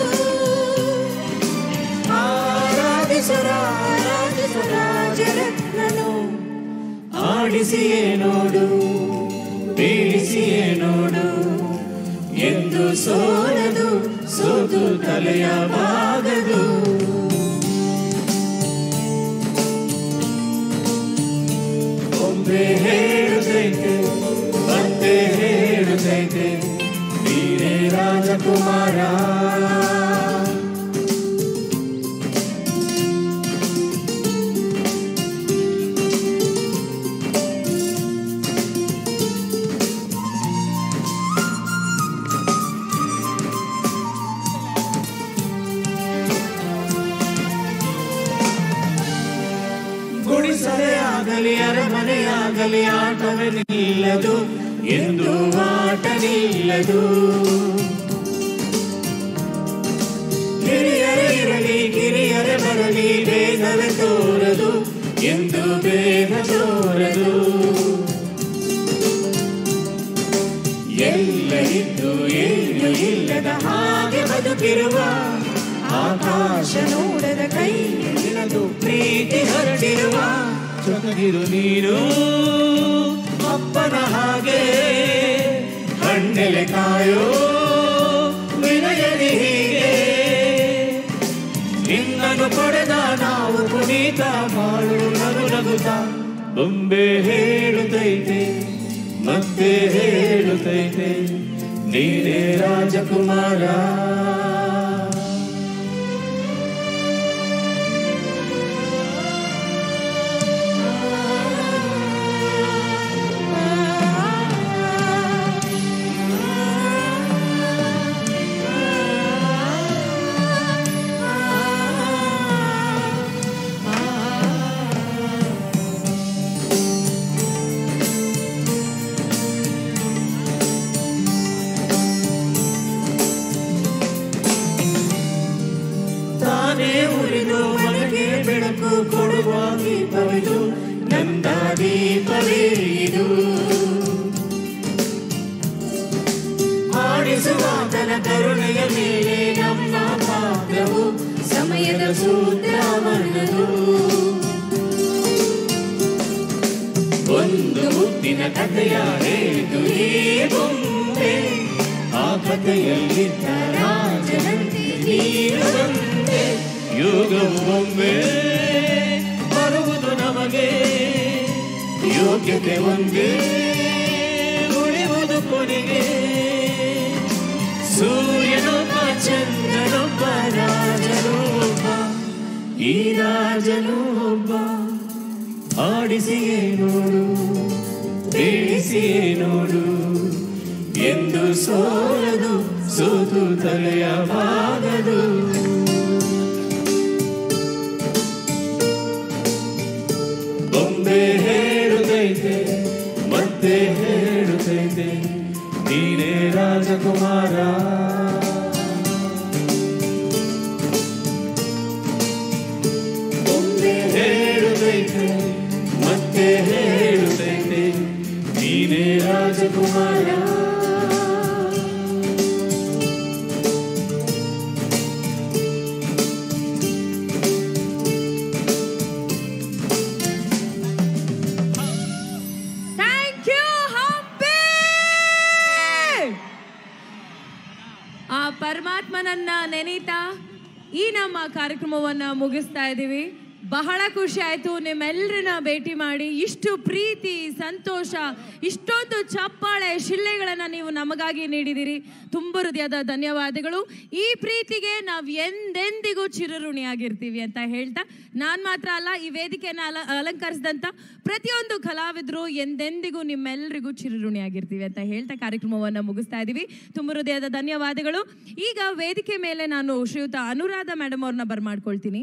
ಆರಾಧಿಸುರ ಆರಾಧಿಸುರ ಜಗತ್ನನು ಆಡಿಸಿಯೇ ನೋಡು ಬೀಳಿಸಿಯೇ ನೋಡು ಎಂದು ಸೋಲದು ಸೋತು ತಲೆಯ ಬಾಗದು ಒಮ್ಮೆ ಹೇಳುತ್ತೈತೆ ಮತ್ತೆ ಹೇಳುತ್ತೈತೆ ನೀನೇ ರಾಜಕುಮಾರ ಗುಡಿಸಲೇ ಆಗಲಿ ಅರಮನೆಯಾಗಲಿ ಆಟವೇ ನಿಲ್ಲದು ಎಂದು ಆಟ ನಿಲ್ಲದು ಹಿರಿಯರೇ ಇರಲಿ ಕಿರಿಯರೇ ಬರಲಿ ಬೇಗವೇ ತೋರದು ಎಂದು ಬೇಗ ತೋರದು ಎಲ್ಲ ಇದ್ದು ಏನು ಇಲ್ಲದ ಹಾಗೆ ಬದುಕಿರುವ ಆಕಾಶ ನೋಡದ ಕೈ ನಿನದು ಪ್ರೀತಿ ಹರಡಿರುವ ಜೊತೆಗಿರು ನೀನು ಅಪ್ಪನ ಹಾಗೆ ಕಣ್ಣೆಲೆ ಕಾಯೋ ವಿನಯದಿ ಹೀಗೆ ನಿನ್ನನ್ನು ಪಡೆದ ನಾವು ಪುನೀತ ಬಾಳು ನಗು ನಗುತ್ತ ಬೊಂಬೆ ಹೇಳುತ್ತೈತೆ ಮತ್ತೆ ಹೇಳುತ್ತೈತೆ ನೀನೇ ರಾಜಕುಮಾರ ತಾನೇ ಉರಿದು ಮನಗೆ ಬೆಳಕು ಕೊಡುವ ದೀಪವಿದು ನಂದ ದೀಪವೇ ಇದು ಯೇಸುವಾತನ ಕರುಣೆಯ ಮೇಲೆ ನಮ್ಮ ಪಾತ್ರವು ಸಮಯದ ಸೂತ್ರವನ್ನದು ಒಂದು ಮುತ್ತಿನ ಕಥೆಯ ಹೇಳಿತು ಈ ಬೊಂಬೆ ಆ ಕಥೆಯಲ್ಲಿದ್ದ ರಾಜನಂತೆ ನೀನು ಬಂದೆ ಯೋಗವು ಒಮ್ಮೆ ಬರುವುದು ನಮಗೆ ಯೋಗ್ಯತೆ ಒಂದೇ ಉಳಿಯುವುದು ಕೊನೆಗೆ ಸೂರ್ಯನೊಬ್ಬ ಚಂದ್ರನೊಬ್ಬ ರಾಜನು ಒಬ್ಬ ಈ ರಾಜನು ಒಬ್ಬ ಆಡಿಸಿಯೇ ನೋಡು ಬೀಳಿಸಿಯೇ ನೋಡು ಎಂದು ಸೋಲದು ಸೋತು ತಲೆಯ ಬಾಗದು ಬೊಂಬೆ ಹೇಳುತ್ತೈತೆ ಮತ್ತೆ ಹೇಳುತ್ತೈತೆ ನೀನೇ ರಾಜಕುಮಾರ ಬೊಂಬೆ ಹೇಳುತ್ತೈತೆ ಮತ್ತೆ ಹೇಳುತ್ತೈತೆ ನೀನೇ ರಾಜಕುಮಾರ ಥ್ಯಾಂಕ್ ಯು ಹಂಪಿ ಆ ಪರಮಾತ್ಮನನ್ನ ನೆನೀತಾ ಈ ನಮ್ಮ ಕಾರ್ಯಕ್ರಮವನ್ನ ಮುಗಿಸ್ತಾ ಇದ್ದೀವಿ ಬಹಳ ಖುಷಿ ಆಯ್ತು ನಿಮ್ಮೆಲ್ಲರನ್ನ ಭೇಟಿ ಮಾಡಿ ಇಷ್ಟು ಪ್ರೀತಿ ಸಂತೋಷ ಇಷ್ಟೊಂದು ಚಪ್ಪಾಳೆ ಶಿಲ್ಲೆಗಳನ್ನ ನೀವು ನಮಗಾಗಿ ನೀಡಿದಿರಿ ತುಂಬ ಹೃದಯದ ಧನ್ಯವಾದಗಳು ಈ ಪ್ರೀತಿಗೆ ನಾವು ಎಂದೆಂದಿಗೂ ಚಿರಋಣಿಯಾಗಿರ್ತೀವಿ ಅಂತ ಹೇಳ್ತಾ ನಾನು ಮಾತ್ರ ಅಲ್ಲ ಈ ವೇದಿಕೆಯನ್ನು ಅಲ ಅಲಂಕರಿಸಿದಂಥ ಪ್ರತಿಯೊಂದು ಕಲಾವಿದರು ಎಂದೆಂದಿಗೂ ನಿಮ್ಮೆಲ್ಲರಿಗೂ ಚಿರಋಣಿಯಾಗಿರ್ತೀವಿ ಅಂತ ಹೇಳ್ತಾ ಕಾರ್ಯಕ್ರಮವನ್ನು ಮುಗಿಸ್ತಾ ಇದ್ದೀವಿ ತುಂಬ ಹೃದಯದ ಧನ್ಯವಾದಗಳು ಈಗ ವೇದಿಕೆ ಮೇಲೆ ನಾನು ಶ್ರೀಯುತ ಅನುರಾಧ ಮೇಡಮ್ ಅವ್ರನ್ನ ಬರ್ಮಾಡ್ಕೊಳ್ತೀನಿ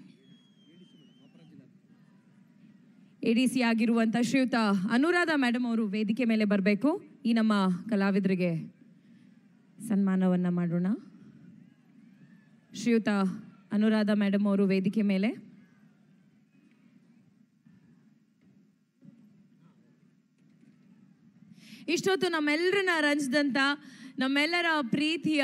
ಎ ಡಿ ಸಿ ಆಗಿರುವಂಥ ಶ್ರೀಯುತ ಅನುರಾಧ ಮೇಡಮ್ ಅವರು ವೇದಿಕೆ ಮೇಲೆ ಬರಬೇಕು ಈ ನಮ್ಮ ಕಲಾವಿದರಿಗೆ ಸನ್ಮಾನವನ್ನು ಮಾಡೋಣ ಶ್ರೀಯುತ ಅನುರಾಧ ಮೇಡಮ್ ಅವರು ವೇದಿಕೆ ಮೇಲೆ ಇಷ್ಟೊತ್ತು ನಮ್ಮೆಲ್ಲರನ್ನ ರಂಜಿದಂಥ ನಮ್ಮೆಲ್ಲರ ಪ್ರೀತಿಯ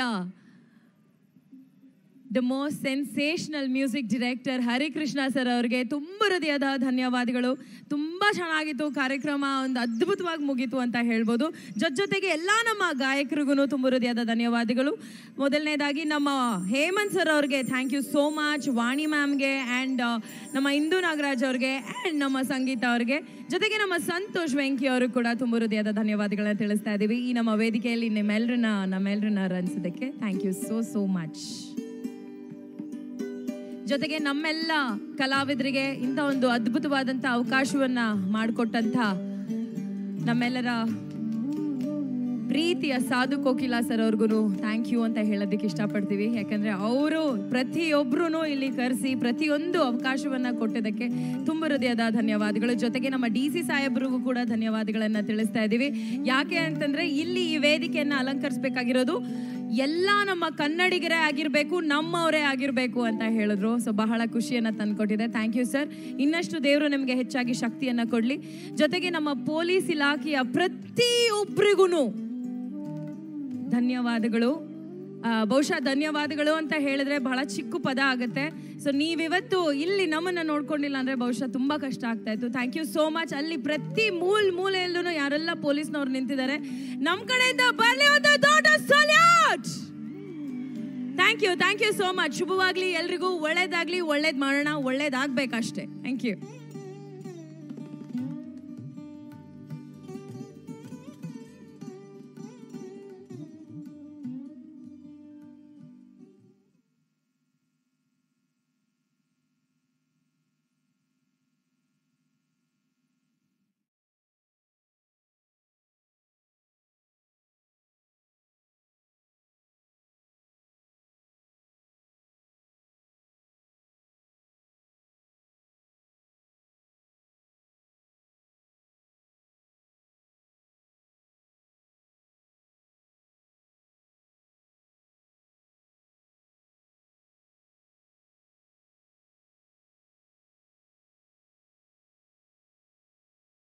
the most sensational music director Harikrishna sir ಅವರಿಗೆ ತುಂಬ ಹೃದಯದ ಧನ್ಯವಾದಗಳು ತುಂಬ ಚೆನ್ನಾಗಿತ್ತು ಕಾರ್ಯಕ್ರಮ ಒಂದು ಅದ್ಭುತವಾಗಿ ಮುಗೀತು ಅಂತ ಹೇಳ್ಬೋದು ಜೊತೆ ಜೊತೆಗೆ ಎಲ್ಲ ನಮ್ಮ ಗಾಯಕರಿಗೂ ತುಂಬ ಹೃದಯದ ಧನ್ಯವಾದಗಳು ಮೊದಲನೇದಾಗಿ ನಮ್ಮ ಹೇಮಂತ್ ಸರ್ ಅವ್ರಿಗೆ thank you so much Vani ಮ್ಯಾಮ್ಗೆ ಆ್ಯಂಡ್ ನಮ್ಮ ಇಂದು ನಾಗರಾಜ್ ಅವ್ರಿಗೆ ಆ್ಯಂಡ್ ನಮ್ಮ ಸಂಗೀತ ಅವ್ರಿಗೆ ಜೊತೆಗೆ ನಮ್ಮ ಸಂತೋಷ್ ವೆಂಕಿ ಅವರು ಕೂಡ ತುಂಬ ಹೃದಯದ ಧನ್ಯವಾದಗಳನ್ನ ತಿಳಿಸ್ತಾ ಇದ್ದೀವಿ ಈ ನಮ್ಮ ವೇದಿಕೆಯಲ್ಲಿ ನಿಮ್ಮೆಲ್ಲರನ್ನ ನಮ್ಮೆಲ್ಲರನ್ನ ರಂಜಿಸೋದಕ್ಕೆ thank you so so much ಜೊತೆಗೆ ನಮ್ಮೆಲ್ಲ ಕಲಾವಿದರಿಗೆ ಇಂಥ ಒಂದು ಅದ್ಭುತವಾದಂಥ ಅವಕಾಶವನ್ನ ಮಾಡಿಕೊಟ್ಟಂಥ ನಮ್ಮೆಲ್ಲರ ಪ್ರೀತಿಯ ಸಾಧು ಕೋಕಿಲಾ ಸರ್ ಅವ್ರಿಗೂ ಥ್ಯಾಂಕ್ ಯು ಅಂತ ಹೇಳೋದಕ್ಕೆ ಇಷ್ಟಪಡ್ತೀವಿ ಯಾಕಂದ್ರೆ ಅವರು ಪ್ರತಿಯೊಬ್ಬರೂ ಇಲ್ಲಿ ಕರೆಸಿ ಪ್ರತಿಯೊಂದು ಅವಕಾಶವನ್ನ ಕೊಟ್ಟಿದ್ದಕ್ಕೆ ತುಂಬ ಹೃದಯದ ಧನ್ಯವಾದಗಳು ಜೊತೆಗೆ ನಮ್ಮ ಡಿ ಸಿ ಸಾಹೇಬ್ರಿಗೂ ಕೂಡ ಧನ್ಯವಾದಗಳನ್ನ ತಿಳಿಸ್ತಾ ಇದ್ದೀವಿ ಯಾಕೆ ಅಂತಂದ್ರೆ ಇಲ್ಲಿ ಈ ವೇದಿಕೆಯನ್ನ ಅಲಂಕರಿಸಬೇಕಾಗಿರೋದು ಎಲ್ಲ ನಮ್ಮ ಕನ್ನಡಿಗರೇ ಆಗಿರಬೇಕು ನಮ್ಮವರೇ ಆಗಿರಬೇಕು ಅಂತ ಹೇಳಿದ್ರು ಸೊ ಬಹಳ ಖುಷಿಯನ್ನು ತಂದುಕೊಟ್ಟಿದೆ ಥ್ಯಾಂಕ್ ಯು ಸರ್ ಇನ್ನಷ್ಟು ದೇವರು ನಿಮಗೆ ಹೆಚ್ಚಾಗಿ ಶಕ್ತಿಯನ್ನು ಕೊಡಲಿ ಜೊತೆಗೆ ನಮ್ಮ ಪೊಲೀಸ್ ಇಲಾಖೆಯ ಪ್ರತಿಯೊಬ್ಬರಿಗೂ ಧನ್ಯವಾದಗಳು ಆ, ಬಹುಶಃ ಧನ್ಯವಾದಗಳು ಅಂತ ಹೇಳಿದ್ರೆ ಬಹಳ ಚಿಕ್ಕ ಪದ ಆಗುತ್ತೆ ಸೊ ನೀವಿವತ್ತು ಇಲ್ಲಿ ನಮ್ಮನ್ನ ನೋಡ್ಕೊಂಡಿಲ್ಲ ಅಂದ್ರೆ ಬಹುಶಃ ತುಂಬಾ ಕಷ್ಟ ಆಗ್ತಾ ಇತ್ತು ಥ್ಯಾಂಕ್ ಯು ಸೋ ಮಚ್ ಅಲ್ಲಿ ಪ್ರತಿ ಮೂಲ್ ಮೂಲೆಯಲ್ಲೂ ಯಾರೆಲ್ಲ ಪೊಲೀಸ್ನವ್ರು ನಿಂತಿದ್ದಾರೆ ನಮ್ಮ ಕಡೆಯಿಂದ ಬರಲಿ ಒಂದು ದೊಡ್ಡ salute thank you thank you so much ಶುಭವಾಗ್ಲಿ ಎಲ್ರಿಗೂ ಒಳ್ಳೇದಾಗ್ಲಿ ಒಳ್ಳೇದ್ ಮಾಡೋಣ ಒಳ್ಳೇದಾಗ್ಬೇಕಷ್ಟೇ ಥ್ಯಾಂಕ್ ಯು